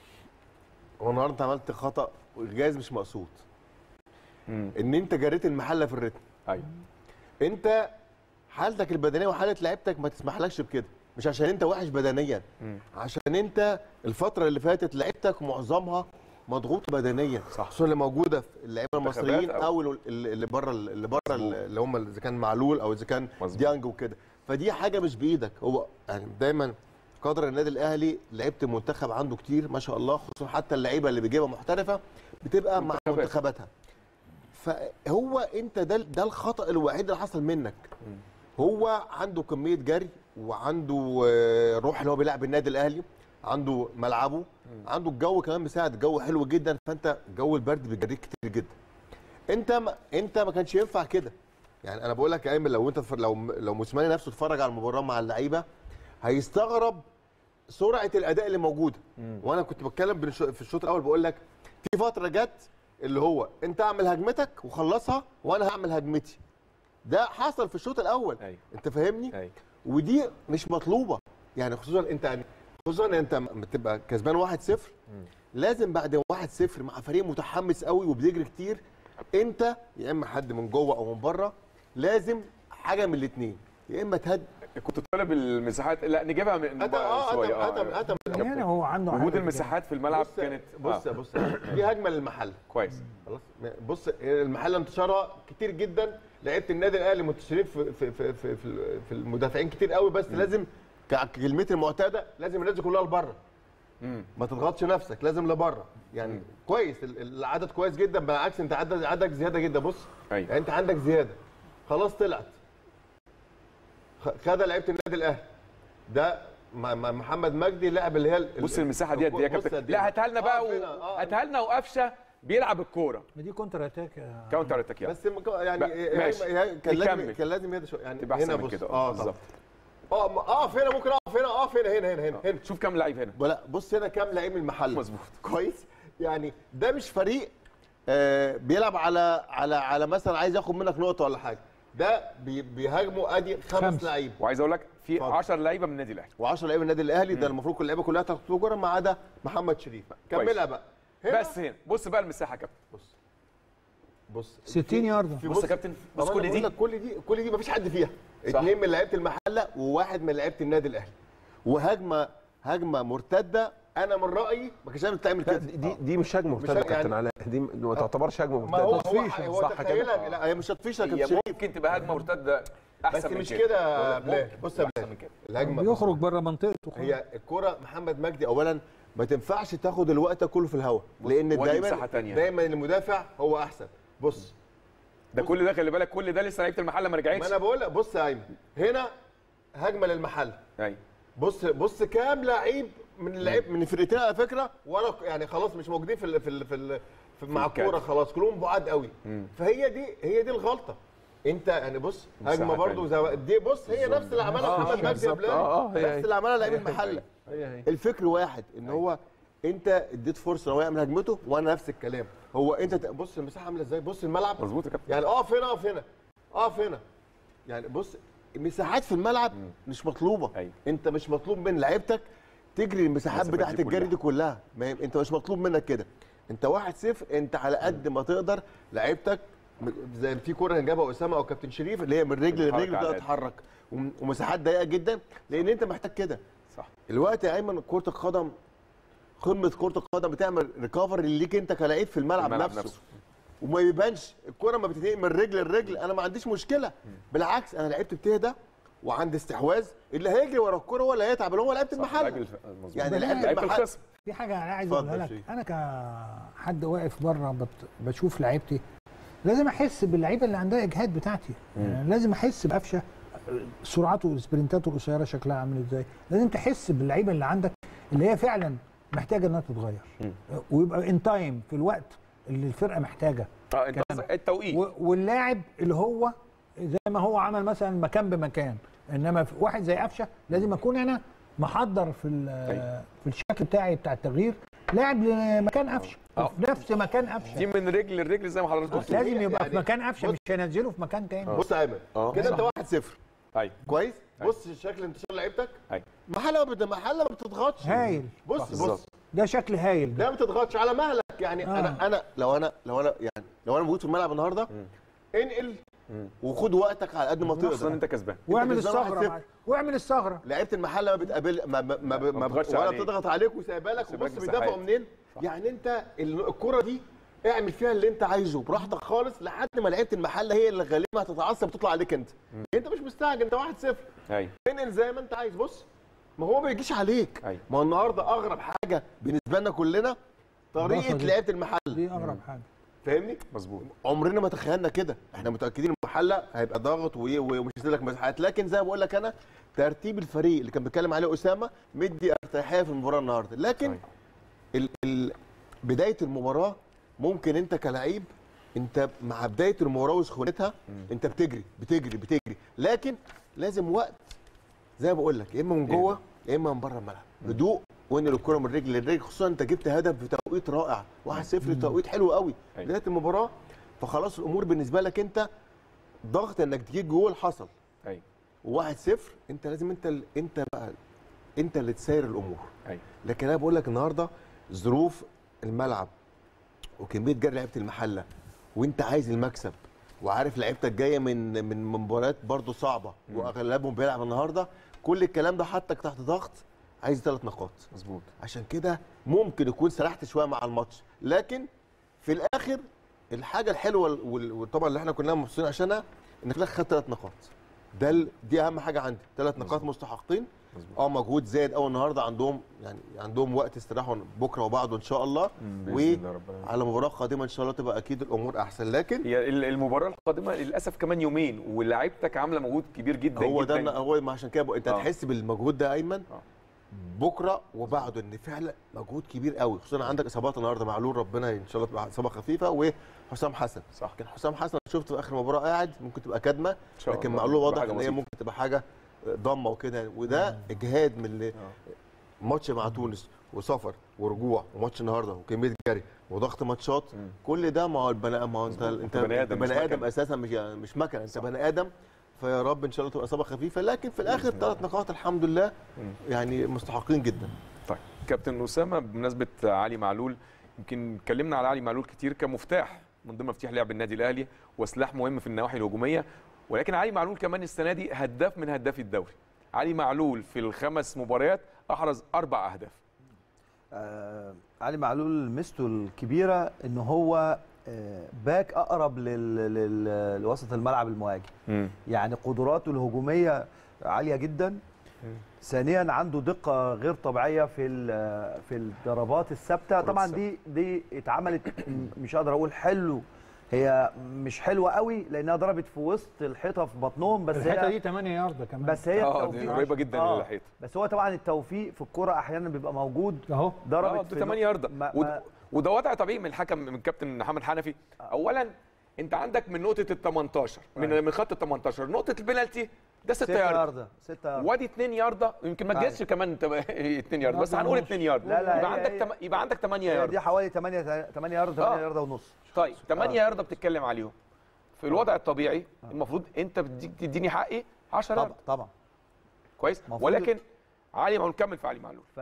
هو النهارده انت عملت خطا جايز مش مقصود مم. ان انت جريت المحله في الريتم ايوه انت حالتك البدنيه وحاله لعيبتك ما تسمحلكش بكده مش عشان انت وحش بدنيا عشان انت الفتره اللي فاتت لعيبتك معظمها مضغوط بدنيا صح. خصوصا اللي موجوده في اللعيبه المصريين أو- او اللي- اللي بره اللي بره اللي هم اذا كان معلول او اذا كان مظبوط. ديانج وكده فدي حاجه مش بايدك هو يعني دايما قدر النادي الاهلي لعيبه المنتخب عنده كتير ما شاء الله خصوصا حتى اللعيبه اللي بيجيبها محترفه بتبقى مع منتخبات. منتخباتها فهو انت ده ده الخطا الوحيد اللي حصل منك هو عنده كميه جري وعنده آه، روح اللي هو بيلعب النادي الاهلي عنده ملعبه عنده الجو كمان مساعد الجو حلو جدا فانت جو البرد بيجريك كتير جدا انت ما انت ما كانش ينفع كده يعني انا بقول لك يا ايمن لو انت تف- لو لو موسيماني نفسه اتفرج على المباراه مع اللعيبه هيستغرب سرعه الاداء اللي موجوده وانا كنت بتكلم بين الش- في الشوط الاول بقول لك في فتره جت اللي هو انت اعمل هجمتك وخلصها وانا هعمل هجمتي ده حصل في الشوط الاول أيوة. انت فاهمني أيوة. ودي مش مطلوبه يعني خصوصا انت يعني خصوصا انت لما تبقى كسبان 1-0 لازم بعد 1-0 مع فريق متحمس قوي وبيجري كتير انت يا اما حد من جوه او من بره لازم حاجه من الاثنين يا اما تهد كنت طالب المساحات لا نجيبها من اتم اه شويه اتم اتم آه. اتم يعني هو عنده وجود حاجة المساحات في الملعب بص كانت بص آه. بص دي هجمه للمحل كويس خلاص بص المحل انتشارها كتير جدا لعيبه النادي الاهلي منتشرين في في في في, في, في المدافعين كتير قوي بس لازم ك- كلمتي المعتاده لازم الناس دي كلها لبره مم. ما تضغطش نفسك لازم لبره يعني كويس ال- العدد كويس جدا بالعكس انت عدد عددك زياده جدا بص أيوة. يعني انت عندك زياده خلاص طلعت خ- خدها لعيبه النادي الاهلي ده مع مع محمد مجدي لاعب اللي هي ال- بص ال- المساحه دي قد ايه يا بص كابتن قد إيه. لا هاتها لنا بقى آه، فين؟ و... آه، هاتها لنا وقفشه بيلعب الكوره ما دي كونتر اتاك يا كاونتر اتاك يعني بس مك- يعني بقى- يعني- ماشي. يعني كان لازم نكمل. كان لازم يهدى شويه يعني تبقى هنا احسن من بص كده اه بالظبط طبعا اه م- اقف هنا ممكن اقف هنا اقف هنا هنا هنا هنا هنا شوف كام لعيب هنا لا بص هنا كام لعيب من المحل مظبوط. كويس يعني ده مش فريق آه بيلعب على على على مثلا عايز ياخد منك نقطه ولا حاجه ده بي بيهاجموا ادي خمس خمس. لعيب وعايز اقول لك في اتفضل. 10 لعيبه من النادي الاهلي و10 لعيبه النادي الاهلي ده المفروض كل اللعيبه كلها تاخد كوره ما عدا محمد شريف كملها بقى هنا بس هنا بص بقى المساحه يا كابتن بص بص 60 ياردة في بص يا كابتن بص طب أنا كل بقول دي لك كل دي كل دي مفيش حد فيها اثنين من لعيبه المحله وواحد من لعيبه النادي الاهلي وهجمه هجمه مرتده انا من رايي ما كانش لازم تعمل لا كده دي دي مش هجمه مش مرتده هج- كابتن علاء دي ما تعتبرش هجمه ما هو مرتده هو, هو صح كده تخيلها لا هي مش هتفيش يا هي كابتن شريف ممكن تبقى هجمه مرتده احسن بس من مش كده كده يا بلال ممكن بص يا احسن بلال من كده الهجمه بيخرج بره منطقته خالص. هي الكره محمد مجدي اولا ما تنفعش تاخد الوقت كله في الهواء لان ودي دايما مساحة تانية. دايما المدافع هو احسن بص ده كل ده خلي بالك كل ده لسه لعيبه المحله ما ما رجعتش انا بقول لك بص يا ايمن هنا هجمه للمحل ايوه بص بص كام لعيب من اللعيب من الفرقتين على فكره وانا يعني خلاص مش موجودين في ال في ال في, ال في مع الكادر. الكوره خلاص كلهم بعاد قوي فهي دي هي دي الغلطه انت يعني بص هجمه مساحة برضو زو... دي بص هي نفس اللي عملها آه، محمد مجدي يا بالظبط. بلال آه، آه، هي- نفس اللي عملها لعيب هي- المحله هي هي الفكر واحد ان هو انت اديت فرصه ان هو يعمل هجمته وانا نفس الكلام هو انت ت- بص المساحه عامله ازاي بص الملعب مظبوط يا كابتن يعني اقف هنا اقف هنا اقف هنا يعني بص المساحات في الملعب مش مطلوبه أيوة. انت مش مطلوب من لعيبتك تجري المساحات المسافات بتاعت دي الجري كلها. دي كلها ما ي- انت مش مطلوب منك كده انت واحد صفر انت على قد ما تقدر لعيبتك م- زي في كوره كان جابها اسامه او كابتن شريف اللي هي من رجل تتحرك لرجل على تقدر قد. تتحرك وم- ومساحات ضيقه جدا لان انت محتاج كده صح الوقت يا ايمن كره القدم قمه كره القدم بتعمل ريكفري ليك انت كلاعب في الملعب, الملعب نفسه. نفسه. وما يبانش الكره ما بتتنقل من رجل لرجل انا ما عنديش مشكله بالعكس انا لعبت بتهدى وعندي استحواذ اللي هيجري ورا الكره هو اللي هيتعب اللي هو لعيبه صح، المحل لعيب الف- مظبوط. يعني لعيبه لعيبه المحل الخصم في حاجه انا عايز اتفضل اقولها يا لك شريف. انا كحد واقف بره بت... بشوف لعيبتي لازم احس باللعيبه اللي عندها اجهاد بتاعتي يعني لازم احس بقفشه سرعته وسبرنتاته القصيره شكلها عامل ازاي لازم تحس باللعيبه اللي عندك اللي هي فعلا محتاجه انها تتغير ويبقى ان تايم في الوقت اللي الفرقه محتاجه اه انت قصدك التوقيت و- واللاعب اللي هو زي ما هو عمل مثلا مكان بمكان انما في واحد زي قفشه لازم اكون انا محضر في ال- أيوة. في الشكل بتاعي بتاع التغيير لاعب لمكان قفشه آه. في نفس مكان قفشه دي من رجل لرجل زي ما حضرتك قلت لازم يبقى يعني في مكان قفشه بص- مش هينزله في مكان تاني بص يا ايمن اه. كده انت صح. واحد صفر ايوه كويس بص شكل انتشار لعيبتك ايوه محله ما بت- محله ما بتضغطش هايل بص بص بالظبط. ده شكل هايل ده ده ما بتضغطش على مهلك يعني آه. انا انا لو انا لو انا يعني لو انا موجود في الملعب النهارده انقل وخد وقتك على قد ما خصوصا تقدر انت كسبان واعمل كسبان الثغره 1-0. معاك. واعمل الثغره لعيبه المحله ما بتقابل ما ما ما, ما, ما بتضغطش ولا عليك. بتضغط عليك وسايبها لك سايبها لك وبص بيدافعوا مساحات. منين يعني انت ال- الكره دي اعمل فيها اللي انت عايزه براحتك خالص لحد ما لعيبه المحله هي اللي غالبا هتتعصب وتطلع عليك انت انت مش مستعجل انت 1-0 ايوه انقل زي ما انت عايز بص ما هو ما بيجيش عليك أيوة. ما هو النهارده اغرب حاجه بالنسبه لنا كلنا طريقه الباصة دي. لعيبه المحله دي اغرب حاجه فاهمني مظبوط عمرنا ما تخيلنا كده احنا متاكدين المحله هيبقى ضاغط و- ومش هيسيب لك مساحات لكن زي ما بقول لك انا ترتيب الفريق اللي كان بيتكلم عليه اسامه مدي ارتياحيه في المباراه النهارده لكن صحيح. ال ال بدايه المباراه ممكن انت كلاعب انت مع بدايه المباراه وسخونتها انت بتجري بتجري بتجري لكن لازم وقت زي ما بقول لك يا اما من جوه يا اما من بره الملعب هدوء وانقل الكره من رجل لرجل خصوصا انت جبت هدف في توقيت رائع 1-0 توقيت حلو قوي أيوة. بدايه المباراه فخلاص الامور بالنسبه لك انت ضغط انك تجيب جول حصل ايوه وواحد صفر انت لازم انت ال- انت بقى انت اللي تسير الامور ايوه لكن انا بقول لك النهارده ظروف الملعب وكميه جري لعيبه المحله وانت عايز المكسب وعارف لعيبتك جايه من من مباريات برضو صعبه واغلبهم بيلعب النهارده كل الكلام ده حطك تحت ضغط عايز ثلاث نقاط مظبوط عشان كده ممكن يكون سرحت شويه مع الماتش لكن في الاخر الحاجه الحلوه وال- وطبعا اللي احنا كلنا مبسوطين عشانها انك في الاخر خدت ثلاث نقاط ده ال- دي اهم حاجه عندي ثلاث نقاط مستحقين مظبوط. اه مجهود زايد قوي النهارده عندهم يعني عندهم وقت استراحه بكره وبعده ان شاء الله بإذن الله رب العالمين. وعلى مباراه قادمه ان شاء الله تبقى اكيد الامور احسن لكن هي ال- المباراه القادمه للاسف كمان يومين ولاعيبتك عامله مجهود كبير جدا هو ده جدا أنا- هو ما عشان كده بقول- انت آه. هتحس بالمجهود ده ايمن آه. بكره وبعده ان فعلا مجهود كبير قوي خصوصا عندك اصابات النهارده معلول ربنا ان شاء الله تبقى اصابه خفيفه وحسام حسن صح كان حسام حسن شفته في اخر مباراه قاعد ممكن تبقى كدمه شاء لكن الله. معلول تبقى واضح حاجة ان هي بسيطة. ممكن تبقى حاجه ضمه وكده يعني. وده اجهاد من اللي ماتش مع تونس وسفر ورجوع وماتش النهارده وكميه جري وضغط ماتشات كل ده ما هو البني ما هو انت انت أنت بني آدم، مش بني ادم مكنة. اساسا مش مش مكنه انت بني ادم فيا رب ان شاء الله تبقى اصابه خفيفه لكن في الاخر ثلاث نقاط الحمد لله يعني مستحقين جدا طيب كابتن اسامه بمناسبه علي معلول يمكن اتكلمنا على علي معلول كتير كمفتاح من ضمن مفاتيح لعب النادي الاهلي وسلاح مهم في النواحي الهجوميه ولكن علي معلول كمان السنه دي هداف من هدافي الدوري علي معلول في الخمس مباريات احرز اربع اهداف آه علي معلول ميزته الكبيره ان هو آه باك اقرب لل... لل... لوسط الملعب المهاجم يعني قدراته الهجوميه عاليه جدا ثانيا عنده دقه غير طبيعيه في ال- في الضربات الثابته كرة طبعا الثابتة. دي دي اتعملت مش هقدر اقول حلو هي مش حلوه قوي لانها ضربت في وسط الحيطه في بطنهم بس الحته هي دي 8 ياردة كمان بس هي اه دي التوفيق قريبه جدا آه. للحيطه بس هو طبعا التوفيق في الكرة احيانا بيبقى موجود اهو اه ضربت ده في 8 ياردة ما ود- ما وده وضع طبيعي من الحكم من كابتن محمد حنفي اولا انت عندك من نقطه ال 18 من من خط ال 18 نقطه البنالتي ده 6 ستة ياردة ياردة ستة ياردة وادي 2 ياردة يمكن ما تجيش كمان 2 ياردة بس ياردة هنقول ونص. 2 ياردة لا، لا، يبقى هي- عندك هي- تم... يبقى عندك 8 هي ياردة دي حوالي 8 8 ياردة 8 آه. ياردة ونص طيب 8 ياردة بتتكلم عليهم في الوضع الطبيعي المفروض انت بتدي- تديني حقي 10 طبعا ياردة طبعا كويس المفروض- ولكن علي معلول كمل في علي معلول ف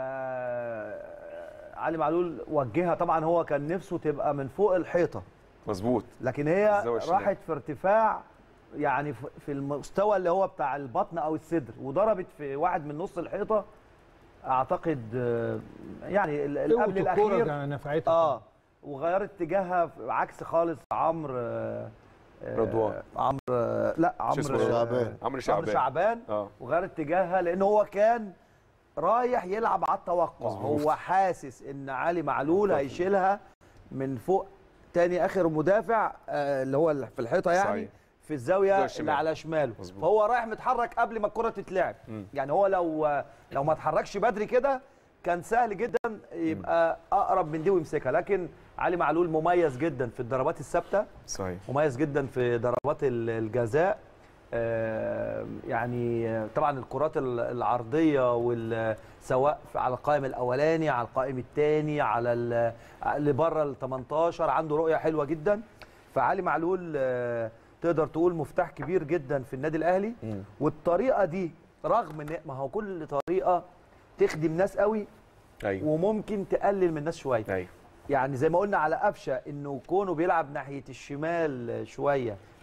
علي معلول وجهها طبعا هو كان نفسه تبقى من فوق الحيطة مظبوط لكن هي الزاوية الشمال. راحت في ارتفاع يعني في- في المستوى اللي هو بتاع البطن او الصدر وضربت في واحد من نص الحيطة اعتقد آه، يعني ال- قوة قبل الكورة الاخير ده نفعتها اه وغيرت اتجاهها في- عكس خالص عمرو آه، آه، رضوان. عمرو آه، لا شو اسمه؟ عمرو شعبان. عمرو عمرو شعبان شعبان اه وغير اتجاهها لان هو كان رايح يلعب على التوقع مظبوط. هو حاسس ان علي معلول هيشيلها من فوق تاني اخر مدافع آه، اللي هو اللي في الحيطه يعني صحيح. في الزاويه الزاوية اللي الشمال. على شماله مظبوط. فهو رايح متحرك قبل ما الكره تتلعب يعني هو لو لو ما اتحركش بدري كده كان سهل جدا يبقى اقرب من دي ويمسكها لكن علي معلول مميز جدا في الضربات الثابته صحيح مميز جدا في ضربات ال- الجزاء آه، يعني آه، طبعا الكرات ال- العرضيه وال- سواء في- على القائم الاولاني على القائم الثاني على ال- اللي بره ال 18 عنده رؤيه حلوه جدا فعلي معلول آه، تقدر تقول مفتاح كبير جدا في النادي الاهلي والطريقه دي رغم ان ما هو كل طريقه تخدم ناس قوي ايوه وممكن تقلل من ناس شويه ايوه يعني زي ما قلنا على قفشه انه كونه بيلعب ناحيه الشمال شويه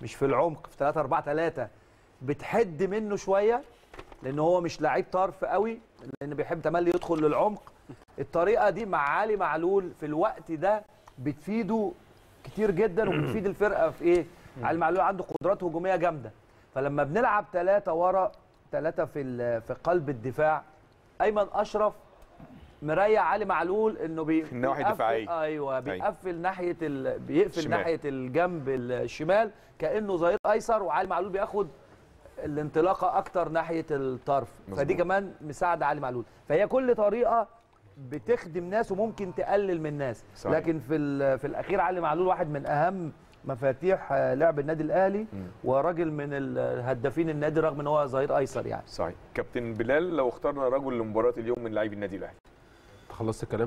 مش في العمق في 3 4 3 بتحد منه شويه لان هو مش لعيب طرف قوي لان بيحب تملي يدخل للعمق الطريقه دي مع علي معلول في الوقت ده بتفيده كتير جدا وبتفيد الفرقه في ايه علي معلول عنده قدرات هجوميه جامده فلما بنلعب ثلاثه ورا ثلاثه في ال- في قلب الدفاع ايمن اشرف مريح علي معلول انه بي في النواحي بيقفل- الدفاعية. ايوه أيوة. بيقفل ناحيه ال... بيقفل الشمال. ناحيه الجنب الشمال كانه ظهير ايسر وعلي معلول بياخد الانطلاقه اكتر ناحيه الطرف مظبوط. فدي كمان مساعده علي معلول فهي كل طريقه بتخدم ناس وممكن تقلل من ناس صحيح. لكن في ال- في الاخير علي معلول واحد من اهم مفاتيح آه، لعب النادي الاهلي وراجل من الهدافين النادي رغم ان هو ظهير ايسر يعني صحيح كابتن بلال لو اخترنا رجل لمباراه اليوم من لاعبي النادي الاهلي انت خلصت الكلام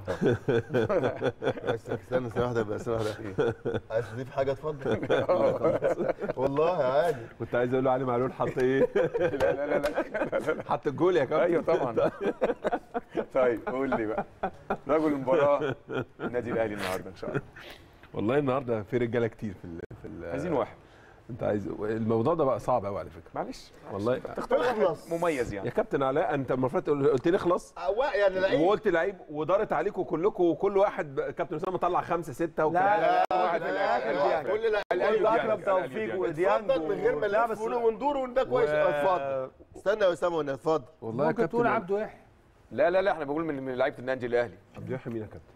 بس استنى استنى واحده بس واحده عايز تضيف حاجه اتفضل والله عادي كنت عايز اقول له علي معلول حط ايه لا لا لا لا حط الجول يا كابتن ايوه طبعا طيب قول لي بقى رجل المباراه النادي الاهلي النهارده ان شاء الله والله النهارده في رجاله كتير في ال في ال عايزين واحد انت عايز الموضوع ده بقى صعب قوي على فكره معلش والله تختار واحد مميز يا يعني كابتن علاء انت المفروض تقول- قلت لي اخلص عوا- يعني لعيب وقلت لعيب ودارت عليكم كلكم وكل واحد ب- كابتن اسامه طلع خمسه سته وكده لا واحد لا، الأهلي. لا، الأهلي. كل لعيب الأهلي قلت وديانج. اكرم الأهلي توفيق وديانج. وديانج اتفضل من غير ما لا، نلف بس- وندور وده كويس اتفضل استنى يا اسامه وانا اتفضل والله يا ممكن تقول كابتن عبده يحيى لا لا لا احنا بنقول من من لعيبه النادي الاهلي عبد الحميد مين يا كابتن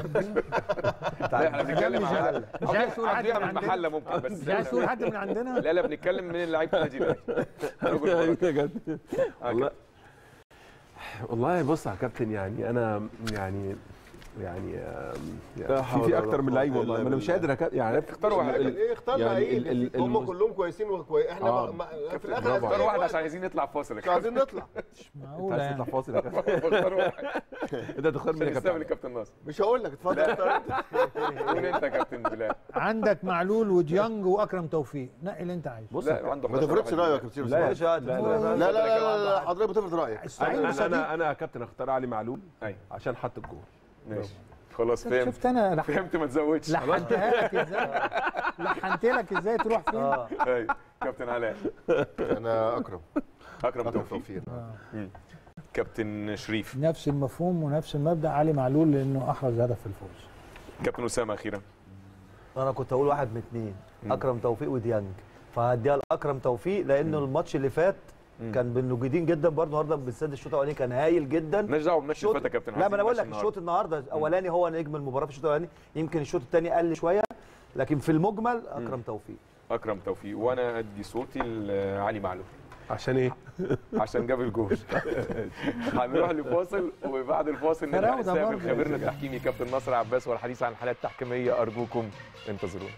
لا احنا بنتكلم عن مش عايز تقول حد عبد من من عندنا المحله ممكن بس مش عايز تقول حد من عندنا لا لا بنتكلم من لعيبه النادي الاهلي رجل المباراة. يا كابتن والله والله بص يا كابتن يعني انا يعني يعني آم، لا في حول في ولا اكتر من قوة لعيب إلا والله ما انا مش بالله. قادر أك- يعني اختار واحد. ال- ايه اختار يعني لعيب ال- ال- هم المز- كلهم كويسين وكويس احنا آه. ما- ما- في الاخر برافو اختار عايزين واحد واحد عشان عايزين نطلع فاصل يا مش عايزين نطلع انت معقوله عايز تطلع يعني فاصل يا كابتن اختار واحد انت تختار مين عشان يا نستقبل كابتن الكابتن ناصر مش هقول لك اتفضل اختار انت قول انت يا كابتن بلال عندك معلول وديانج واكرم توفيق نقي اللي انت عايزه بص يا لا عنده ما 11 تفرضش واحد. رايك يا كابتن لا يا اسامه لا لا لا لا لا لا حضرتك بتفرض رايك السعيد انا وصديق انا انا يا كابتن اختار علي معلول أيوة. عشان حط الجول ماشي خلاص فهمت شفت انا لح- فهمت ما تزودش لحنتها لك ازاي لحنت لك ازاي تروح فين اه ايوه كابتن علاء انا اكرم اكرم اكرم توفيق توفيق كابتن شريف نفس المفهوم ونفس المبدا علي معلول لانه احرز هدف في الفوز كابتن اسامه اخيرا انا كنت اقول واحد من اثنين اكرم توفيق وديانج فهديها لاكرم توفيق لانه الماتش اللي فات كان بالنجدين جدا برضه النهارده بالذات الشوط الاولاني كان هايل جدا مالناش دعوه بماتش الشوط- اللي فات يا كابتن لا ما انا بقول لك عايزين الشوط النهارده الاولاني هو نجم المباراه في الشوط الاولاني يمكن الشوط الثاني قل شويه لكن في المجمل اكرم توفيق اكرم توفيق وانا ادي صوتي لعلي معلول عشان ايه عشان جاب الجول هنروح لفاصل وبعد الفاصل نرجع فراودة نستقبل برضه. خبيرنا التحكيمي كابتن ناصر عباس والحديث عن الحالات التحكيميه ارجوكم انتظرونا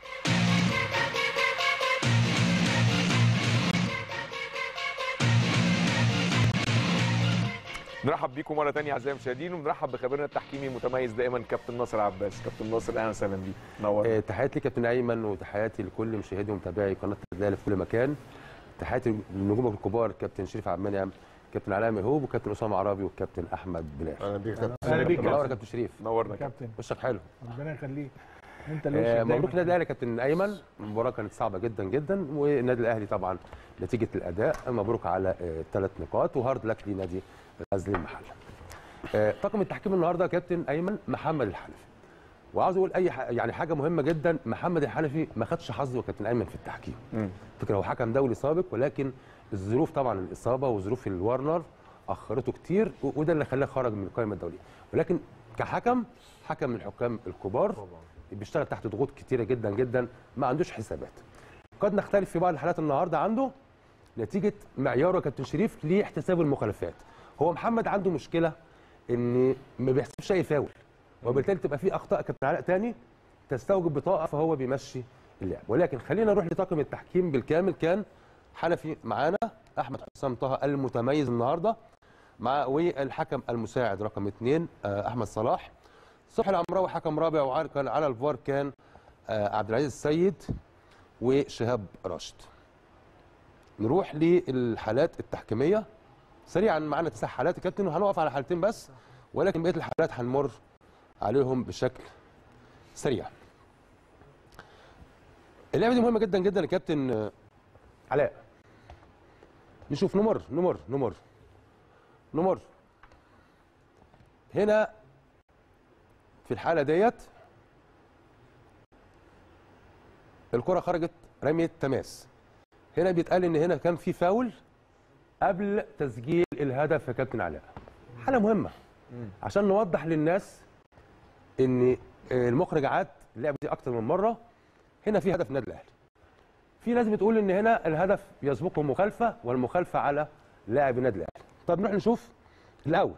نرحب بيكم مره ثانيه اعزائي المشاهدين ونرحب بخبيرنا التحكيمي المتميز دائما كابتن ناصر عباس كابتن ناصر اهلا وسهلا بيك نور آه، تحياتي لكابتن ايمن وتحياتي لكل مشاهدي ومتابعي قناه الاهلي في كل مكان تحياتي للنجوم الكبار كابتن شريف عبد المنعم كابتن علاء مهوب وكابتن اسامه عرابي والكابتن احمد بلال انا بيك كابتن اهلا بيك منور يا كابتن كابتن شريف نورنا كابتن كابتن وشك حلو ربنا يخليك انت اللي آه، وشك دايماً. مبروك النادي الاهلي يا كابتن ايمن المباراه كانت صعبه جدا جدا والنادي الاهلي طبعا نتيجه الاداء مبروك على ثلاث نقاط وهارد لك لنادي غزل المحله آه، طاقم التحكيم النهارده يا كابتن ايمن محمد الحنفي وعاوز اقول اي ح... يعني حاجه مهمه جدا محمد الحنفي ما خدش حظه يا كابتن ايمن في التحكيم فكره هو حكم دولي سابق ولكن الظروف طبعا الاصابه وظروف الورنر اخرته كتير و- وده اللي خلاه خرج من القائمه الدوليه ولكن كحكم حكم من الحكام الكبار بيشتغل تحت ضغوط كتيره جدا جدا ما عندوش حسابات قد نختلف في بعض الحالات النهارده عنده نتيجه معياره يا كابتن شريف لاحتساب المخالفات هو محمد عنده مشكله ان ما بيحسبش اي فاول وبالتالي تبقى في اخطاء كابتن علاء تاني تستوجب بطاقه فهو بيمشي اللعب ولكن خلينا نروح لطاقم التحكيم بالكامل كان حنفي معانا احمد حسام طه المتميز النهارده مع والحكم المساعد رقم اثنين آه، احمد صلاح صبحي العمراوي حكم رابع وكان على الفار كان آه، عبد العزيز السيد وشهاب راشد نروح للحالات التحكيميه سريعا معانا تسع حالات يا كابتن وهنقف على حالتين بس ولكن بقيه الحالات هنمر عليهم بشكل سريع اللعبه دي مهمه جدا جدا يا كابتن آه، علاء نشوف نمر نمر نمر نمر هنا في الحاله ديت الكره خرجت رميه تماس هنا بيتقال ان هنا كان في فاول قبل تسجيل الهدف يا كابتن علاء حاله مهمه عشان نوضح للناس ان المخرج عاد اللعبه دي اكتر من مره هنا في هدف النادي الاهلي في ناس بتقول ان هنا الهدف يسبقه مخالفه والمخالفه على لاعب النادي الاهلي طب نروح نشوف الاول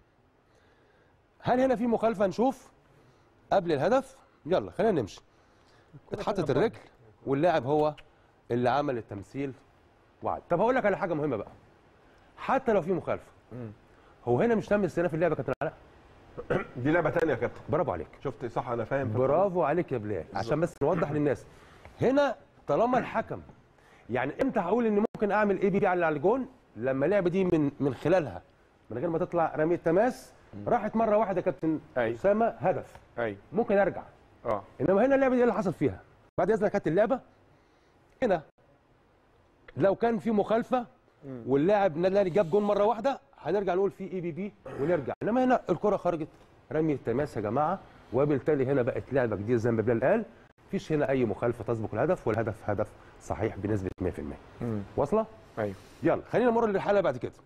هل هنا في مخالفه نشوف قبل الهدف يلا خلينا نمشي اتحطت الرجل واللاعب هو اللي عمل التمثيل وعد طب هقول لك على حاجه مهمه بقى حتى لو في مخالفه هو هنا مش تم استئناف اللعبه يا كابتن علاء دي لعبه ثانيه يا كابتن برافو عليك شفت صح انا فاهم برافو عليك يا بلال عشان بس نوضح للناس هنا طالما الحكم يعني امتى هقول ان ممكن اعمل اي بي بي على الجون لما اللعبه دي من من خلالها من غير ما تطلع رميه تماس راحت مره واحده يا كابتن أيوة. اسامه هدف ايوه ممكن ارجع اه انما هنا اللعبه دي إيه اللي حصل فيها بعد اذنك كانت اللعبه هنا لو كان في مخالفه واللاعب النادي الاهلي جاب جون مره واحده هنرجع نقول في اي بي بي ونرجع انما هنا الكره خرجت رميه تماس يا جماعه وبالتالي هنا بقت لعبه جديده زي ما بلال قال مفيش هنا اي مخالفه تسبق الهدف والهدف هدف صحيح بنسبه 100% واصله ايوه يلا خلينا نمر للحاله بعد كده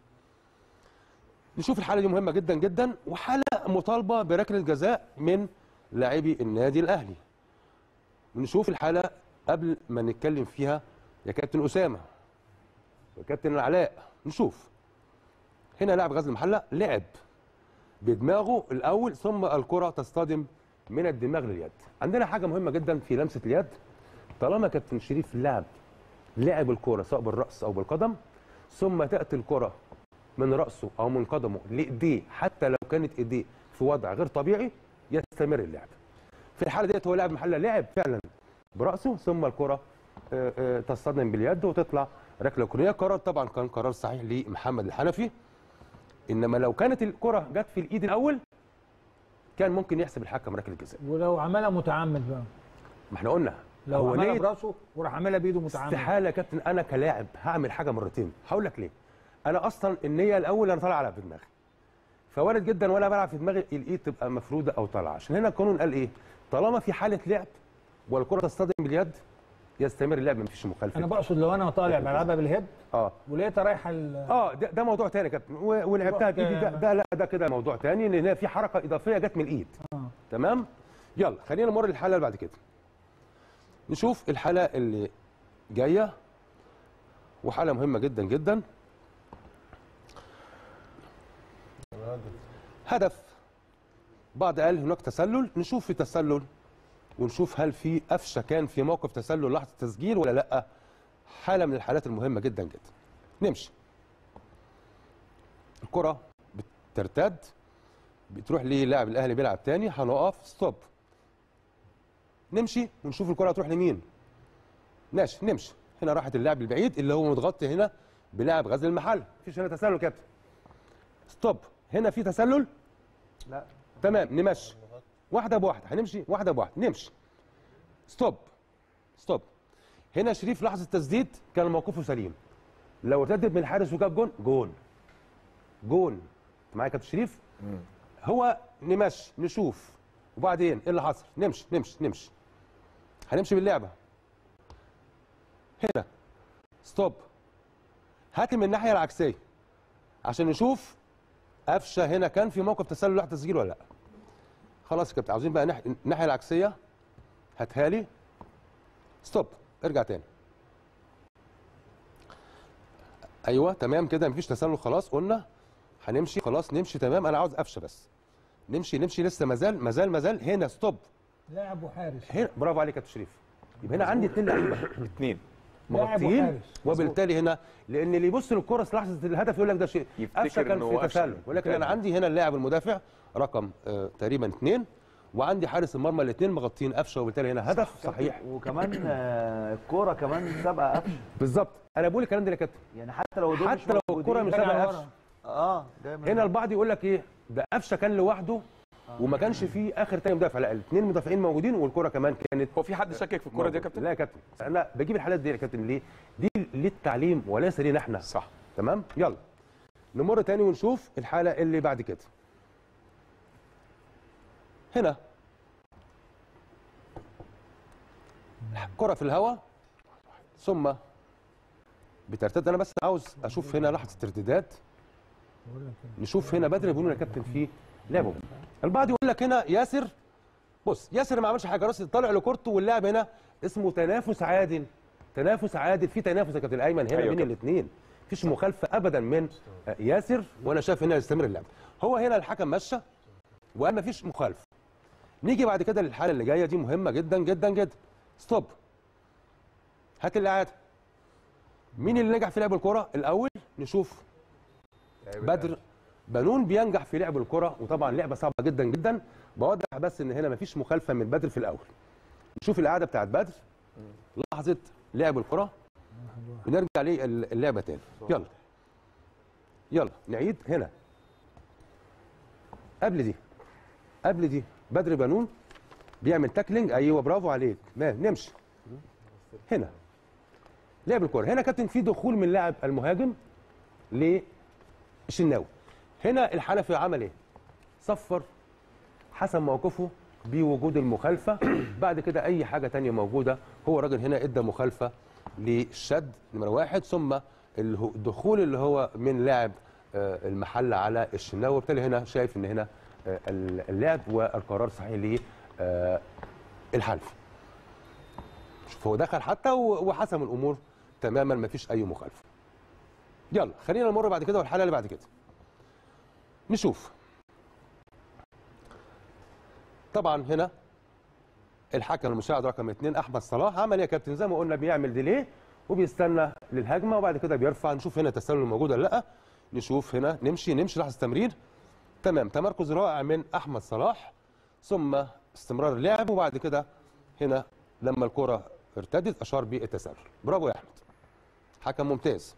نشوف الحاله دي مهمه جدا جدا وحاله مطالبه بركله جزاء من لاعبي النادي الاهلي نشوف الحاله قبل ما نتكلم فيها يا كابتن اسامه يا كابتن علاء نشوف هنا لاعب غزل المحله لعب بدماغه الاول ثم الكره تصطدم من الدماغ لليد عندنا حاجه مهمه جدا في لمسه اليد طالما كابتن شريف لعب لعب الكره سواء بالراس او بالقدم ثم تاتي الكره من راسه او من قدمه لايديه حتى لو كانت ايديه في وضع غير طبيعي يستمر اللعب في الحاله ديت هو لاعب محله لعب فعلا براسه ثم الكره آه، آه، تصطدم باليد وتطلع ركله ركنيه قرار طبعا كان قرار صحيح لمحمد الحنفي انما لو كانت الكره جت في الايد الاول كان ممكن يحسب الحكم ركله جزاء ولو عملها متعمد بقى ما احنا قلنا لو هو عملها نية براسه وراح عاملها بايده متعمد استحاله يا كابتن انا كلاعب هعمل حاجه مرتين هقول لك ليه انا اصلا النيه الاول انا طالع العب في دماغي فوارد جدا وانا بلعب في دماغي الايد تبقى مفروده او طالعه عشان هنا القانون قال ايه طالما في حاله لعب والكره تصطدم باليد يستمر اللعب مفيش مخالفه انا بقصد لو انا طالع بلعبها بالهيد اه ولقيتها رايحه ال- اه ده, ده موضوع تاني يا كابتن و- ولعبتها بايدي ده, ده لا ده كده موضوع تاني لان هي في حركه اضافيه جت من الايد آه. تمام يلا خلينا نمر للحاله اللي بعد كده نشوف الحاله اللي جايه وحاله مهمه جدا جدا هدف بعض قال هناك تسلل نشوف في تسلل ونشوف هل في قفشه كان في موقف تسلل لحظه التسجيل ولا لا حاله من الحالات المهمه جدا جدا نمشي الكره بترتد بتروح للاعب الاهلي بيلعب تاني هنقف ستوب نمشي ونشوف الكره هتروح لمين ماشي نمشي هنا راحت اللاعب البعيد اللي هو متغطي هنا بلاعب غزل المحل مفيش هنا تسلل يا كابتن ستوب هنا في تسلل لا تمام نمشي واحده بواحده هنمشي واحده بواحده نمشي ستوب ستوب هنا شريف لحظه تسديد كان موقفه سليم لو ارتدت من الحارس وجاب جون جون جون أنت معايا يا كابتن شريف هو نمشي نشوف وبعدين ايه اللي حصل نمشي نمشي نمشي هنمشي باللعبه هنا ستوب هات من الناحيه العكسيه عشان نشوف قفشه هنا كان في موقف تسلل لحظه تسجيل ولا لا خلاص يا كابتن عاوزين بقى ناح- الناحيه العكسيه هاتها لي ستوب ارجع تاني ايوه تمام كده مفيش تسلل خلاص قلنا هنمشي خلاص نمشي تمام انا عاوز قفشه بس نمشي نمشي لسه مازال مازال مازال هنا ستوب لاعب وحارس هنا برافو عليك يا كابتن شريف يبقى هنا عندي اتنين لعيبه اثنين لاعب مغطيين وحارس. وبالتالي هنا لان اللي يبص للكره في لحظه الهدف يقول لك ده شيء يفتكر قفشه كان إنه في قفشة. تسلل ولكن انا عندي هنا اللاعب المدافع رقم آه تقريبا اثنين وعندي حارس المرمى الاثنين مغطين قفشه وبالتالي هنا هدف صحيح وكمان آه، الكوره كمان سابقه قفشه بالظبط انا بقول الكلام ده يا كابتن يعني حتى لو دول مش حتى لو موجودين- الكره مش راجع سابقه ورا. قفشه اه جاي من هنا البعض يقول لك ايه ده قفشه كان لوحده وما كانش في اخر تاني مدافع لا الاثنين مدافعين موجودين والكره كمان كانت هو في حد شكك في الكوره دي يا كابتن؟ لا يا كابتن انا بجيب الحالات دي يا كابتن ليه؟ دي للتعليم وليس لينا احنا صح تمام يلا نمر تاني ونشوف الحاله اللي بعد كده هنا كرة في الهواء ثم بترتد انا بس عاوز اشوف هنا لحظه ارتداد نشوف هنا بدري بيقولوا يا كابتن في لعبه البعض يقول لك هنا ياسر بص ياسر ما عملش حاجه راس طالع لكورته واللاعب هنا اسمه تنافس عادل تنافس عادل في تنافس يا كابتن ايمن هنا أيوة بين كابتن. الاثنين مفيش مخالفه ابدا من آه، ياسر وانا شايف هنا يستمر اللعب هو هنا الحكم مشى وقال مفيش مخالفه نيجي بعد كده للحاله اللي جايه دي مهمه جدا جدا جدا ستوب هات الاعاده مين اللي نجح في لعب الكره الاول نشوف بدر بنون بينجح في لعب الكره وطبعا لعبه صعبه جدا جدا بوضح بس ان هنا مفيش مخالفه من بدر في الاول نشوف الاعاده بتاعت بدر لحظه لعب الكره ونرجع للعبه تاني يلا يلا نعيد هنا قبل دي قبل دي بدر بنون بيعمل تاكلينج ايوه برافو عليك ما نمشي هنا لعب الكره هنا كابتن في دخول من لاعب المهاجم للشناوي هنا الحنفي عمل ايه صفر حسم موقفه بوجود المخالفه بعد كده اي حاجه تانية موجوده هو راجل هنا ادى مخالفه للشد نمره واحد ثم اله- الدخول اللي هو من لاعب آه، المحل على الشناوي وبالتالي هنا شايف ان هنا آه، اللعب والقرار صحيح للحنفي شوف هو دخل حتى و- وحسم الامور تماما ما فيش اي مخالفه يلا خلينا نمر بعد كده والحاله اللي بعد كده نشوف طبعا هنا الحكم المساعد رقم اثنين احمد صلاح عمل ايه يا كابتن زي ما قلنا بيعمل ديليه وبيستنى للهجمه وبعد كده بيرفع نشوف هنا التسلل موجود ولا لا نشوف هنا نمشي نمشي لحظه تمرير تمام تمركز رائع من احمد صلاح ثم استمرار اللعب وبعد كده هنا لما الكره ارتدت اشار بالتسلل برافو يا احمد حكم ممتاز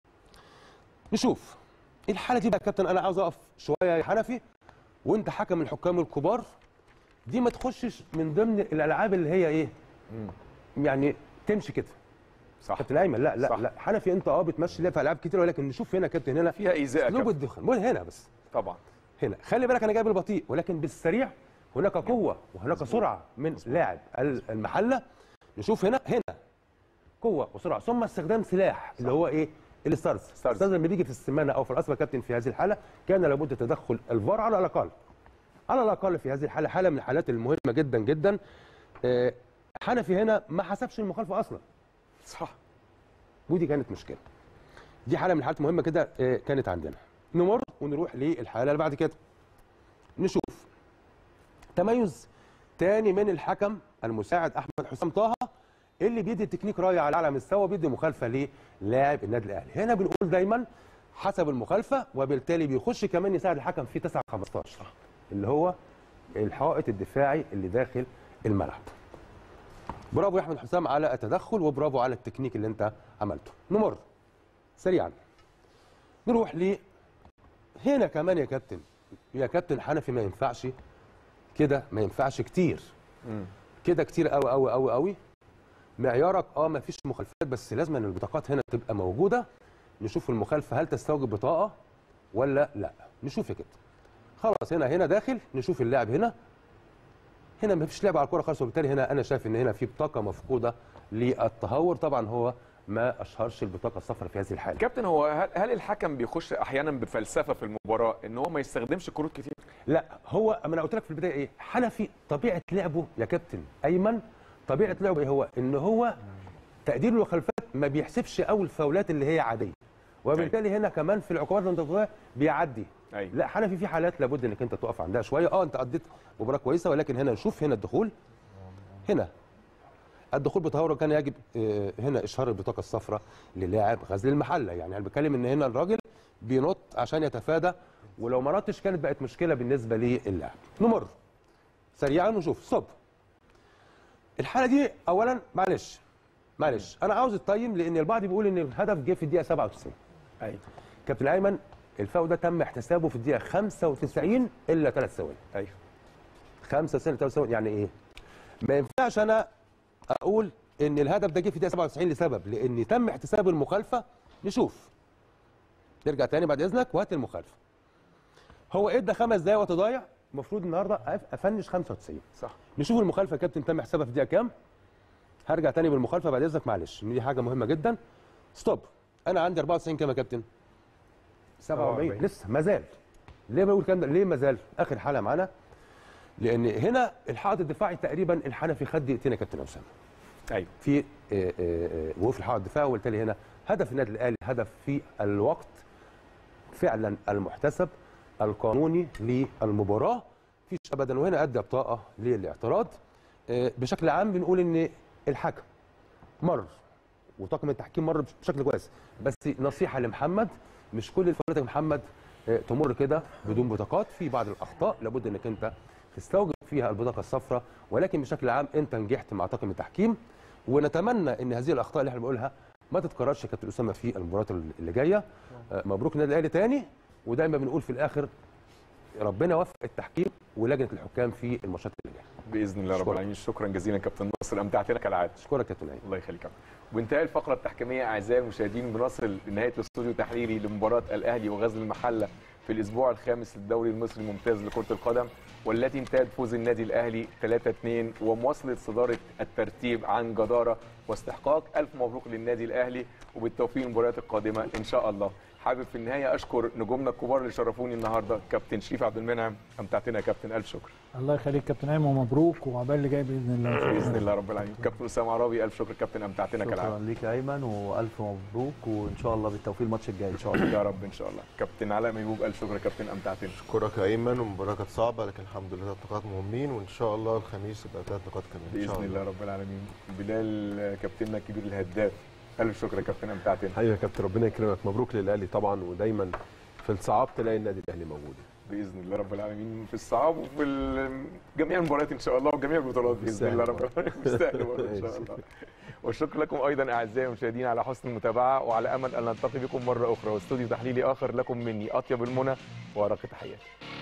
نشوف الحاله دي بقى يا كابتن انا عاوز اقف شويه يا حنفي وانت حكم الحكام الكبار دي ما تخشش من ضمن الالعاب اللي هي ايه يعني تمشي كده صح كابتن ايمن لا لا صح. لا حنفي انت اه بتمشي لعب في العاب كتير ولكن نشوف هنا يا كابتن هنا فيها ايذاء يا اسلوب كابتن. الدخول مو هنا بس طبعا هنا خلي بالك انا جايب البطيء ولكن بالسريع هناك قوه وهناك سرعه من لاعب ال- المحله نشوف هنا هنا قوه وسرعه ثم استخدام سلاح اللي هو ايه الستارز الستارز لما بيجي في السمانه او في الاصل يا كابتن في هذه الحاله كان لابد تدخل الفار على الاقل على الاقل في هذه الحاله حاله من الحالات المهمه جدا جدا آه، حنفي هنا ما حسبش المخالفه اصلا صح ودي كانت مشكله دي حاله من الحالات المهمه كده آه، كانت عندنا نمر ونروح للحاله اللي بعد كده نشوف تميز تاني من الحكم المساعد احمد حسام طه اللي بيدي تكنيك رائع على اعلى مستوى بيدي مخالفه للاعب النادي الاهلي هنا بنقول دايما حسب المخالفه وبالتالي بيخش كمان يساعد الحكم في 9 15 اللي هو الحائط الدفاعي اللي داخل الملعب برافو يا احمد حسام على التدخل وبرافو على التكنيك اللي انت عملته نمر سريعا نروح ل هنا كمان يا كابتن يا كابتن حنفي ما ينفعش كده ما ينفعش كتير كده كتير قوي قوي قوي قوي معيارك اه ما فيش مخالفات بس لازم ان البطاقات هنا تبقى موجوده نشوف المخالفه هل تستوجب بطاقه ولا لا نشوف يا كابتن خلاص هنا هنا داخل نشوف اللاعب هنا هنا ما فيش لعب على الكوره خالص وبالتالي هنا انا شايف ان هنا في بطاقه مفقوده للتهور طبعا هو ما اشهرش البطاقه الصفراء في هذه الحاله كابتن هو هل, هل الحكم بيخش احيانا بفلسفه في المباراه ان هو ما يستخدمش كروت كتير لا هو ما انا قلت لك في البدايه ايه حنفي طبيعه لعبه يا كابتن ايمن طبيعه لعبه ايه هو ان هو تقدير المخالفات ما بيحسبش قوي الفاولات اللي هي عاديه وبالتالي هنا كمان في العقوبات الانتقاليه بيعدي أيوة. لا حنفي في حالات لابد انك انت تقف عندها شويه اه انت قضيت مباراه كويسه ولكن هنا نشوف هنا الدخول هنا الدخول بتهور كان يجب آه، هنا اشهار البطاقه الصفراء للاعب غزل المحله يعني انا بتكلم ان هنا الراجل بينط عشان يتفادى ولو ما نطش كانت بقت مشكله بالنسبه للاعب نمر سريعا ونشوف صب الحاله دي اولا معلش معلش انا عاوز التايم لان البعض بيقول ان الهدف جه في الدقيقه 97 ايوه كابتن ايمن الفاول ده تم احتسابه في الدقيقه 95 الا ثلاث ثواني ايوه 95 93 يعني ايه؟ ما ينفعش انا اقول ان الهدف ده جه في دقيقه 97 لسبب لان تم احتساب المخالفه نشوف ترجع تاني بعد اذنك وهات المخالفه هو ادى خمس دقايق وقت ضايع المفروض النهارده أف- افنش 95 صح نشوف المخالفه يا كابتن تم حسابها في دقيقه كام هرجع تاني بالمخالفه بعد اذنك معلش دي حاجه مهمه جدا ستوب انا عندي 94 كام يا كابتن 47 لسه ما زال ليه بقول الكلام ده ليه ما زال اخر حاله معانا لان هنا الحائط الدفاعي تقريبا الحنفي خد دقيقتين يا كابتن اسامه ايوه في آه، آه، آه، وقوف الحائط الدفاعي وبالتالي هنا هدف النادي الاهلي هدف في الوقت فعلا المحتسب القانوني للمباراه فيش ابدا وهنا ادى بطاقه للاعتراض آه، بشكل عام بنقول ان الحكم مر وطاقم التحكيم مر بشكل كويس بس نصيحه لمحمد مش كل الفرقات يا محمد آه، تمر كده بدون بطاقات في بعض الاخطاء لابد انك انت تستوجب فيها البطاقه الصفراء ولكن بشكل عام انت نجحت مع طاقم التحكيم ونتمنى ان هذه الاخطاء اللي احنا بنقولها ما تتكررش يا كابتن اسامه في المباريات اللي جايه آه، مبروك النادي الاهلي تاني ودايما بنقول في الاخر ربنا يوفق التحكيم ولجنه الحكام في الماتشات اللي جايه باذن الله رب أشكرك. العالمين شكرا جزيلا كابتن ناصر امتعتنا كالعاده اشكرك يا كابتن ايمن الله يخليك يا كابتن. وانتهى الفقره التحكيميه اعزائي المشاهدين بنصل لنهايه الاستوديو التحريري لمباراه الاهلي وغزل المحله في الاسبوع الخامس للدوري المصري الممتاز لكره القدم والتي انتهت فوز النادي الاهلي 3-2 ومواصله صداره الترتيب عن جداره واستحقاق الف مبروك للنادي الاهلي وبالتوفيق المباريات القادمه ان شاء الله حابب في النهايه اشكر نجومنا الكبار اللي شرفوني النهارده كابتن شريف عبد المنعم امتعتنا يا كابتن الف شكر الله يخليك كابتن ايمن ومبروك وعقبال اللي جاي باذن الله باذن الله رب العالمين كابتن اسامه عرابي الف شكر كابتن امتعتنا كالعاده شكرا ليك يا ايمن والف مبروك وان شاء الله بالتوفيق الماتش الجاي ان شاء الله يا رب ان شاء الله كابتن علاء ميبوب الف شكر يا كابتن امتعتنا اشكرك يا ايمن والمباراه كانت صعبه لكن الحمد لله ثلاث نقاط مهمين وان شاء الله الخميس يبقى ثلاث نقاط كمان ان شاء باذن الله الله رب العالمين بلال كابتننا الكبير الهداف الف شكر يا كابتن امتعتنا حقيقة يا كابتن ربنا يكرمك مبروك للاهلي طبعا ودايما في الصعاب تلاقي النادي الاهلي موجود باذن الله رب العالمين في الصعاب وفي ال- جميع المباريات ان شاء الله وجميع البطولات باذن الله رب العالمين مستاهل برضه ان شاء الله والشكر لكم ايضا اعزائي المشاهدين على حسن المتابعه وعلى امل ان نلتقي بكم مره اخرى واستوديو تحليلي اخر لكم مني اطيب المنى وارق تحياتي